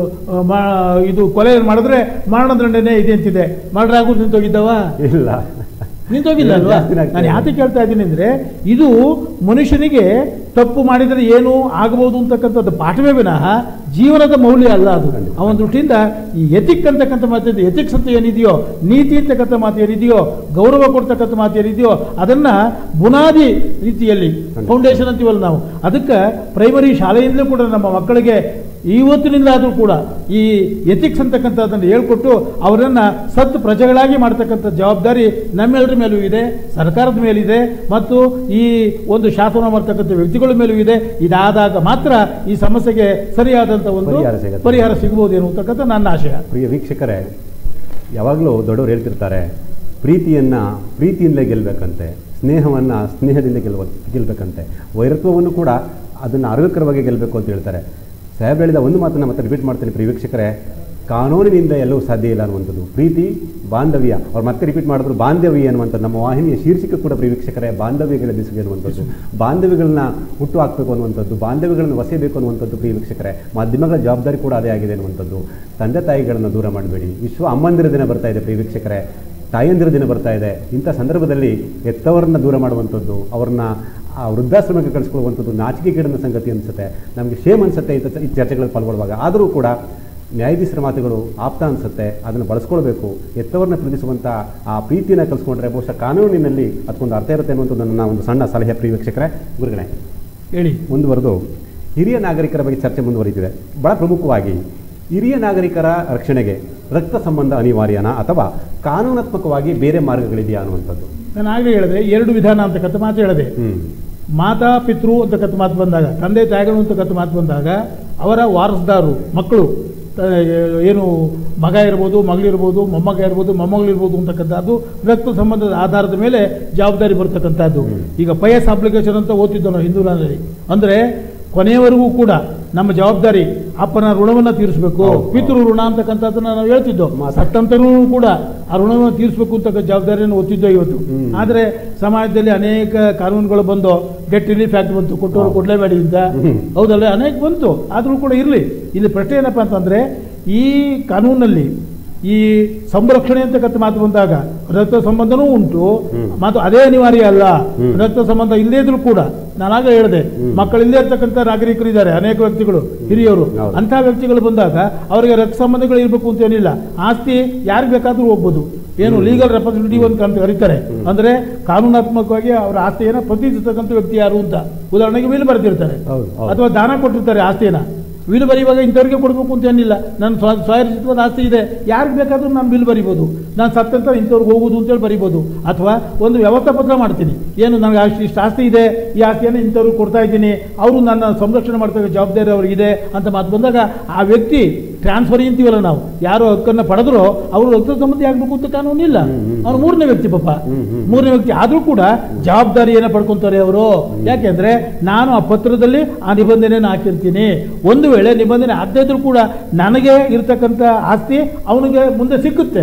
ಇದು ಕೊಲೆ ಮಾಡಿದ್ರೆ ಮರಣದಂಡನೆ ಇದೆ ಅಂತಿದೆ ಮರ್ಡರ್ ಆಗೋದು ನಿಂತೋಗಿದ್ದವ ಇಲ್ಲ ನಿಂತೋಗಿಲ್ಲ ಅಲ್ವಾ ಜಾಸ್ತಿನೇ ಆಗ್ತಾ ನಾನು ಇದೆ. ಯಾಕೆ ಕೇಳ್ತಾ ಇದ್ದೀನಿ ಅಂದ್ರೆ ಇದು ಮನುಷ್ಯನಿಗೆ ತಪ್ಪು ಮಾಡಿದರೆ ಏನು ಆಗಬಹುದು ಅಂತಕ್ಕಂಥದ್ದು ಪಾಠವೇ ವಿನಃ ಜೀವನದ ಮೌಲ್ಯ ಅಲ್ಲ ಅದು ಖಂಡಿತ. ಅವನ ದೃಷ್ಟಿಯಿಂದ ಈ ಎಥಿಕ್ ಅಂತಕ್ಕಂಥ ಮಾತಿದೆ ಎಥಿಕ್ಸ್ ಅಂತ ಏನಿದೆಯೋ ನೀತಿ ಅಂತಕ್ಕಂಥ ಮಾತು ಏನಿದೆಯೋ ಗೌರವ ಕೊಡ್ತಕ್ಕಂಥ ಮಾತು ಏನಿದೆಯೋ ಅದನ್ನ ಬುನಾದಿ ರೀತಿಯಲ್ಲಿ ಖಂಡಿತ. ಫೌಂಡೇಶನ್ ಅಂತೀವಲ್ಲ ನಾವು ಅದಕ್ಕೆ ಪ್ರೈಮರಿ ಶಾಲೆಯಿಂದಲೂ ಕೂಡ ನಮ್ಮ ಮಕ್ಕಳಿಗೆ ಇವತ್ತಿನಿಂದಾದರೂ ಕೂಡ ಈ ಎಥಿಕ್ಸ್ ಅಂತಕ್ಕಂಥದ್ದನ್ನು ಹೇಳ್ಕೊಟ್ಟು ಅವರನ್ನು ಸತ್ ಪ್ರಜೆಗಳಾಗಿ ಮಾಡ್ತಕ್ಕಂಥ ಜವಾಬ್ದಾರಿ ನಮ್ಮೆಲ್ಲರ ಮೇಲೂ ಇದೆ ಸರ್ಕಾರದ ಮೇಲಿದೆ ಮತ್ತು ಈ ಒಂದು ಶಾಸನ ಮಾಡ್ತಕ್ಕಂಥ ವ್ಯಕ್ತಿಗಳ ಮೇಲೂ ಇದೆ ಇದಾದಾಗ ಮಾತ್ರ ಈ ಸಮಸ್ಯೆಗೆ ಸರಿಯಾದಂಥ ಒಂದು ಪರಿಹಾರ ಸಿಗುತ್ತೆ. ಪರಿಹಾರ ಸಿಗಬಹುದೇನು ಅಂತಕ್ಕಂಥ ನನ್ನ ಆಶಯ ಪ್ರಿಯ ವೀಕ್ಷಕರೇ ಯಾವಾಗಲೂ ದೊಡ್ಡವರು ಹೇಳ್ತಿರ್ತಾರೆ ಪ್ರೀತಿಯನ್ನು ಪ್ರೀತಿಯಿಂದಲೇ ಗೆಲ್ಲಬೇಕಂತೆ ಸ್ನೇಹವನ್ನು ಸ್ನೇಹದಿಂದ ಗೆಲ್ವ ಗೆಲ್ಲಬೇಕಂತೆ ವೈರತ್ವವನ್ನು ಕೂಡ ಅದನ್ನು ಆರೋಗ್ಯಕರವಾಗಿ ಗೆಲ್ಲಬೇಕು ಅಂತ ಹೇಳ್ತಾರೆ ಸಾಹೇಬ್ ಹೇಳಿದ ಒಂದು ಮಾತನ್ನು ಮತ್ತೆ ರಿಪೀಟ್ ಮಾಡ್ತೀನಿ ಪ್ರಿಯ ವೀಕ್ಷಕರೇ ಕಾನೂನಿನಿಂದ ಎಲ್ಲವೂ ಸಾಧ್ಯ ಇಲ್ಲ ಅನ್ನುವಂಥದ್ದು ಪ್ರೀತಿ ಬಾಂಧವ್ಯ ಅವ್ರು ಮತ್ತೆ ರಿಪೀಟ್ ಮಾಡಿದ್ರು ಬಾಂಧವ್ಯ ಅನ್ನುವಂಥದ್ದು ನಮ್ಮ ವಾಹಿನಿಯ ಶೀರ್ಷಿಕೆ ಕೂಡ ಪ್ರಿಯ ವೀಕ್ಷಕರೇ ಬಾಂಧವ್ಯಗಳ ಬೆಸುಗೆ ಅನ್ನುವಂಥದ್ದು ಬಾಂಧವ್ಯಗಳನ್ನ ಹುಟ್ಟು ಹಾಕಬೇಕು ಅನ್ನುವಂಥದ್ದು ಬಾಂಧವ್ಯಗಳನ್ನು ವಸೆಯಬೇಕು ಅನ್ನುವಂಥದ್ದು ಪ್ರಿಯ ವೀಕ್ಷಕರೇ ಮಾಧ್ಯಮಗಳ ಜವಾಬ್ದಾರಿ ಕೂಡ ಅದೇ ಆಗಿದೆ ಅನ್ನುವಂಥದ್ದು ತಂದೆ ತಾಯಿಗಳನ್ನು ದೂರ ಮಾಡಬೇಡಿ ವಿಶ್ವ ಅಮ್ಮಂದಿರ ದಿನ ಬರ್ತಾ ಇದೆ ಪ್ರಿಯ ವೀಕ್ಷಕರೇ ತಾಯಂದಿರ ದಿನ ಬರ್ತಾ ಇದೆ ಇಂಥ ಸಂದರ್ಭದಲ್ಲಿ ಎತ್ತವರನ್ನ ದೂರ ಮಾಡುವಂಥದ್ದು ಅವ್ರನ್ನ ಆ ವೃದ್ಧಾಶ್ರಮಕ್ಕೆ ಕಳಿಸ್ಕೊಳ್ಳುವಂಥದ್ದು ನಾಚಿಕೆಗೇಡಿನ ಸಂಗತಿ ಅನಿಸುತ್ತೆ ನಮಗೆ ಶೇಮ್ ಅನಿಸುತ್ತೆ ಇಂಥ ಈ ಚರ್ಚೆಗಳಲ್ಲಿ ಪಾಲ್ಗೊಳ್ಳುವಾಗ ಆದರೂ ಕೂಡ ನ್ಯಾಯಾಧೀಶರ ಮಾತುಗಳು ಆಪ್ತ ಅನಿಸುತ್ತೆ ಅದನ್ನು ಬಳಸ್ಕೊಳ್ಬೇಕು ಎತ್ತವರನ್ನ ಪ್ರೀತಿಸುವಂಥ ಆ ಪ್ರೀತಿಯನ್ನು ಕಲಿಸ್ಕೊಂಡ್ರೆ ಬಹುಶಃ ಕಾನೂನಿನಲ್ಲಿ ಅದಕ್ಕೊಂದು ಅರ್ಥ ಇರುತ್ತೆ ಅನ್ನುವಂಥದ್ದು ನನ್ನ ಒಂದು ಸಣ್ಣ ಸಲಹೆ ಪ್ರಿಯ ವೀಕ್ಷಕರೇ ಗುರುಗಳೇ ಹೇಳಿ ಮುಂದುವರೆದು ಹಿರಿಯ ನಾಗರಿಕರ ಬಗ್ಗೆ ಚರ್ಚೆ ಮುಂದುವರಿತಿದೆ ಬಹಳ ಪ್ರಮುಖವಾಗಿ ಹಿರಿಯ ನಾಗರಿಕರ ರಕ್ಷಣೆಗೆ ರಕ್ತ ಸಂಬಂಧ ಅನಿವಾರ್ಯನಾ ಅಥವಾ ಕಾನೂನಾತ್ಮಕವಾಗಿ ಬೇರೆ ಮಾರ್ಗಗಳಿದೆಯಾ ಅನ್ನುವಂಥದ್ದು ನಾನು ಆಗಲೇ ಹೇಳಿದೆ ಎರಡು ವಿಧಾನ ಅಂತಕ್ಕಂಥ ಮಾತು ಹೇಳಿದೆ ಹ್ಮ್ ಮಾತಾ ಪಿತೃ ಅಂತಕ್ಕಂಥ ಮಾತು ಬಂದಾಗ ತಂದೆ ತಾಯಿಗಳು ಅಂತಕ್ಕಂಥ ಮಾತು ಬಂದಾಗ ಅವರ ವಾರಸ್ದಾರರು ಮಕ್ಕಳು ತ- ಏನು ಮಗ ಇರ್ಬೋದು ಮಗಳಿರ್ಬೋದು ಮೊಮ್ಮಗ ಇರ್ಬೋದು ಮೊಮ್ಮಗಳಿರ್ಬೋದು ಅಂತಕ್ಕಂಥದ್ದು ರಕ್ತ ಸಂಬಂಧದ ಆಧಾರದ ಮೇಲೆ ಜವಾಬ್ದಾರಿ ಬರ್ತಕ್ಕಂಥದ್ದು ಈಗ ಪಯಸ್ ಅಪ್ಲಿಕೇಶನ್ ಅಂತ ಓದ್ತಿದ್ದೋ ನಾವು ಹಿಂದೂನಲ್ಲಿ ಅಂದರೆ ಕೊನೆಯವರೆಗೂ ಕೂಡ ನಮ್ಮ ಜವಾಬ್ದಾರಿ ಅಪ್ಪನ ಋಣವನ್ನು ತೀರಿಸಬೇಕು ಹೌದು, ಹೌದು. ಪಿತೃ ಋಣ ಅಂತಕ್ಕಂಥದ್ದನ್ನ ನಾವು ಹೇಳ್ತಿದ್ದೋ ಮಾತು. ಸತ್ತಂತರೂ ಕೂಡ ಆ ಋಣವನ್ನು ತೀರಿಸಬೇಕು ಅಂತಕ್ಕ ಜವಾಬ್ದಾರಿಯನ್ನು ಒತ್ತಿದ್ದೋ ಇವತ್ತು ಹ್ಮ್. ಆದರೆ ಸಮಾಜದಲ್ಲಿ ಅನೇಕ ಕಾನೂನುಗಳು ಬಂದು ಗೆಟ್ ರಿಲೀಫ್ ಆಕ್ಟ್ ಬಂತು ಕೊಟ್ಟವರು ಹೌದು. ಕೊಡಲೇಬೇಡಿ ಅಂತ ಹ್ಮ್. ಹೌದಲ್ಲ ಅನೇಕ ಬಂತು ಆದರೂ ಕೂಡ ಇರಲಿ ಇಲ್ಲಿ ಪ್ರಶ್ನೆ ಏನಪ್ಪ ಅಂತಂದ್ರೆ ಈ ಕಾನೂನಲ್ಲಿ ಈ ಸಂರಕ್ಷಣೆ ಅಂತಕ್ಕಂಥ ಮಾತು ಬಂದಾಗ ರಕ್ತ ಸಂಬಂಧನೂ ಉಂಟು ಹ್ಮ್. ಮತ್ತು ಅದೇ ಅನಿವಾರ್ಯ ಅಲ್ಲ ಹ್ಮ್. ರಕ್ತ ಸಂಬಂಧ ಇಲ್ಲದೇ ಇದ್ರೂ ಕೂಡ ನಾನಾಗ ಹೇಳಿದೆ ಹ್ಮ್. ಮಕ್ಕಳು ಇಲ್ಲೇ ಇರ್ತಕ್ಕಂಥ ನಾಗರಿಕರು ಇದ್ದಾರೆ ಅನೇಕ ವ್ಯಕ್ತಿಗಳು ಹಿರಿಯರು ಹೌದು. ಅಂಥ ವ್ಯಕ್ತಿಗಳು ಬಂದಾಗ ಅವರಿಗೆ ರಕ್ತ ಸಂಬಂಧಗಳು ಇರಬೇಕು ಅಂತ ಏನಿಲ್ಲ ಆಸ್ತಿ ಯಾರಿಗೆ ಬೇಕಾದ್ರೂ ಹೋಗ್ಬೋದು ಏನು ಲೀಗಲ್ ರೆಪ್ರೆಸೆಂಟೇಟಿವ್ ಅಂತ ಅಂತ ಕರೀತಾರೆ ಅಂದ್ರೆ ಕಾನೂನಾತ್ಮಕವಾಗಿ ಅವರ ಆಸ್ತಿಯನ್ನು ಪ್ರತಿನಿಧಿಸತಕ್ಕಂಥ ವ್ಯಕ್ತಿ ಯಾರು ಅಂತ ಉದಾಹರಣೆಗೆ ವಿಲ್ ಬರೆದಿರ್ತಾರೆ ಹೌದು, ಹೌದು. ಅಥವಾ ದಾನ ಕೊಟ್ಟಿರ್ತಾರೆ ಆಸ್ತಿಯನ್ನ ವಿಲ್ ಬರೆಯುವಾಗ ಇಂಥವ್ರಿಗೆ ಕೊಡಬೇಕು ಅಂತ ಏನಿಲ್ಲ ನನ್ನ ಸ್ವ ಸ್ವಯರ್ಜಿತವಾದ ಆಸ್ತಿ ಇದೆ ಯಾರಿಗೆ ಬೇಕಾದ್ರೂ ನಾನು ಬಿಲ್ ಬರಿಬೋದು ನಾನು ಸತ್ತಂತ ಇಂಥವ್ರಿಗೆ ಹೋಗುದು ಅಂತೇಳಿ ಬರಿಬೋದು ಅಥವಾ ಒಂದು ವ್ಯವಸ್ಥೆ ಪತ್ರ ಮಾಡ್ತೀನಿ ಏನು ನನಗೆ ಅಷ್ಟು ಇಷ್ಟು ಆಸ್ತಿ ಇದೆ ಈ ಆಸ್ತಿಯನ್ನು ಇಂಥವ್ರಿಗೆ ಕೊಡ್ತಾ ಇದ್ದೀನಿ ಅವರು ನನ್ನ ಸಂರಕ್ಷಣೆ ಮಾಡ್ತಕ್ಕ ಜವಾಬ್ದಾರಿ ಅವ್ರಿಗಿದೆ ಅಂತ ಮಾತು ಬಂದಾಗ ಆ ವ್ಯಕ್ತಿ ಟ್ರಾನ್ಸ್ಫರ್ ಅಂತೀವಲ್ಲ ನಾವು ಯಾರು ಹಕ್ಕನ್ನು ಪಡೆದ್ರೋ ಅವರು ರಕ್ತ ಸಂಬಂಧಿ ಆಗಬೇಕು ಅಂತ ಕಾನೂನು ಇಲ್ಲ ಹ್ಮ್, ಹ್ಮ್. ಅವನು ಮೂರನೇ ವ್ಯಕ್ತಿ ಪಾಪ ಹ್ಮ್, ಹ್ಮ್. ಮೂರನೇ ವ್ಯಕ್ತಿ ಆದರೂ ಕೂಡ ಜವಾಬ್ದಾರಿಯನ್ನು ಪಡ್ಕೊಂತಾರೆ ಅವರು ಯಾಕೆಂದ್ರೆ ನಾನು ಆ ಪತ್ರದಲ್ಲಿ ಆ ನಿಬಂಧನೆಯನ್ನು ಹಾಕಿರ್ತೀನಿ ಒಂದು ವೇಳೆ ನಿಬಂಧನೆ ಆಗದೇ ಇದ್ರೂ ಕೂಡ ನನಗೆ ಇರ್ತಕ್ಕಂಥ ಆಸ್ತಿ ಅವನಿಗೆ ಮುಂದೆ ಸಿಕ್ಕುತ್ತೆ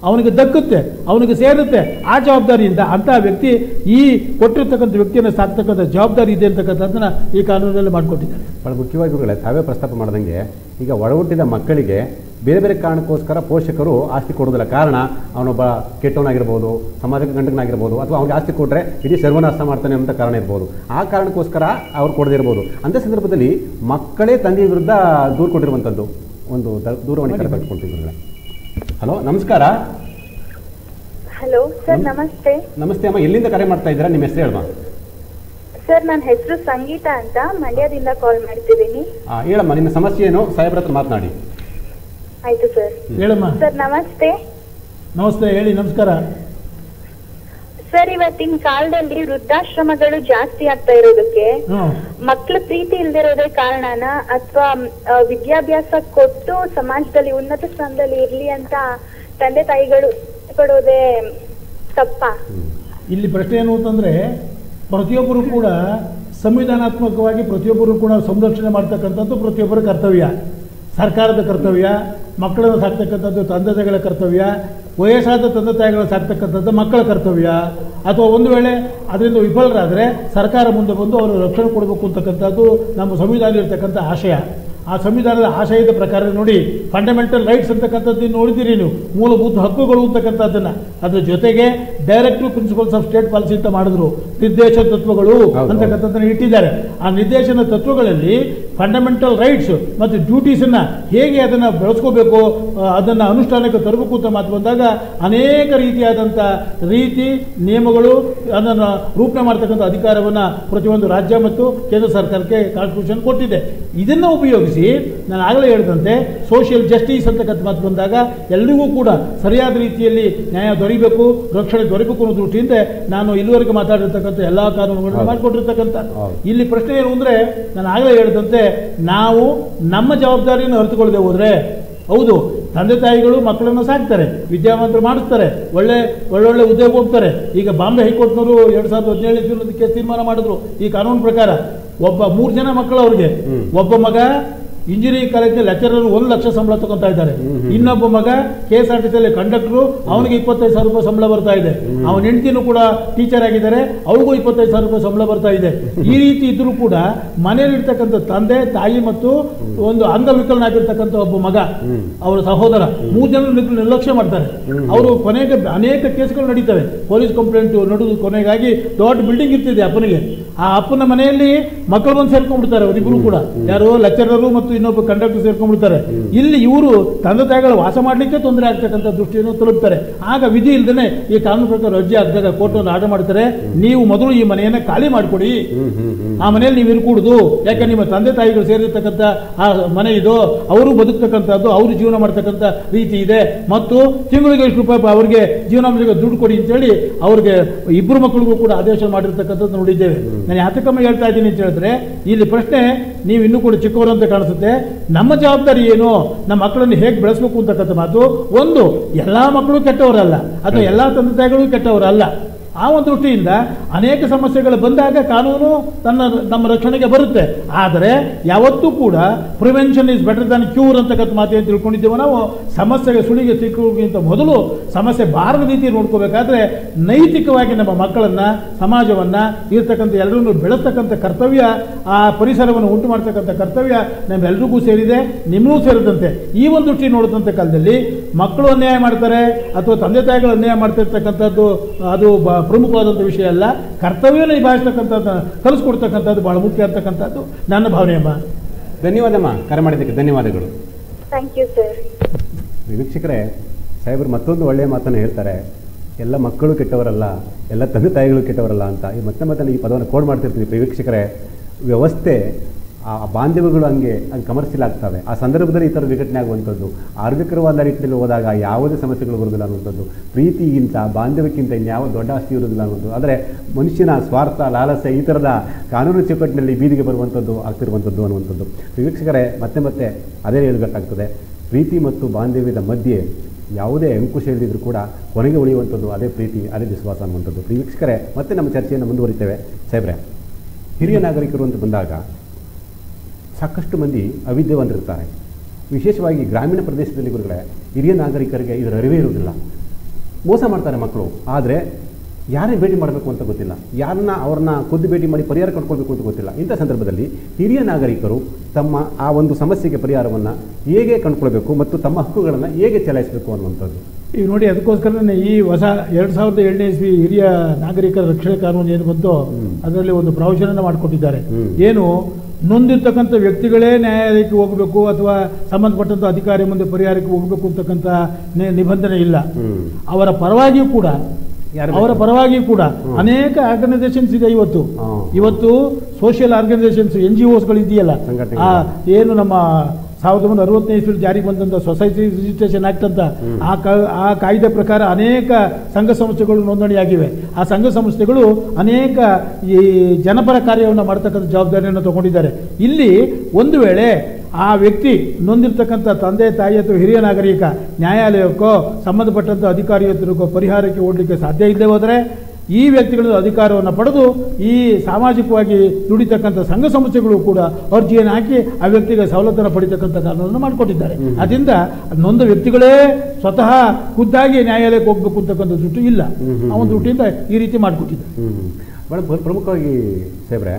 ಅವನಿಗೆ ದಕ್ಕುತ್ತೆ ಅವನಿಗೆ ಸೇರುತ್ತೆ ಆ ಜವಾಬ್ದಾರಿಯಿಂದ ಅಂತಹ ವ್ಯಕ್ತಿ ಈ ಕೊಟ್ಟಿರ್ತಕ್ಕಂಥ ವ್ಯಕ್ತಿಯನ್ನು ಸಾಕ್ತಕ್ಕಂಥ ಜವಾಬ್ದಾರಿ ಇದೆ ಅಂತಕ್ಕಂಥದ್ದನ್ನ ಈ ಕಾನೂನಲ್ಲಿ ಮಾಡಿಕೊಟ್ಟಿದ್ದಾರೆ ಬಹಳ ಮುಖ್ಯವಾಗಿ ಗುರುಗಳೇ ತಾವೇ ಪ್ರಸ್ತಾಪ ಮಾಡ್ದಂಗೆ ಈಗ ಒಳ ಹುಟ್ಟಿದ ಮಕ್ಕಳಿಗೆ ಬೇರೆ ಬೇರೆ ಕಾರಣಕ್ಕೋಸ್ಕರ ಪೋಷಕರು ಆಸ್ತಿ ಕೊಡೋದಿಲ್ಲ ಕಾರಣ ಅವನೊಬ್ಬ ಕೆಟ್ಟವನಾಗಿರ್ಬೋದು ಸಮಾಜಕ್ಕೆ ಗಂಡಕನಾಗಿರ್ಬೋದು ಅಥವಾ ಅವ್ನಿಗೆ ಆಸ್ತಿ ಕೊಟ್ಟರೆ ಇಡೀ ಸರ್ವನಾಶ ಮಾಡ್ತಾನೆ ಅಂತ ಕಾರಣ ಇರ್ಬೋದು ಆ ಕಾರಣಕ್ಕೋಸ್ಕರ ಅವ್ರು ಕೊಡದೇ ಇರ್ಬೋದು ಅಂಥ ಸಂದರ್ಭದಲ್ಲಿ ಮಕ್ಕಳೇ ತಂದೆ ವಿರುದ್ಧ ದೂರು ಕೊಟ್ಟಿರುವಂಥದ್ದು ಒಂದು ದ- ದೂರವಾಣಿ ಕರೆ ಪಡ್ಕೊಳ್ತೀವಿ ಗುರುಗಳೇ ಹಲೋ ನಮಸ್ಕಾರ ಹಲೋ ಸರ್ ನಮಸ್ತೆ ನಮಸ್ತೆ ಅಮ್ಮ ಎಲ್ಲಿಂದ ಕರೆ ಮಾಡ್ತಾ ಇದ್ದೀರಾ ನಿಮ್ಮ ಹೆಸರು ಹೇಳಮ್ಮ ಸರ್ ನನ್ನ ಹೆಸರು ಸಂಗೀತ ಅಂತ ಮಂಡ್ಯದಿಂದ ಕಾಲ್ ಮಾಡ್ತಿದ್ದೀನಿ ಆ, ಹೇಳಮ್ಮ ನಿಮ್ಮ ಸಮಸ್ಯೆ ಏನು ಸಾಹೇಬ್ರ ಹತ್ರ ಮಾತನಾಡಿ ಆಯ್ತು ಸರ್ ಹೇಳಮ್ಮ ಸರ್ ನಮಸ್ತೆ ನಮಸ್ತೆ ಹೇಳಿ ನಮಸ್ಕಾರ ಸರ್ ಇವತ್ತಿನ ಕಾಲದಲ್ಲಿ ವೃದ್ಧಾಶ್ರಮಗಳು ಜಾಸ್ತಿ ಆಗ್ತಾ ಇರೋದಕ್ಕೆ ಹ್ಞೂ ಮಕ್ಳ ಪ್ರೀತಿ ಇಲ್ದಿರೋದೇ ಕಾರಣನ ಅಥವಾ ವಿದ್ಯಾಭ್ಯಾಸ ಕೊಟ್ಟು ಸಮಾಜದಲ್ಲಿ ಉನ್ನತ ಸ್ಥಾನದಲ್ಲಿ ಇರ್ಲಿ ಅಂತ ತಂದೆ ತಾಯಿಗಳು ಕೊಡೋದೇ ತಪ್ಪಾ ಇಲ್ಲಿ ಪ್ರಶ್ನೆ ಏನು ಅಂತಂದರೆ ಪ್ರತಿಯೊಬ್ಬರು ಕೂಡ ಸಂವಿಧಾನಾತ್ಮಕವಾಗಿ ಪ್ರತಿಯೊಬ್ಬರು ಕೂಡ ಸಂರಕ್ಷಣೆ ಮಾಡ್ತಕ್ಕಂಥದ್ದು ಪ್ರತಿಯೊಬ್ಬರ ಕರ್ತವ್ಯ ಸರ್ಕಾರದ ಕರ್ತವ್ಯ ಮಕ್ಕಳನ್ನು ಸಾಕ್ತಕ್ಕಂಥದ್ದು ತಂದೆ ತಾಯಿಗಳ ಕರ್ತವ್ಯ ವಯಸ್ಸಾದ ತಂದೆ ತಾಯಿಗಳು ಸಾಕ್ತಕ್ಕಂಥದ್ದು ಮಕ್ಕಳ ಕರ್ತವ್ಯ ಅಥವಾ ಒಂದು ವೇಳೆ ಅದರಿಂದ ವಿಫಲರಾದರೆ ಸರ್ಕಾರ ಮುಂದೆ ಬಂದು ಅವರು ರಕ್ಷಣೆ ಕೊಡಬೇಕು ಅಂತಕ್ಕಂಥದ್ದು ನಮ್ಮ ಸಂವಿಧಾನ ಇರ್ತಕ್ಕಂಥ ಆಶಯ ಆ ಸಂವಿಧಾನದ ಆಶಯದ ಪ್ರಕಾರ ನೋಡಿ ಫಂಡಮೆಂಟಲ್ ರೈಟ್ಸ್ ಅಂತಕ್ಕಂಥದ್ದು ನೋಡಿದ್ದೀರಿ ನೀವು ಮೂಲಭೂತ ಹಕ್ಕುಗಳು ಅಂತಕ್ಕಂಥದ್ದನ್ನ ಅದ್ರ ಜೊತೆಗೆ directive principles of state policy ಅಂತ ಮಾಡಿದ್ರು ನಿರ್ದೇಶ ತತ್ವಗಳು ಹೌದು. ಅಂತಕ್ಕಂಥದ್ದನ್ನ ಇಟ್ಟಿದ್ದಾರೆ ಆ ನಿರ್ದೇಶನ ತತ್ವಗಳಲ್ಲಿ ಫಂಡಮೆಂಟಲ್ ರೈಟ್ಸ್ ಮತ್ತು ಡ್ಯೂಟೀಸನ್ನ ಹೇಗೆ ಅದನ್ನು ಬೆಳೆಸ್ಕೋಬೇಕು ಆ, ಅದನ್ನ ಅನುಷ್ಠಾನಕ್ಕೆ ತರಬೇಕು ಅಂತ ಮಾತು ಬಂದಾಗ ಅನೇಕ ರೀತಿಯಾದಂಥ ರೀತಿ ನಿಯಮಗಳು ಅದನ್ನು ರೂಪಣೆ ಮಾಡ್ತಕ್ಕಂಥ ಅಧಿಕಾರವನ್ನು ಪ್ರತಿಯೊಂದು ರಾಜ್ಯ ಮತ್ತು ಕೇಂದ್ರ ಸರ್ಕಾರಕ್ಕೆ ಕಾನ್ಸ್ಟಿಟ್ಯೂಷನ್ ಕೊಟ್ಟಿದೆ ಇದನ್ನು ಉಪಯೋಗಿಸಿ ನಾನು ಆಗಲೇ ಹೇಳಿದಂತೆ ಸೋಷಿಯಲ್ ಜಸ್ಟಿಸ್ ಅಂತಕ್ಕಂಥ ಮಾತು ಬಂದಾಗ ಎಲ್ರಿಗೂ ಕೂಡ ಸರಿಯಾದ ರೀತಿಯಲ್ಲಿ ನ್ಯಾಯ ದೊರೀಬೇಕು ರಕ್ಷಣೆ ದೊರೀಬೇಕು ಅನ್ನೋ ದೃಷ್ಟಿಯಿಂದ ನಾನು ಇಲ್ಲಿವರೆಗೆ ಮಾತಾಡಿರ್ತಕ್ಕಂಥ ಎಲ್ಲ ಕಾನೂನುಗಳನ್ನು ಹೌದು. ಮಾಡಿಕೊಟ್ಟಿರ್ತಕ್ಕಂಥ ಹೌದು. ಇಲ್ಲಿ ಪ್ರಶ್ನೆ ಏನು ಅಂದರೆ ನಾನು ಆಗಲೇ ಹೇಳಿದಂತೆ ನಾವು ನಮ್ಮ ಜವಾಬ್ದಾರಿಯನ್ನು ಅರಿತುಕೊಳ್ಳದೆ ಹೋದರೆ ಹೌದು ತಂದೆ ತಾಯಿಗಳು ಮಕ್ಕಳನ್ನು ಸಾಕ್ತಾರೆ ವಿದ್ಯಾವಂತರು ಮಾಡಿಸ್ತಾರೆ ಒಳ್ಳೆ ಒಳ್ಳೊಳ್ಳೆ ಉದ್ಯೋಗ ಹೋಗ್ತಾರೆ ಈಗ ಬಾಂಬೆ ಹೈಕೋರ್ಟ್ನವರು ಎರಡು ಸಾವಿರದ ಹದಿನೇಳು ಜೂನದಕ್ಕೆ ತೀರ್ಮಾನ ಮಾಡಿದ್ರು ಈ ಕಾನೂನು ಪ್ರಕಾರ ಒಬ್ಬ ಮೂರು ಜನ ಮಕ್ಕಳು ಅವ್ರಿಗೆ ಒಬ್ಬ ಮಗ ಇಂಜಿನಿಯರಿಂಗ್ ಕಾಲೇಜಿನ ಲೆಕ್ಚರರ್ ಒಂದು ಲಕ್ಷ ಸಂಬಳ ತಗೊಂತಾ ಇದ್ದಾರೆ ಇನ್ನೊಬ್ಬ ಮಗ ಕೆ ಎಸ್ ಆರ್ ಟಿ ಸಿಯಲ್ಲಿ ಕಂಡಕ್ಟರು ಅವನಿಗೆ ಇಪ್ಪತ್ತೈದು ಸಾವಿರ ರೂಪಾಯಿ ಸಂಬಳ ಬರ್ತಾ ಇದೆ ಅವನ ಹೆಂಡತಿನೂ ಕೂಡ ಟೀಚರ್ ಆಗಿದ್ದಾರೆ ಅವಳಿಗೂ ಇಪ್ಪತ್ತೈದು ಸಾವಿರ ರೂಪಾಯಿ ಸಂಬಳ ಬರ್ತಾ ಇದೆ ಈ ರೀತಿ ಇದ್ರೂ ಕೂಡ ಮನೆಯಲ್ಲಿರ್ತಕ್ಕಂಥ ತಂದೆ ತಾಯಿ ಮತ್ತು ಒಂದು ಅಂಗವಿಕಲನಾಗಿರ್ತಕ್ಕಂಥ ಒಬ್ಬ ಮಗ ಅವರ ಸಹೋದರ ಮೂರು ಜನ ನಿರ್ಲ- ನಿರ್ಲಕ್ಷ್ಯ ಮಾಡ್ತಾರೆ ಅವರು ಕೊನೆಗೆ ಅನೇಕ ಕೇಸ್ಗಳು ನಡೀತವೆ ಪೊಲೀಸ್ ಕಂಪ್ಲೇಂಟ್ ನಡೆದು ಕೊನೆಗಾಗಿ ದೊಡ್ಡ ಬಿಲ್ಡಿಂಗ್ ಇರ್ತಿದೆ ಅಪ್ಪನಿಗೆ ಆ ಅಪ್ಪನ ಮನೆಯಲ್ಲಿ ಮಕ್ಕಳು ಬಂದು ಸೇರ್ಕೊಂಡ್ಬಿಡ್ತಾರೆ ಅವರಿಬ್ಬರು ಕೂಡ ಯಾರು ಲೆಕ್ಚರರು ಮತ್ತು ಇನ್ನೊಬ್ಬ ಕಂಡಕ್ಟರ್ ಸೇರ್ಕೊಂಡ್ಬಿಡ್ತಾರೆ ಇಲ್ಲಿ ಇವರು ತಂದೆ ತಾಯಿಗಳು ವಾಸ ಮಾಡಲಿಕ್ಕೆ ತೊಂದರೆ ಆಗ್ತಕ್ಕಂಥ ದೃಷ್ಟಿಯನ್ನು ತಲುಪ್ತಾರೆ ಆಗ ವಿಧಿ ಇಲ್ದೇನೆ ಈ ಕಾನೂನು ಪ್ರಕಾರ ಅರ್ಜಿ ಹಾಕಿದಾಗ ಕೋರ್ಟ್ ಒಂದು ಆರ್ಡರ್ ಮಾಡ್ತಾರೆ ನೀವು ಮೊದಲು ಈ ಮನೆಯನ್ನ ಖಾಲಿ ಮಾಡಿಕೊಡಿ ಆ ಮನೆಯಲ್ಲಿ ನೀವು ಇರ್ಕೂಡುದು ಯಾಕೆ ನಿಮ್ಮ ತಂದೆ ತಾಯಿಗಳು ಸೇರಿರ್ತಕ್ಕಂಥ ಆ ಮನೆ ಇದು ಅವರು ಬದುಕ್ತಕ್ಕಂಥದ್ದು ಅವರು ಜೀವನ ಮಾಡ್ತಕ್ಕಂಥ ರೀತಿ ಇದೆ ಮತ್ತು ತಿಂಗಳಿಗೆ ಎಷ್ಟು ರೂಪಾಯಿ ಅವರಿಗೆ ಜೀವನಾಂಶಕ್ಕೆ ದುಡ್ಡು ಕೊಡಿ ಅಂತೇಳಿ ಅವ್ರಿಗೆ ಇಬ್ಬರು ಮಕ್ಕಳಿಗೂ ಕೂಡ ಆದೇಶ ಮಾಡಿರ್ತಕ್ಕಂಥದ್ದು ನೋಡಿದ್ದೇವೆ ನಾನು ಯಾತಕಮ್ಮ ಹೇಳ್ತಾ ಇದ್ದೀನಿ ಅಂತ ಹೇಳಿದ್ರೆ ಇಲ್ಲಿ ಪ್ರಶ್ನೆ ನೀವು ಇನ್ನೂ ಕೂಡ ಚಿಕ್ಕವರು ಅಂತ ಕಾಣಿಸುತ್ತೆ ನಮ್ಮ ಜವಾಬ್ದಾರಿ ಏನು ನಮ್ಮ ಮಕ್ಕಳನ್ನು ಹೇಗೆ ಬೆಳೆಸಬೇಕು ಅಂತಕ್ಕಂಥ ಮಾತು ಒಂದು ಎಲ್ಲಾ ಮಕ್ಕಳು ಕೆಟ್ಟವರಲ್ಲ ಅಥವಾ ಎಲ್ಲಾ ತಂದೆ ತಾಯಿಗಳು ಕೆಟ್ಟವರಲ್ಲ ಆ ಒಂದು ದೃಷ್ಟಿಯಿಂದ ಅನೇಕ ಸಮಸ್ಯೆಗಳು ಬಂದಾಗ ಕಾನೂನು ತನ್ನ ನಮ್ಮ ರಕ್ಷಣೆಗೆ ಬರುತ್ತೆ ಆದರೆ ಯಾವತ್ತೂ ಕೂಡ prevention is better than cure ಅಂತಕ್ಕಂಥ ಮಾತು ಏನು ತಿಳ್ಕೊಂಡಿದ್ದೇವೆ ನಾವು ಸಮಸ್ಯೆಗೆ ಸುಳಿಗೆ ಸಿಕ್ಕುವುದಕ್ಕಿಂತ ಮೊದಲು ಸಮಸ್ಯೆ ಬಾರದ ರೀತಿ ನೋಡ್ಕೋಬೇಕಾದ್ರೆ ನೈತಿಕವಾಗಿ ನಮ್ಮ ಮಕ್ಕಳನ್ನ ಸಮಾಜವನ್ನ ಇರ್ತಕ್ಕಂಥ ಎಲ್ಲರನ್ನು ಬೆಳೆಸ್ತಕ್ಕಂಥ ಕರ್ತವ್ಯ ಆ ಪರಿಸರವನ್ನು ಉಂಟು ಮಾಡ್ತಕ್ಕಂಥ ಕರ್ತವ್ಯ ನಮ್ಮೆಲ್ರಿಗೂ ಸೇರಿದೆ ನಿಮಗೂ ಸೇರಿದಂತೆ ಈ ಒಂದು ದೃಷ್ಟಿ ನೋಡಿದಂಥ ಕಾಲದಲ್ಲಿ ಮಕ್ಕಳು ಅನ್ಯಾಯ ಮಾಡ್ತಾರೆ ಅಥವಾ ತಂದೆ ತಾಯಿಗಳು ಅನ್ಯಾಯ ಮಾಡ್ತಿರ್ತಕ್ಕಂಥದ್ದು ಅದು ಬ- ಪ್ರಮುಖವಾದಂಥ ವಿಷಯ ಅಲ್ಲ ಕರ್ತವ್ಯ ನಿಭಾಯಿಸ್ತಕ್ಕಂಥದ್ದು ಕಲಿಸ್ಕೊಡ್ತಕ್ಕಂಥದ್ದು ಬಹಳ ಮುಖ್ಯ ಅಂತಕ್ಕಂಥದ್ದು ನನ್ನ ಭಾವನೆಯಮ್ಮ ಧನ್ಯವಾದಮ್ಮ ಕರೆ ಮಾಡಿದ್ದಕ್ಕೆ ಧನ್ಯವಾದಗಳು ಥ್ಯಾಂಕ್ ಯು ಸರ್ ವೀಕ್ಷಕರೇ ಸಾಹೇಬರು ಮತ್ತೊಂದು ಒಳ್ಳೆಯ ಮಾತನ್ನು ಹೇಳ್ತಾರೆ ಎಲ್ಲ ಮಕ್ಕಳು ಕೆಟ್ಟವರಲ್ಲ ಎಲ್ಲ ತಂದೆ ತಾಯಿಗಳು ಕೆಟ್ಟವರಲ್ಲ ಅಂತ ಈ ಮತ್ತೆ ಮತ್ತೆ ಈ ಪದವನ್ನು ಕೋಡ್ ಮಾಡ್ತಿರ್ತೀವಿ ಪ್ರಿಯ ವೀಕ್ಷಕರೇ ವ್ಯವಸ್ಥೆ ಆ ಬಾಂಧವ್ಯಗಳು ಹಂಗೆ ಹಂಗೆ ಕಮರ್ಷಿಯಲ್ ಆಗ್ತವೆ ಆ ಸಂದರ್ಭದಲ್ಲಿ ಈ ಥರ ವಿಘಟನೆ ಆಗುವಂಥದ್ದು ಆರೋಗ್ಯಕರವಾದ ರೀತಿಯಲ್ಲಿ ಹೋದಾಗ ಯಾವುದೇ ಸಮಸ್ಯೆಗಳು ಬರುವುದಿಲ್ಲ ಅನ್ನುವಂಥದ್ದು ಪ್ರೀತಿಗಿಂತ ಬಾಂಧವ್ಯಕ್ಕಿಂತ ಇನ್ಯಾವ ದೊಡ್ಡ ಆಸ್ತಿ ಇರುವುದಿಲ್ಲ ಅನ್ನೋದು ಆದರೆ ಮನುಷ್ಯನ ಸ್ವಾರ್ಥ ಲಾಲಸೆ ಈ ಥರದ ಕಾನೂನು ಚೌಕಟ್ಟಿನಲ್ಲಿ ಬೀದಿಗೆ ಬರುವಂಥದ್ದು ಆಗ್ತಿರುವಂಥದ್ದು ಅನ್ನುವಂಥದ್ದು ವೀಕ್ಷಕರೇ ಮತ್ತೆ ಮತ್ತೆ ಅದೇ ಹೇಳ್ಬೇಕಾಗ್ತದೆ ಪ್ರೀತಿ ಮತ್ತು ಬಾಂಧವ್ಯದ ಮಧ್ಯೆ ಯಾವುದೇ ಅಂಕುಶ ಇಲ್ಲದಿದ್ರೂ ಕೂಡ ಕೊನೆಗೆ ಉಳಿಯುವಂಥದ್ದು ಅದೇ ಪ್ರೀತಿ ಅದೇ ವಿಶ್ವಾಸ ಅನ್ನುವಂಥದ್ದು ಪ್ರಿಯ ವೀಕ್ಷಕರೇ ಮತ್ತೆ ನಮ್ಮ ಚರ್ಚೆಯನ್ನು ಮುಂದುವರಿತೇವೆ ಸಾಹೇಬ್ರೆ ಹಿರಿಯ ನಾಗರಿಕರು ಅಂತ ಬಂದಾಗ ಸಾಕಷ್ಟು ಮಂದಿ ಅವಿದ್ಯಾವಂತರಿರ್ತಾರೆ ವಿಶೇಷವಾಗಿ ಗ್ರಾಮೀಣ ಪ್ರದೇಶದಲ್ಲಿ ಗುರುಗಳೇ ಹಿರಿಯ ನಾಗರಿಕರಿಗೆ ಇದರ ಅರಿವೇ ಇರುವುದಿಲ್ಲ ಮೋಸ ಮಾಡ್ತಾರೆ ಮಕ್ಕಳು ಆದರೆ ಯಾರೇ ಭೇಟಿ ಮಾಡಬೇಕು ಅಂತ ಗೊತ್ತಿಲ್ಲ ಯಾರನ್ನ ಅವ್ರನ್ನ ಖುದ್ದು ಭೇಟಿ ಮಾಡಿ ಪರಿಹಾರ ಕಂಡುಕೊಳ್ಬೇಕು ಅಂತ ಗೊತ್ತಿಲ್ಲ ಇಂಥ ಸಂದರ್ಭದಲ್ಲಿ ಹಿರಿಯ ನಾಗರಿಕರು ತಮ್ಮ ಆ ಒಂದು ಸಮಸ್ಯೆಗೆ ಪರಿಹಾರವನ್ನು ಹೇಗೆ ಕಂಡುಕೊಳ್ಬೇಕು ಮತ್ತು ತಮ್ಮ ಹಕ್ಕುಗಳನ್ನು ಹೇಗೆ ಚಲಾಯಿಸಬೇಕು ಅನ್ನುವಂಥದ್ದು ಈಗ ನೋಡಿ ಅದಕ್ಕೋಸ್ಕರನೇ ಈ ಹೊಸ ಎರಡ್ ಸಾವಿರದ ಏಳನೇ ಇಸ್ವಿ ಹಿರಿಯ ನಾಗರಿಕರ ರಕ್ಷಣೆ ಕಾನೂನು ಏನು ಬಂತು ಹ್ಮ್. ಅದರಲ್ಲಿ ಒಂದು ಪ್ರಾವಿಷನ್ ಮಾಡಿಕೊಟ್ಟಿದ್ದಾರೆ ಹ್ಮ್. ಏನು ನೊಂದಿರ್ತಕ್ಕಂಥ ವ್ಯಕ್ತಿಗಳೇ ನ್ಯಾಯಾಲಯಕ್ಕೆ ಹೋಗಬೇಕು ಅಥವಾ ಸಂಬಂಧಪಟ್ಟಂತ ಅಧಿಕಾರಿ ಮುಂದೆ ಪರಿಹಾರಕ್ಕೆ ಹೋಗಬೇಕು ಅಂತಕ್ಕಂಥ ನಿ- ನಿಬಂಧನೆ ಇಲ್ಲ ಹ್ಮ್. ಅವರ ಪರವಾಗಿಯೂ ಕೂಡ ಯಾರು ಅವರ ಬೇಕು? ಪರವಾಗಿ ಕೂಡ ಹ್ಮ್. ಅನೇಕ ಆರ್ಗನೈಸೇಷನ್ಸ್ ಇದೆ ಇವತ್ತು ಹಾ. ಇವತ್ತು ಸೋಷಿಯಲ್ ಆರ್ಗನೈಸೇಷನ್ಸ್ ಎನ್ ಜಿ ಒಸ್ಗಳು ಇದೆಯಲ್ಲ ಸಂಘಟನೆಗಳು. ಆ ಏನು ನಮ್ಮ ಸಾವಿರದ ಒಂಬೈನೂರ ಅರವತ್ತನೇ ಇಸ್ವಿಲಿ ಜಾರಿಗೆ ಬಂದಂಥ ಸೊಸೈಟಿ ರಿಜಿಸ್ಟ್ರೇಷನ್ ಆಕ್ಟ್ ಅಂತ ಹ್ಮ್. ಆ ಕಾ- ಆ ಕಾಯ್ದೆ ಪ್ರಕಾರ ಅನೇಕ ಸಂಘ ಸಂಸ್ಥೆಗಳು ನೋಂದಣಿಯಾಗಿವೆ ಆ ಸಂಘ ಸಂಸ್ಥೆಗಳು ಅನೇಕ ಈ ಜನಪರ ಕಾರ್ಯವನ್ನು ಮಾಡ್ತಕ್ಕಂಥ ಜವಾಬ್ದಾರಿಯನ್ನು ತಗೊಂಡಿದ್ದಾರೆ ಇಲ್ಲಿ ಒಂದು ವೇಳೆ ಆ ವ್ಯಕ್ತಿ ನೊಂದಿರ್ತಕ್ಕಂಥ ತಂದೆ ತಾಯಿ ಅಥವಾ ಹಿರಿಯ ನಾಗರಿಕ ನ್ಯಾಯಾಲಯಕ್ಕೋ ಸಂಬಂಧಪಟ್ಟಂಥ ಅಧಿಕಾರಿಯೊತ್ತರಿಗೋ ಪರಿಹಾರಕ್ಕೆ ಓಡಲಿಕ್ಕೆ ಸಾಧ್ಯ ಇಲ್ಲದೆ ಹೋದರೆ ಈ ವ್ಯಕ್ತಿಗಳ ಅಧಿಕಾರವನ್ನು ಪಡೆದು ಈ ಸಾಮಾಜಿಕವಾಗಿ ದುಡಿತಕ್ಕಂಥ ಸಂಘ ಸಂಸ್ಥೆಗಳು ಕೂಡ ಅರ್ಜಿಯನ್ನು ಹಾಕಿ ಆ ವ್ಯಕ್ತಿಗೆ ಸವಲತ್ತನ್ನು ಪಡಿತಕ್ಕಂಥ ಕಾನೂನನ್ನು ಮಾಡಿಕೊಟ್ಟಿದ್ದಾರೆ ಹ್ಮ್. ಅದರಿಂದ ನೊಂದ ವ್ಯಕ್ತಿಗಳೇ ಸ್ವತಃ ಖುದ್ದಾಗಿ ನ್ಯಾಯಾಲಯಕ್ಕೆ ಹೋಗ್ಬೇಕು ಅಂತಕ್ಕಂಥ ದೃಷ್ಟಿ ಇಲ್ಲ ಹ್ಮ್, ಹ್ಮ್, ಆ ಒಂದು ಹ್ಮ್. ದೃಷ್ಟಿಯಿಂದ ಈ ರೀತಿ ಮಾಡಿಕೊಟ್ಟಿದ್ದಾರೆ ಹ್ಮ್. ಭಾಳ ಪ್ರ- ಪ್ರಮುಖವಾಗಿ ಸಾಹೇಬ್ರೆ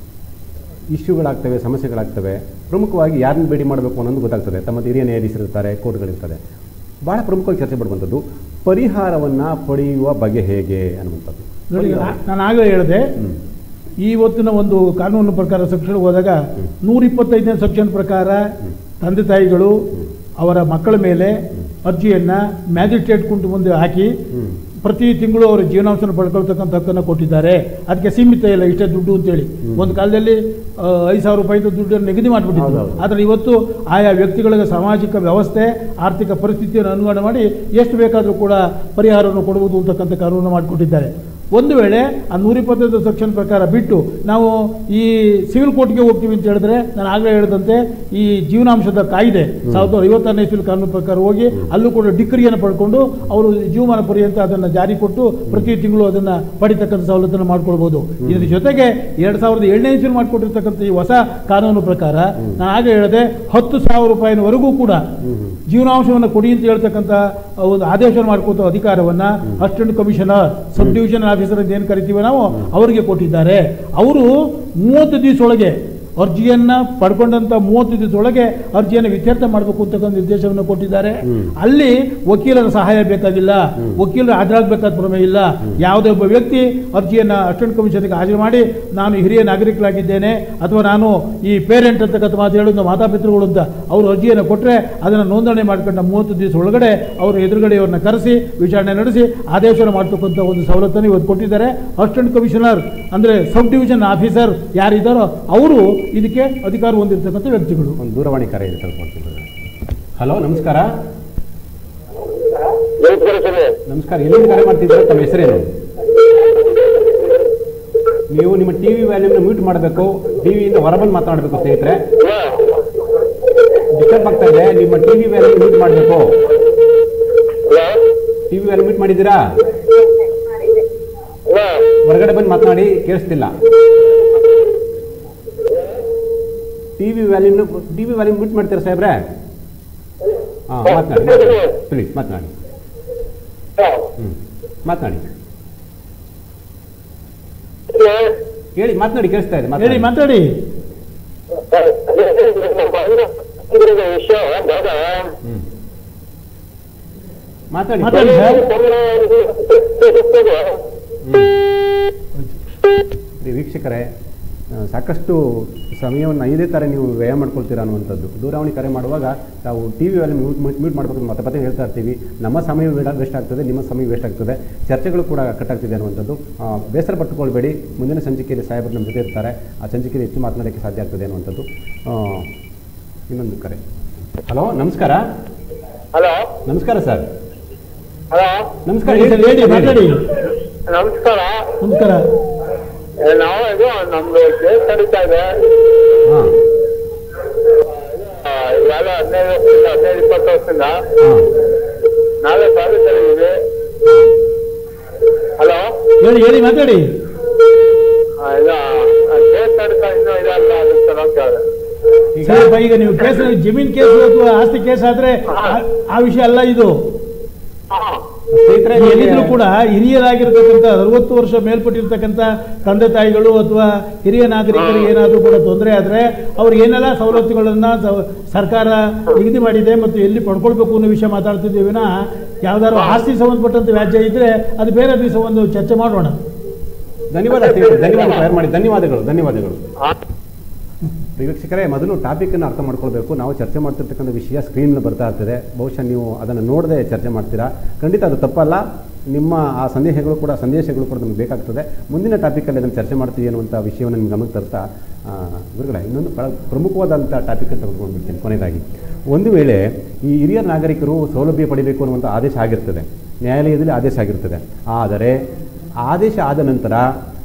ಇಶ್ಯೂಗಳಾಗ್ತವೆ ಸಮಸ್ಯೆಗಳಾಗ್ತವೆ ಪ್ರಮುಖವಾಗಿ ಯಾರನ್ನ ಭೇಟಿ ಮಾಡಬೇಕು ಅನ್ನೋದು ಗೊತ್ತಾಗ್ತದೆ ತಮ್ಮ ಹಿರಿಯ ನ್ಯಾಯಾಧೀಶರಿರ್ತಾರೆ ಕೋರ್ಟ್ಗಳಿರ್ತದೆ ಭಾಳ ಪ್ರಮುಖವಾಗಿ ಚರ್ಚೆ ಮಾಡುವಂಥದ್ದು ಪರಿಹಾರವನ್ನು ಪಡೆಯುವ ಬಗೆ ಹೇಗೆ ಅನ್ನುವಂಥದ್ದು ನೋಡಿ ನಾ- ನಾನು ಆಗಲೇ ಹೇಳಿದೆ ಹ್ಮ್. ಇವತ್ತಿನ ಒಂದು ಕಾನೂನು ಪ್ರಕಾರ ಸೆಕ್ಷನ್ ಹೋದಾಗ ಹ್ಮ್. ನೂರ ಇಪ್ಪತ್ತೈದನೇ ಸೆಕ್ಷನ್ ಪ್ರಕಾರ ಹ್ಮ್. ತಂದೆ ತಾಯಿಗಳು ಹ್ಮ್. ಅವರ ಮಕ್ಕಳ ಮೇಲೆ ಅರ್ಜಿಯನ್ನ ಮ್ಯಾಜಿಸ್ಟ್ರೇಟ್ ಕುಂಟು ಮುಂದೆ ಹಾಕಿ ಹ್ಮ್. ಪ್ರತಿ ತಿಂಗಳು ಅವರ ಜೀವನಾಂಶನ ಪಡ್ಕೊಳ್ತಕ್ಕಂಥ ಹಕ್ಕನ್ನು ಕೊಟ್ಟಿದ್ದಾರೆ ಅದಕ್ಕೆ ಸೀಮಿತ ಇಲ್ಲ ಇಷ್ಟೇ ದುಡ್ಡು ಅಂತೇಳಿ ಹ್ಮ್. ಒಂದು ಕಾಲದಲ್ಲಿ ಆ, ಐದು ಸಾವಿರ ರೂಪಾಯಿ ದುಡ್ಡನ್ನು ನಿಗದಿ ಮಾಡಿಬಿಟ್ಟಿದ್ರು ಹೌದೌದು. ಆದರೆ ಇವತ್ತು ಆಯಾ ವ್ಯಕ್ತಿಗಳಿಗೆ ಸಾಮಾಜಿಕ ವ್ಯವಸ್ಥೆ ಆರ್ಥಿಕ ಪರಿಸ್ಥಿತಿಯನ್ನು ಅನುಗುಣ ಮಾಡಿ ಎಷ್ಟು ಬೇಕಾದರೂ ಕೂಡ ಪರಿಹಾರವನ್ನು ಕೊಡುವುದು ಅಂತಕ್ಕಂಥ ಕಾನೂನು ಮಾಡಿಕೊಟ್ಟಿದ್ದಾರೆ ಒಂದು ವೇಳೆ ಆ ನೂರಿಪ್ಪತ್ತೈದು ಸೆಕ್ಷನ್ ಪ್ರಕಾರ ಬಿಟ್ಟು ನಾವು ಈ ಸಿವಿಲ್ ಕೋರ್ಟ್ಗೆ ಹೋಗ್ತೀವಿ ಅಂತ ಹೇಳಿದ್ರೆ ನಾನು ಆಗಲೇ ಹೇಳಿದಂತೆ ಈ ಜೀವನಾಂಶದ ಕಾಯ್ದೆ ಸಾವಿರದ ಐವತ್ತಾರನೇ ಇಸ್ವಿಲ್ ಕಾನೂನು ಪ್ರಕಾರ ಹೋಗಿ ಅಲ್ಲೂ ಕೂಡ ಡಿಗ್ರಿಯನ್ನು ಪಡ್ಕೊಂಡು ಅವರು ಜೀವಮಾನ ಪರ್ಯಂತ ಅದನ್ನು ಜಾರಿ ಕೊಟ್ಟು ಪ್ರತಿ ತಿಂಗಳು ಅದನ್ನು ಪಡಿತಕ್ಕಂಥ ಸವಲತ್ತನ್ನು ಮಾಡ್ಕೊಳ್ಬೋದು ಇದ್ರ ಜೊತೆಗೆ ಎರಡು ಸಾವಿರದ ಏಳನೇ ಇಸ್ವಿಲ್ ಮಾಡಿಕೊಟ್ಟಿರ್ತಕ್ಕಂಥ ಈ ಹೊಸ ಕಾನೂನು ಪ್ರಕಾರ ನಾನು ಆಗಲೇ ಹೇಳಿದೆ ಹತ್ತು ಸಾವಿರ ರೂಪಾಯಿನವರೆಗೂ ಕೂಡ ಜೀವನಾಂಶವನ್ನು ಕೊಡಿ ಅಂತ ಹೇಳ್ತಕ್ಕಂಥ ಒಂದು ಆದೇಶ ಮಾಡ್ಕೊತ ಅಧಿಕಾರವನ್ನ assistant commissioner sub division officer ಅಂತ ಏನು ಕರಿತೀವಿ ನಾವು ಅವರಿಗೆ ಕೊಟ್ಟಿದ್ದಾರೆ ಅವರು ಮೂವತ್ತು ದಿವಸೊಳಗೆ ಅರ್ಜಿಯನ್ನ ಪಡ್ಕೊಂಡಂತ ಮೂವತ್ತು ದಿವಸದೊಳಗೆ ಅರ್ಜಿಯನ್ನು ಇತ್ಯರ್ಥ ಮಾಡಬೇಕು ಅಂತಕ್ಕಂಥ ನಿರ್ದೇಶವನ್ನು ಕೊಟ್ಟಿದ್ದಾರೆ ಹ್ಮ್. ಅಲ್ಲಿ ವಕೀಲರ ಸಹಾಯ ಬೇಕಾಗಿಲ್ಲ ವಕೀಲರು ಹಾಜರಾಗಬೇಕಾದ ಪ್ರಮೇಯ ಇಲ್ಲ ಯಾವುದೇ ಒಬ್ಬ ವ್ಯಕ್ತಿ ಅರ್ಜಿಯನ್ನ ಅಸಿಸ್ಟೆಂಟ್ ಕಮಿಷನ್ಗೆ ಹಾಜರು ಮಾಡಿ ನಾನು ಹಿರಿಯ ನಾಗರಿಕರಾಗಿದ್ದೇನೆ ಅಥವಾ ನಾನು ಈ ಪೇರೆಂಟ್ ಅಂತಕ್ಕಂಥ ಮಾತು ಹೇಳೋದು ಮಾತಾಪಿತೃಗಳು ಅಂತ ಅವರು ಅರ್ಜಿಯನ್ನು ಕೊಟ್ಟರೆ ಅದನ್ನು ನೋಂದಣಿ ಮಾಡ್ಕೊಂಡ ಮೂವತ್ತು ದಿವಸ ಒಳಗಡೆ ಅವರು ಎದುರುಗಡೆಯವ್ರನ್ನ ಕರೆಸಿ ವಿಚಾರಣೆ ನಡೆಸಿ ಆದೇಶ ಮಾಡ್ತಕ್ಕಂಥ ಒಂದು ಸವಲತ್ತನ್ನು ಇವತ್ತು ಕೊಟ್ಟಿದ್ದಾರೆ ಅಸಿಸ್ಟೆಂಟ್ ಕಮಿಷನರ್ ಅಂದ್ರೆ ಸಬ್ ಡಿವಿಷನ್ ಆಫೀಸರ್ ಯಾರಿದ್ದಾರೋ ಅವರು ಇದಕ್ಕೆ ಅಧಿಕಾರ ಹೊಂದಿರತಕ್ಕಂಥ ವ್ಯಕ್ತಿಗಳು ಒಂದು ದೂರವಾಣಿ ಕರೆ ಇದೆ ತಿಳ್ಕೊಳ್ತೀವಿ ಹಲೋ ನಮಸ್ಕಾರ ನಮಸ್ಕಾರ ಸರ್ ನಮಸ್ಕಾರ ಎಲ್ಲಿಂದ ಕರೆ ಮಾಡ್ತಿದ್ದೀರಾ ತಮ್ಮ ಹೆಸರೇನು ನೀವು ನಿಮ್ಮ ಟಿ ವಿ ವ್ಯಾಲ್ಯೂಮ್ನ ಮ್ಯೂಟ್ ಮಾಡಬೇಕು ಟಿವಿಯಿಂದ ಹೊರಬಂದು ಮಾತಾಡಬೇಕು ಸ್ನೇಹಿತರೆ ಡಿಸ್ಟರ್ಬ್ ಆಗ್ತಾ ಇದೆ ನಿಮ್ಮ ಟಿ ವಿ ವ್ಯಾಲ್ಯೂ ಮ್ಯೂಟ್ ಮಾಡಬೇಕು ಟಿ ವಿ ವ್ಯಾಲ್ಯೂ ಮ್ಯೂಟ್ ಮಾಡಿದ್ದೀರಾ ಹೊರಗಡೆ ಬಂದು ಮಾತನಾಡಿ ಕೇಳಿಸ್ತಿಲ್ಲ ಟಿ ವಿ ವ್ಯಾಲ್ಯೂಮ್ನ ಟಿ ವಿ ವ್ಯಾಲ್ಯೂ ಮ್ಯೂಟ್ ಮಾಡ್ತೀರಾ ಸಾಹೇಬ್ರೆ ಹಾಂ ಮಾತನಾಡಿ ಪ್ಲೀಸ್ ಮಾತನಾಡಿ ಹ್ಞೂ ಮಾತನಾಡಿ ಹೇಳಿ ಮಾತನಾಡಿ ಕೇಳಿಸ್ತಾ ಇದೆ ಹೇಳಿ ಮಾತನಾಡಿ ಮಾತಾಡಿ ವಿಷಯ ಬೇಡ ಹ್ಞೂ ಮಾತಾಡಿ ಮಾತಾಡಿ ಸರ್ ಈ ವೀಕ್ಷಕರೇ ಆ, ಸಾಕಷ್ಟು ಸಮಯವನ್ನು ಇದೇ ಥರ ನೀವು ವ್ಯಯ ಮಾಡ್ಕೊಳ್ತೀರಾ ಅನ್ನುವಂಥದ್ದು ದೂರವಾಣಿ ಕರೆ ಮಾಡುವಾಗ ನಾವು ಟಿ ವಿಯಲ್ಲಿ ಮ್ಯೂಟ್ ಮ್ಯೂಟ್ ಮಾಡಬೇಕು ಮತ್ತೆ ಪದೇ ಹೇಳ್ತಾ ಇರ್ತೀವಿ ನಮ್ಮ ಸಮಯ ವೇಸ್ಟ್ ಆಗ್ತದೆ ನಿಮ್ಮ ಸಮಯ ವೇಸ್ಟ್ ಆಗ್ತದೆ ಚರ್ಚೆಗಳು ಕೂಡ ಕಟ್ಟಾಗ್ತಿದೆ ಅನ್ನುವಂಥದ್ದು ಆ, ಬೇಸರ ಪಟ್ಟುಕೊಳ್ಬೇಡಿ ಮುಂದಿನ ಸಂಚಿಕೆಯಲ್ಲಿ ಸಾಹೇಬರು ನಮ್ಮ ಜೊತೆ ಇರ್ತಾರೆ ಆ ಸಂಚಿಕೆಯಲ್ಲಿ ಹೆಚ್ಚು ಮಾತನಾಡೋಕ್ಕೆ ಸಾಧ್ಯ ಆಗ್ತದೆ ಅನ್ನುವಂಥದ್ದು ಆ, ಇನ್ನೊಂದು ಕರೆ ಹಲೋ ನಮಸ್ಕಾರ ಹಲೋ ನಮಸ್ಕಾರ ಸರ್ ಹಲೋ ನಮಸ್ಕಾರ ಹೇಳಿ ಸರ್, ಹೇಳಿ ಮಾತಾಡಿ ನಮಸ್ಕಾರ ನಮಸ್ಕಾರ ಏ, ನಾವು ಇದು ನಮ್ದು ಕೇಸ್ ನಡೀತಾ ಇದೆ ಹಾಂ ಆ, ಇವಾಗ ಹದಿನೈದು ವರ್ಷದಿಂದ ಹದಿನೈದು ಇಪ್ಪತ್ತು ವರ್ಷದಿಂದ ಹಾಂ ನಾವೇ ಸರ್ವಿಸಲ್ಲಿದ್ದೀವಿ ಹಲೋ ಹೇಳಿ ಹೇಳಿ ಮಾತಾಡಿ ಆ, ಇದು ಕೇಸ್ ನಡೀತಾ ಇನ್ನೂ ಇದಲ್ಲ ಅದಕ್ಕೆ ಸಲ ಕೇಳಿದೆ ಈಗ ಸರಿಯಪ್ಪ ಈಗ ನೀವು ಕೇಸ್ ಜಮೀನ್ ಕೇಸ್ ಅಥವಾ ಆಸ್ತಿ ಕೇಸ್ ಆದ್ರೆ ಆ- ಆ ವಿಷಯ ಅಲ್ಲ ಇದು ಹಾಂ ಸ್ನೇಹಿತರೆ, ಏನಿದ್ರು ನಿಮಗೆ- ಕೂಡ ಹಿರಿಯರಾಗಿರ್ತಕ್ಕಂಥ ಅರವತ್ತು ವರ್ಷ ಮೇಲ್ಪಟ್ಟಿರ್ತಕ್ಕಂಥ ತಂದೆ ತಾಯಿಗಳು ಅಥವಾ ಹಿರಿಯ ನಾಗರಿಕರಿಗೆ ಏನಾದರೂ ಕೂಡ ತೊಂದರೆ ಆದರೆ ಅವ್ರಿಗೆ ಏನೆಲ್ಲ ಸವಲತ್ತುಗಳನ್ನ ಸ- ಸರ್ಕಾರ ನಿಗದಿ ಮಾಡಿದೆ ಮತ್ತು ಎಲ್ಲಿ ಪಡ್ಕೊಳ್ಬೇಕು ಅನ್ನೋ ವಿಷಯ ಮಾತಾಡ್ತಿದ್ದೀವಿ ವಿನಃ ಯಾವ್ದಾದ್ರು ಆಸ್ತಿ ಸಂಬಂಧಪಟ್ಟಂತ ವ್ಯಾಜ್ಯ ಇದ್ರೆ ಅದು ಬೇರೆ ದಿವಸ ಒಂದು ಚರ್ಚೆ ಮಾಡೋಣ ಧನ್ಯವಾದ ಸ್ನೇಹಿತರೆ ಧನ್ಯವಾದ ಫೈರ್ ಮಾಡಿ ಧನ್ಯವಾದಗಳು ಧನ್ಯವಾದಗಳು ವೀಕ್ಷಕರೇ ಮೊದಲು ಟಾಪಿಕನ್ನು ಅರ್ಥ ಮಾಡ್ಕೊಳ್ಬೇಕು ನಾವು ಚರ್ಚೆ ಮಾಡ್ತಿರ್ತಕ್ಕಂಥ ವಿಷಯ ಸ್ಕ್ರೀನ್ ಬರ್ತಾ ಇರ್ತದೆ ಬಹುಶಃ ನೀವು ಅದನ್ನು ನೋಡದೆ ಚರ್ಚೆ ಮಾಡ್ತೀರಾ ಖಂಡಿತ ಅದು ತಪ್ಪಲ್ಲ ನಿಮ್ಮ ಆ ಸಂದೇಶಗಳು ಕೂಡ ಸಂದೇಶಗಳು ಕೂಡ ನಮಗೆ ಬೇಕಾಗ್ತದೆ ಮುಂದಿನ ಟಾಪಿಕಲ್ಲಿ ಅದನ್ನು ಚರ್ಚೆ ಮಾಡ್ತೀವಿ ಅನ್ನುವಂಥ ವಿಷಯವನ್ನು ನಿಮ್ಗೆ ಗಮನಕ್ಕೆ ತರ್ತಾ ಆ, ಗುರುಗಳೇ ಇನ್ನೊಂದು ಬಹಳ ಪ್ರಮುಖವಾದಂಥ ಟಾಪಿಕನ್ನು ತೆಗೆದುಕೊಂಡ್ಬಿಡ್ತೀನಿ ಕೊನೆಯದಾಗಿ ಒಂದು ವೇಳೆ ಈ ಹಿರಿಯ ನಾಗರಿಕರು ಸೌಲಭ್ಯ ಪಡಿಬೇಕು ಅನ್ನುವಂಥ ಆದೇಶ ಆಗಿರ್ತದೆ ನ್ಯಾಯಾಲಯದಲ್ಲಿ ಆದೇಶ ಆಗಿರ್ತದೆ ಆದರೆ ಆದೇಶ ಆದ ನಂತರ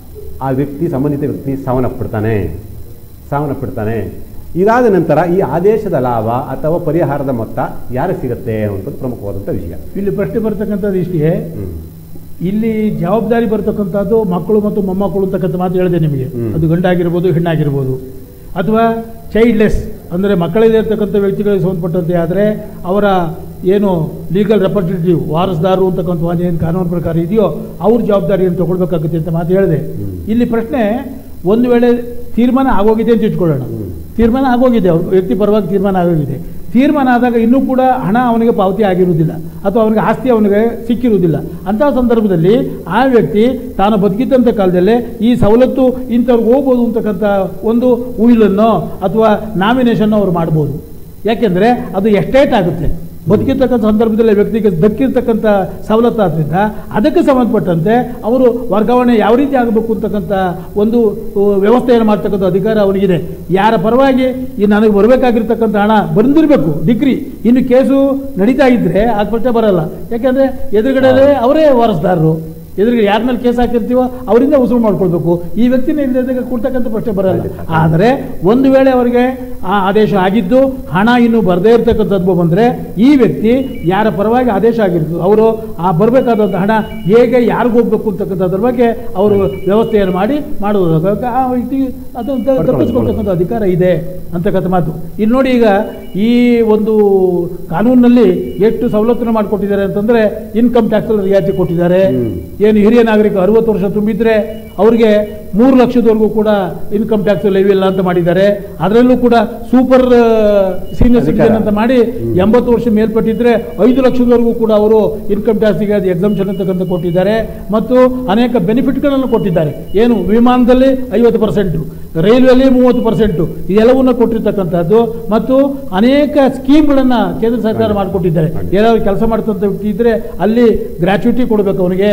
ಆ ವ್ಯಕ್ತಿ ಸಂಬಂಧಿತ ವ್ಯಕ್ತಿ ಸಾವನ್ನಪ್ಪಿಡ್ತಾನೆ ಸಾವನ್ನಪ್ಪಿಡ್ತಾನೆ ಇದಾದ ನಂತರ ಈ ಆದೇಶದ ಲಾಭ ಅಥವಾ ಪರಿಹಾರದ ಮೊತ್ತ ಯಾರಿಗೆ ಸಿಗುತ್ತೆ ಅನ್ನುವಂಥದ್ದು ಪ್ರಮುಖವಾದಂಥ ವಿಷಯ ಇಲ್ಲಿ ಪ್ರಶ್ನೆ ಬರ್ತಕ್ಕಂಥದ್ದು ಇಷ್ಟೇ ಹ್ಮ್. ಇಲ್ಲಿ ಜವಾಬ್ದಾರಿ ಬರ್ತಕ್ಕಂಥದ್ದು ಮಕ್ಕಳು ಮತ್ತು ಮೊಮ್ಮಕ್ಕಳು ಅಂತಕ್ಕಂಥ ಮಾತು ಹೇಳಿದೆ ನಿಮಗೆ ಹ್ಮ್. ಅದು ಗಂಡಾಗಿರ್ಬೋದು ಹೆಣ್ಣಾಗಿರ್ಬೋದು ಅಥವಾ ಚೈಲ್ಡ್ಲೆಸ್ ಅಂದರೆ ಮಕ್ಕಳಿದೆ ಇರ್ತಕ್ಕಂಥ ವ್ಯಕ್ತಿಗಳಿಗೆ ಸಂಬಂಧಪಟ್ಟಂತೆ ಆದರೆ ಅವರ ಏನು ಲೀಗಲ್ ರೆಪ್ರೆಸೆಂಟೇಟಿವ್ ವಾರಸ್ದಾರರು ಅಂತಕ್ಕಂಥ ಒಂದು ಏನು ಕಾನೂನು ಪ್ರಕಾರ ಇದೆಯೋ ಅವ್ರ ಜವಾಬ್ದಾರಿಯನ್ನು ತಗೊಳ್ಬೇಕಾಗುತ್ತೆ ಅಂತ ಮಾತು ಹೇಳಿದೆ ಹ್ಮ್. ಇಲ್ಲಿ ಪ್ರಶ್ನೆ ಒಂದು ವೇಳೆ ತೀರ್ಮಾನ ಆಗೋಗಿದೆ ಅಂತ ಇಟ್ಕೊಳ್ಳೋಣ ಹ್ಮ್. ತೀರ್ಮಾನ ಆಗೋಗಿದೆ ಅವ್ರ ವ್ಯಕ್ತಿ ಪರವಾಗಿ ತೀರ್ಮಾನ ಆಗೋಗಿದೆ ತೀರ್ಮಾನ ಆದಾಗ ಇನ್ನೂ ಕೂಡ ಹಣ ಅವನಿಗೆ ಪಾವತಿ ಆಗಿರುವುದಿಲ್ಲ ಅಥವಾ ಅವನಿಗೆ ಆಸ್ತಿ ಅವನಿಗೆ ಸಿಕ್ಕಿರುವುದಿಲ್ಲ ಅಂತಹ ಸಂದರ್ಭದಲ್ಲಿ ಆ ವ್ಯಕ್ತಿ ತಾನು ಬದುಕಿದ್ದಂಥ ಕಾಲದಲ್ಲೇ ಈ ಸವಲತ್ತು ಇಂಥವ್ರಿಗೆ ಹೋಗ್ಬೋದು ಅಂತಕ್ಕಂಥ ಒಂದು ಉಯಿಲನ್ನು ಅಥವಾ ನಾಮಿನೇಷನ್ ಅವರು ಮಾಡ್ಬೋದು ಯಾಕೆಂದರೆ ಅದು ಎಸ್ಟೇಟ್ ಆಗುತ್ತೆ ಬದುಕಿರ್ತಕ್ಕಂಥ ಸಂದರ್ಭದಲ್ಲಿ ವ್ಯಕ್ತಿಗೆ ದಕ್ಕಿರ್ತಕ್ಕಂಥ ಸವಲತ್ತು ಆದ್ದರಿಂದ ಅದಕ್ಕೆ ಸಂಬಂಧಪಟ್ಟಂತೆ ಅವರು ವರ್ಗಾವಣೆ ಯಾವ ರೀತಿ ಆಗಬೇಕು ಅಂತಕ್ಕಂಥ ಒಂದು ಉ, ವ್ಯವಸ್ಥೆಯನ್ನು ಮಾಡ್ತಕ್ಕಂಥ ಅಧಿಕಾರ ಅವನಿಗಿದೆ ಯಾರ ಪರವಾಗಿ ಈ ನನಗೆ ಬರಬೇಕಾಗಿರ್ತಕ್ಕಂಥ ಹಣ ಬಂದಿರಬೇಕು ಡಿಗ್ರಿ ಇನ್ನು ಕೇಸು ನಡೀತಾ ಇದ್ರೆ ಅದು ಪ್ರಶ್ನೆ ಬರಲ್ಲ ಯಾಕೆಂದರೆ ಎದುರುಗಡೆ ಅವರೇ ವಾರಸ್ದಾರರು ಎದುರಿಗೆ ಯಾರ ಮೇಲೆ ಕೇಸ್ ಹಾಕಿರ್ತೀವೋ ಅವರಿಂದ ವಸೂಲು ಮಾಡ್ಕೊಳ್ಬೇಕು ಈ ವ್ಯಕ್ತಿನ ಇಲ್ಲದಾಗ ಕೊಡ್ತಕ್ಕಂಥ ಪ್ರಶ್ನೆ ಬರಲ್ಲ ಆದರೆ ಒಂದು ವೇಳೆ ಅವರಿಗೆ ಆ ಆದೇಶ ಆಗಿದ್ದು ಹಣ ಇನ್ನೂ ಬರದೇ ಇರತಕ್ಕಂಥದ್ದು ಬಂದರೆ ಈ ವ್ಯಕ್ತಿ ಯಾರ ಪರವಾಗಿ ಆದೇಶ ಆಗಿರ್ತದೆ ಅವರು ಆ ಬರಬೇಕಾದಂಥ ಹಣ ಹೇಗೆ ಯಾರಿಗೂ ಹೋಗ್ಬೇಕು ಅಂತಕ್ಕಂಥದ್ರ ಬಗ್ಗೆ ಅವರು ವ್ಯವಸ್ಥೆಯನ್ನು ಮಾಡಿ ಮಾಡುವುದು ಆ ವ್ಯಕ್ತಿ ಅದನ್ನು ತ- ತಪ್ಪಿಸ್ಕೊಳ್ತಕ್ಕಂಥ ಅಧಿಕಾರ ಇದೆ ಅಂತಕ್ಕಂಥ ಮಾತು ಇಲ್ಲಿ ನೋಡಿ ಈಗ ಈ ಒಂದು ಕಾನೂನಿನಲ್ಲಿ ಎಷ್ಟು ಸವಲತ್ತನ್ನು ಮಾಡಿಕೊಟ್ಟಿದ್ದಾರೆ ಅಂತಂದ್ರೆ ಇನ್ಕಮ್ ಟ್ಯಾಕ್ಸ್ ರಿಯಾಯಿತಿ ಕೊಟ್ಟಿದ್ದಾರೆ ಹ್ಮ್. ಏನು ಹಿರಿಯ ನಾಗರಿಕ ಅರವತ್ತು ವರ್ಷ ತುಂಬಿದ್ರೆ ಅವರಿಗೆ ಮೂರು ಲಕ್ಷದವರೆಗೂ ಕೂಡ ಇನ್ಕಮ್ ಟ್ಯಾಕ್ಸ್ ಲೆವಿ ಇಲ್ಲ ಅಂತ ಮಾಡಿದ್ದಾರೆ ಅದರಲ್ಲೂ ಕೂಡ ಸೂಪರ್ ಸೀನಿಯರ್ ಅಧಿಕಾರ. ಸಿಟಿಜನ್ ಅಂತ ಮಾಡಿ ಎಂಬತ್ತು ವರ್ಷ ಮೇಲ್ಪಟ್ಟಿದ್ರೆ ಐದು ಲಕ್ಷದವರೆಗೂ ಕೂಡ ಅವರು ಇನ್ಕಮ್ ಟ್ಯಾಕ್ಸ್ಗೆ ಅದು ಎಕ್ಸಾಮ್ಷನ್ ಅಂತಕ್ಕಂಥ ಕೊಟ್ಟಿದ್ದಾರೆ ಮತ್ತು ಅನೇಕ ಬೆನಿಫಿಟ್ಗಳನ್ನು ಕೊಟ್ಟಿದ್ದಾರೆ ಏನು ವಿಮಾನದಲ್ಲಿ ಐವತ್ತು ಪರ್ಸೆಂಟು ರೈಲ್ವೆಯಲ್ಲಿ ಮೂವತ್ತು ಪರ್ಸೆಂಟು ಇದೆಲ್ಲವನ್ನ ಕೊಟ್ಟಿರ್ತಕ್ಕಂಥದ್ದು ಮತ್ತು ಅನೇಕ ಸ್ಕೀಮ್ಗಳನ್ನು ಕೇಂದ್ರ ಸರ್ಕಾರ ಮಾಡಿಕೊಟ್ಟಿದ್ದಾರೆ ಏನಾದ್ರು ಕೆಲಸ ಮಾಡ್ತಂತ ವ್ಯಕ್ತಿ ಇದ್ರೆ ಅಲ್ಲಿ ಗ್ರ್ಯಾಚುಯಿಟಿ ಕೊಡಬೇಕು ಅವನಿಗೆ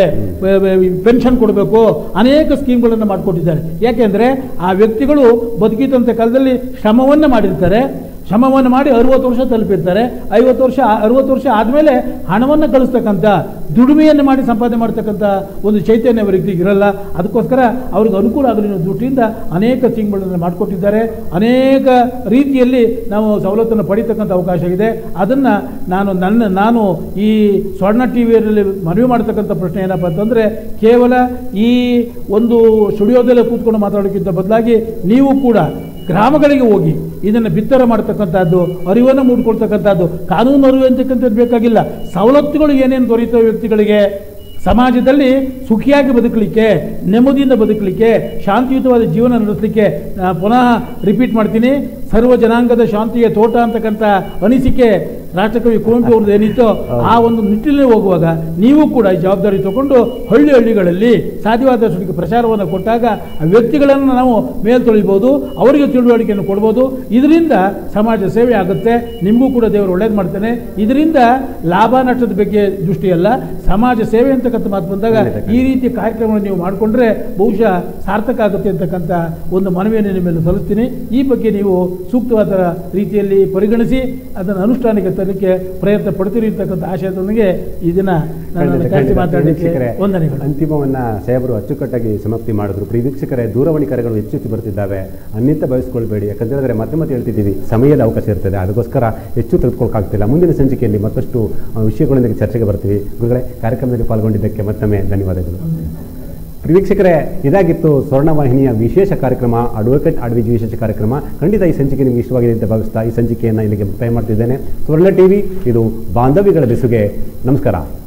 ಪೆನ್ಷನ್ ಕೊಡಬೇಕು ಅನೇಕ ಸ್ಕೀಮ್ಗಳನ್ನು ಮಾಡಿಕೊಟ್ಟಿದ್ದಾರೆ ಯಾಕೆಂದ್ರೆ ಆ ವ್ಯಕ್ತಿಗಳು ಬದುಕಿದಂಥ ಕಾಲದಲ್ಲಿ ಶ್ರಮವನ್ನು ಮಾಡಿರ್ತಾರೆ ಶ್ರಮವನ್ನು ಮಾಡಿ ಅರುವತ್ತು ವರ್ಷ ತಲುಪಿರ್ತಾರೆ ಐವತ್ತು ವರ್ಷ ಅರುವತ್ತು ವರ್ಷ ಆದಮೇಲೆ ಹಣವನ್ನು ಕಳಿಸ್ತಕ್ಕಂಥ ದುಡಿಮೆಯನ್ನು ಮಾಡಿ ಸಂಪಾದನೆ ಮಾಡ್ತಕ್ಕಂಥ ಒಂದು ಚೈತನ್ಯ ಅವರಿಗೆ ಇರಲ್ಲ ಅದಕ್ಕೋಸ್ಕರ ಅವ್ರಿಗೆ ಅನುಕೂಲ ಆಗಲಿ ಅನ್ನೋ ದೃಷ್ಟಿಯಿಂದ ಅನೇಕ ಸ್ಕೀಮ್ಗಳನ್ನು ಮಾಡಿಕೊಟ್ಟಿದ್ದಾರೆ ಅನೇಕ ರೀತಿಯಲ್ಲಿ ನಾವು ಸವಲತ್ತನ್ನು ಪಡಿತಕ್ಕಂಥ ಅವಕಾಶ ಇದೆ ಅದನ್ನು ನಾನು ನನ್ನ ನಾನು ಈ ಸ್ವರ್ಣ ಟಿ ವಿಯಲ್ಲಿ ಮನವಿ ಮಾಡ್ತಕ್ಕಂಥ ಪ್ರಶ್ನೆ ಏನಪ್ಪ ಅಂತಂದರೆ ಕೇವಲ ಈ ಒಂದು ಸ್ಟುಡಿಯೋದಲ್ಲೇ ಕೂತ್ಕೊಂಡು ಮಾತಾಡೋಕ್ಕಿಂತ ಬದಲಾಗಿ ನೀವು ಕೂಡ ಗ್ರಾಮಗಳಿಗೆ ಹೋಗಿ ಇದನ್ನು ಬಿತ್ತರ ಮಾಡ್ತಕ್ಕಂಥದ್ದು ಅರಿವನ್ನು ಮೂಡ್ಕೊಳ್ತಕ್ಕಂಥದ್ದು ಕಾನೂನು ಅರಿವು ಅಂತಕ್ಕಂಥದ್ದು ಬೇಕಾಗಿಲ್ಲ ಸವಲತ್ತುಗಳು ಏನೇನು ದೊರೆಯುತ್ತವೆ ವ್ಯಕ್ತಿಗಳಿಗೆ ಸಮಾಜದಲ್ಲಿ ಸುಖಿಯಾಗಿ ಬದುಕಲಿಕ್ಕೆ ನೆಮ್ಮದಿಯಿಂದ ಬದುಕಲಿಕ್ಕೆ ಶಾಂತಿಯುತವಾದ ಜೀವನ ನಡೆಸಲಿಕ್ಕೆ ನಾ ಪುನಃ ರಿಪೀಟ್ ಮಾಡ್ತೀನಿ ಸರ್ವ ಜನಾಂಗದ ಶಾಂತಿಯ ತೋಟ ಅಂತಕ್ಕಂಥ ಅನಿಸಿಕೆ ರಾಷ್ಟ್ರಕವಿ ಕುವೆಂಪು ಅವ್ರದ್ದು ಏನಿತ್ತೋ ಆ ಒಂದು ನಿಟ್ಟಿನಲ್ಲಿ ಹೋಗುವಾಗ ನೀವು ಕೂಡ ಈ ಜವಾಬ್ದಾರಿ ತಗೊಂಡು ಹಳ್ಳಿ ಹಳ್ಳಿಗಳಲ್ಲಿ ಸಾಧ್ಯವಾದಷ್ಟು ಪ್ರಚಾರವನ್ನು ಕೊಟ್ಟಾಗ ಆ ವ್ಯಕ್ತಿಗಳನ್ನು ನಾವು ಮೇಲ್ ತೊಳಿಬೋದು ಅವರಿಗೆ ತಿಳುವಳಿಕೆಯನ್ನು ಕೊಡ್ಬೋದು ಇದರಿಂದ ಸಮಾಜ ಸೇವೆ ಆಗುತ್ತೆ ನಿಮಗೂ ಕೂಡ ದೇವರು ಒಳ್ಳೇದು ಮಾಡ್ತಾನೆ ಇದರಿಂದ ಲಾಭ ನಷ್ಟದ ಬಗ್ಗೆ ದೃಷ್ಟಿಯಲ್ಲ ಸಮಾಜ ಸೇವೆ ಅಂತಕ್ಕಂಥ ಮಾತು ಬಂದಾಗ ಈ ರೀತಿ ಕಾರ್ಯಕ್ರಮವನ್ನು ನೀವು ಮಾಡಿಕೊಂಡ್ರೆ ಬಹುಶಃ ಸಾರ್ಥಕ ಆಗುತ್ತೆ ಅಂತಕ್ಕಂಥ ಒಂದು ಮನವಿಯನ್ನು ನಿಮ್ಮೆಲ್ಲ ಸಲ್ಲಿಸ್ತೀನಿ ಈ ಬಗ್ಗೆ ನೀವು ಸೂಕ್ತವಾದ ರೀತಿಯಲ್ಲಿ ಪರಿಗಣಿಸಿ ಅದನ್ನು ಅನುಷ್ಠಾನಕ್ಕೆ ತರಲಿಕ್ಕೆ ಪ್ರಯತ್ನ ಪಡ್ತೀರಿ ಅಂತಕ್ಕಂಥ ಆಶಯದೊಂದಿಗೆ ಈ ದಿನ ನಾನು ಖಂಡಿತ, ಕರೆಸಿ ಖಂಡಿತ. ಮಾತಾಡಲಿಕ್ಕೆ ವೀಕ್ಷಕರೇ, ವಂದನೆಗಳು ಅಂತಿಮವನ್ನ ಸಾಹೇಬರು ಅಚ್ಚುಕಟ್ಟಾಗಿ ಸಮಾಪ್ತಿ ಮಾಡಿದ್ರು ಪ್ರಿಯ ವೀಕ್ಷಕರೇ ದೂರವಾಣಿ ಕರೆಗಳು ಹೆಚ್ಚು ಹೆಚ್ಚು ಬರ್ತಿದ್ದಾವೆ ಅನ್ಯಂತ ಭಾವಿಸ್ಕೊಳ್ಬೇಡಿ ಯಾಕಂತ ಹೇಳಿದ್ರೆ ಮತ್ತೆ ಮತ್ತೆ ಹೇಳ್ತಿದ್ದೀವಿ ಸಮಯದ ಅವಕಾಶ ಇರ್ತದೆ ಅದಕ್ಕೋಸ್ಕರ ಹೆಚ್ಚು ತೆಗೆದುಕೊಳ್ಳೋಕ್ಕಾಗ್ತಿಲ್ಲ ಮುಂದಿನ ಸಂಚಿಕೆಯಲ್ಲಿ ಮತ್ತಷ್ಟು ಆ, ವಿಷಯಗಳೊಂದಿಗೆ ಚರ್ಚೆಗೆ ಬರ್ತೀವಿ ಗುರುಗಳೇ ಕಾರ್ಯಕ್ರಮದಲ್ಲಿ ಪಾಲ್ಗೊಂಡಿದ್ದಕ್ಕೆ ಮತ್ತೊಮ್ಮೆ ಧನ್ಯವಾದಗಳು ಪ್ರಿಯ ವೀಕ್ಷಕರೇ ಇದಾಗಿತ್ತು ಸ್ವರ್ಣವಾಹಿನಿಯ ವಿಶೇಷ ಕಾರ್ಯಕ್ರಮ ಅಡ್ವೊಕೇಟ್ ಅಡ್ವಿಜ್ ವಿಶೇಷ ಕಾರ್ಯಕ್ರಮ ಖಂಡಿತ ಈ ಸಂಚಿಕೆ ನಿಮಗೆ ಇಷ್ಟವಾಗಿದೆ ಅಂತ ಭಾವಿಸ್ತಾ ಈ ಸಂಚಿಕೆಯನ್ನು ಇಲ್ಲಿಗೆ ಮುಕ್ತಾಯ ಮಾಡ್ತಿದ್ದೇನೆ ಸ್ವರ್ಣ ಟಿವಿ ಇದು ಬಾಂಧವ್ಯಗಳ ಬೆಸುಗೆ ನಮಸ್ಕಾರ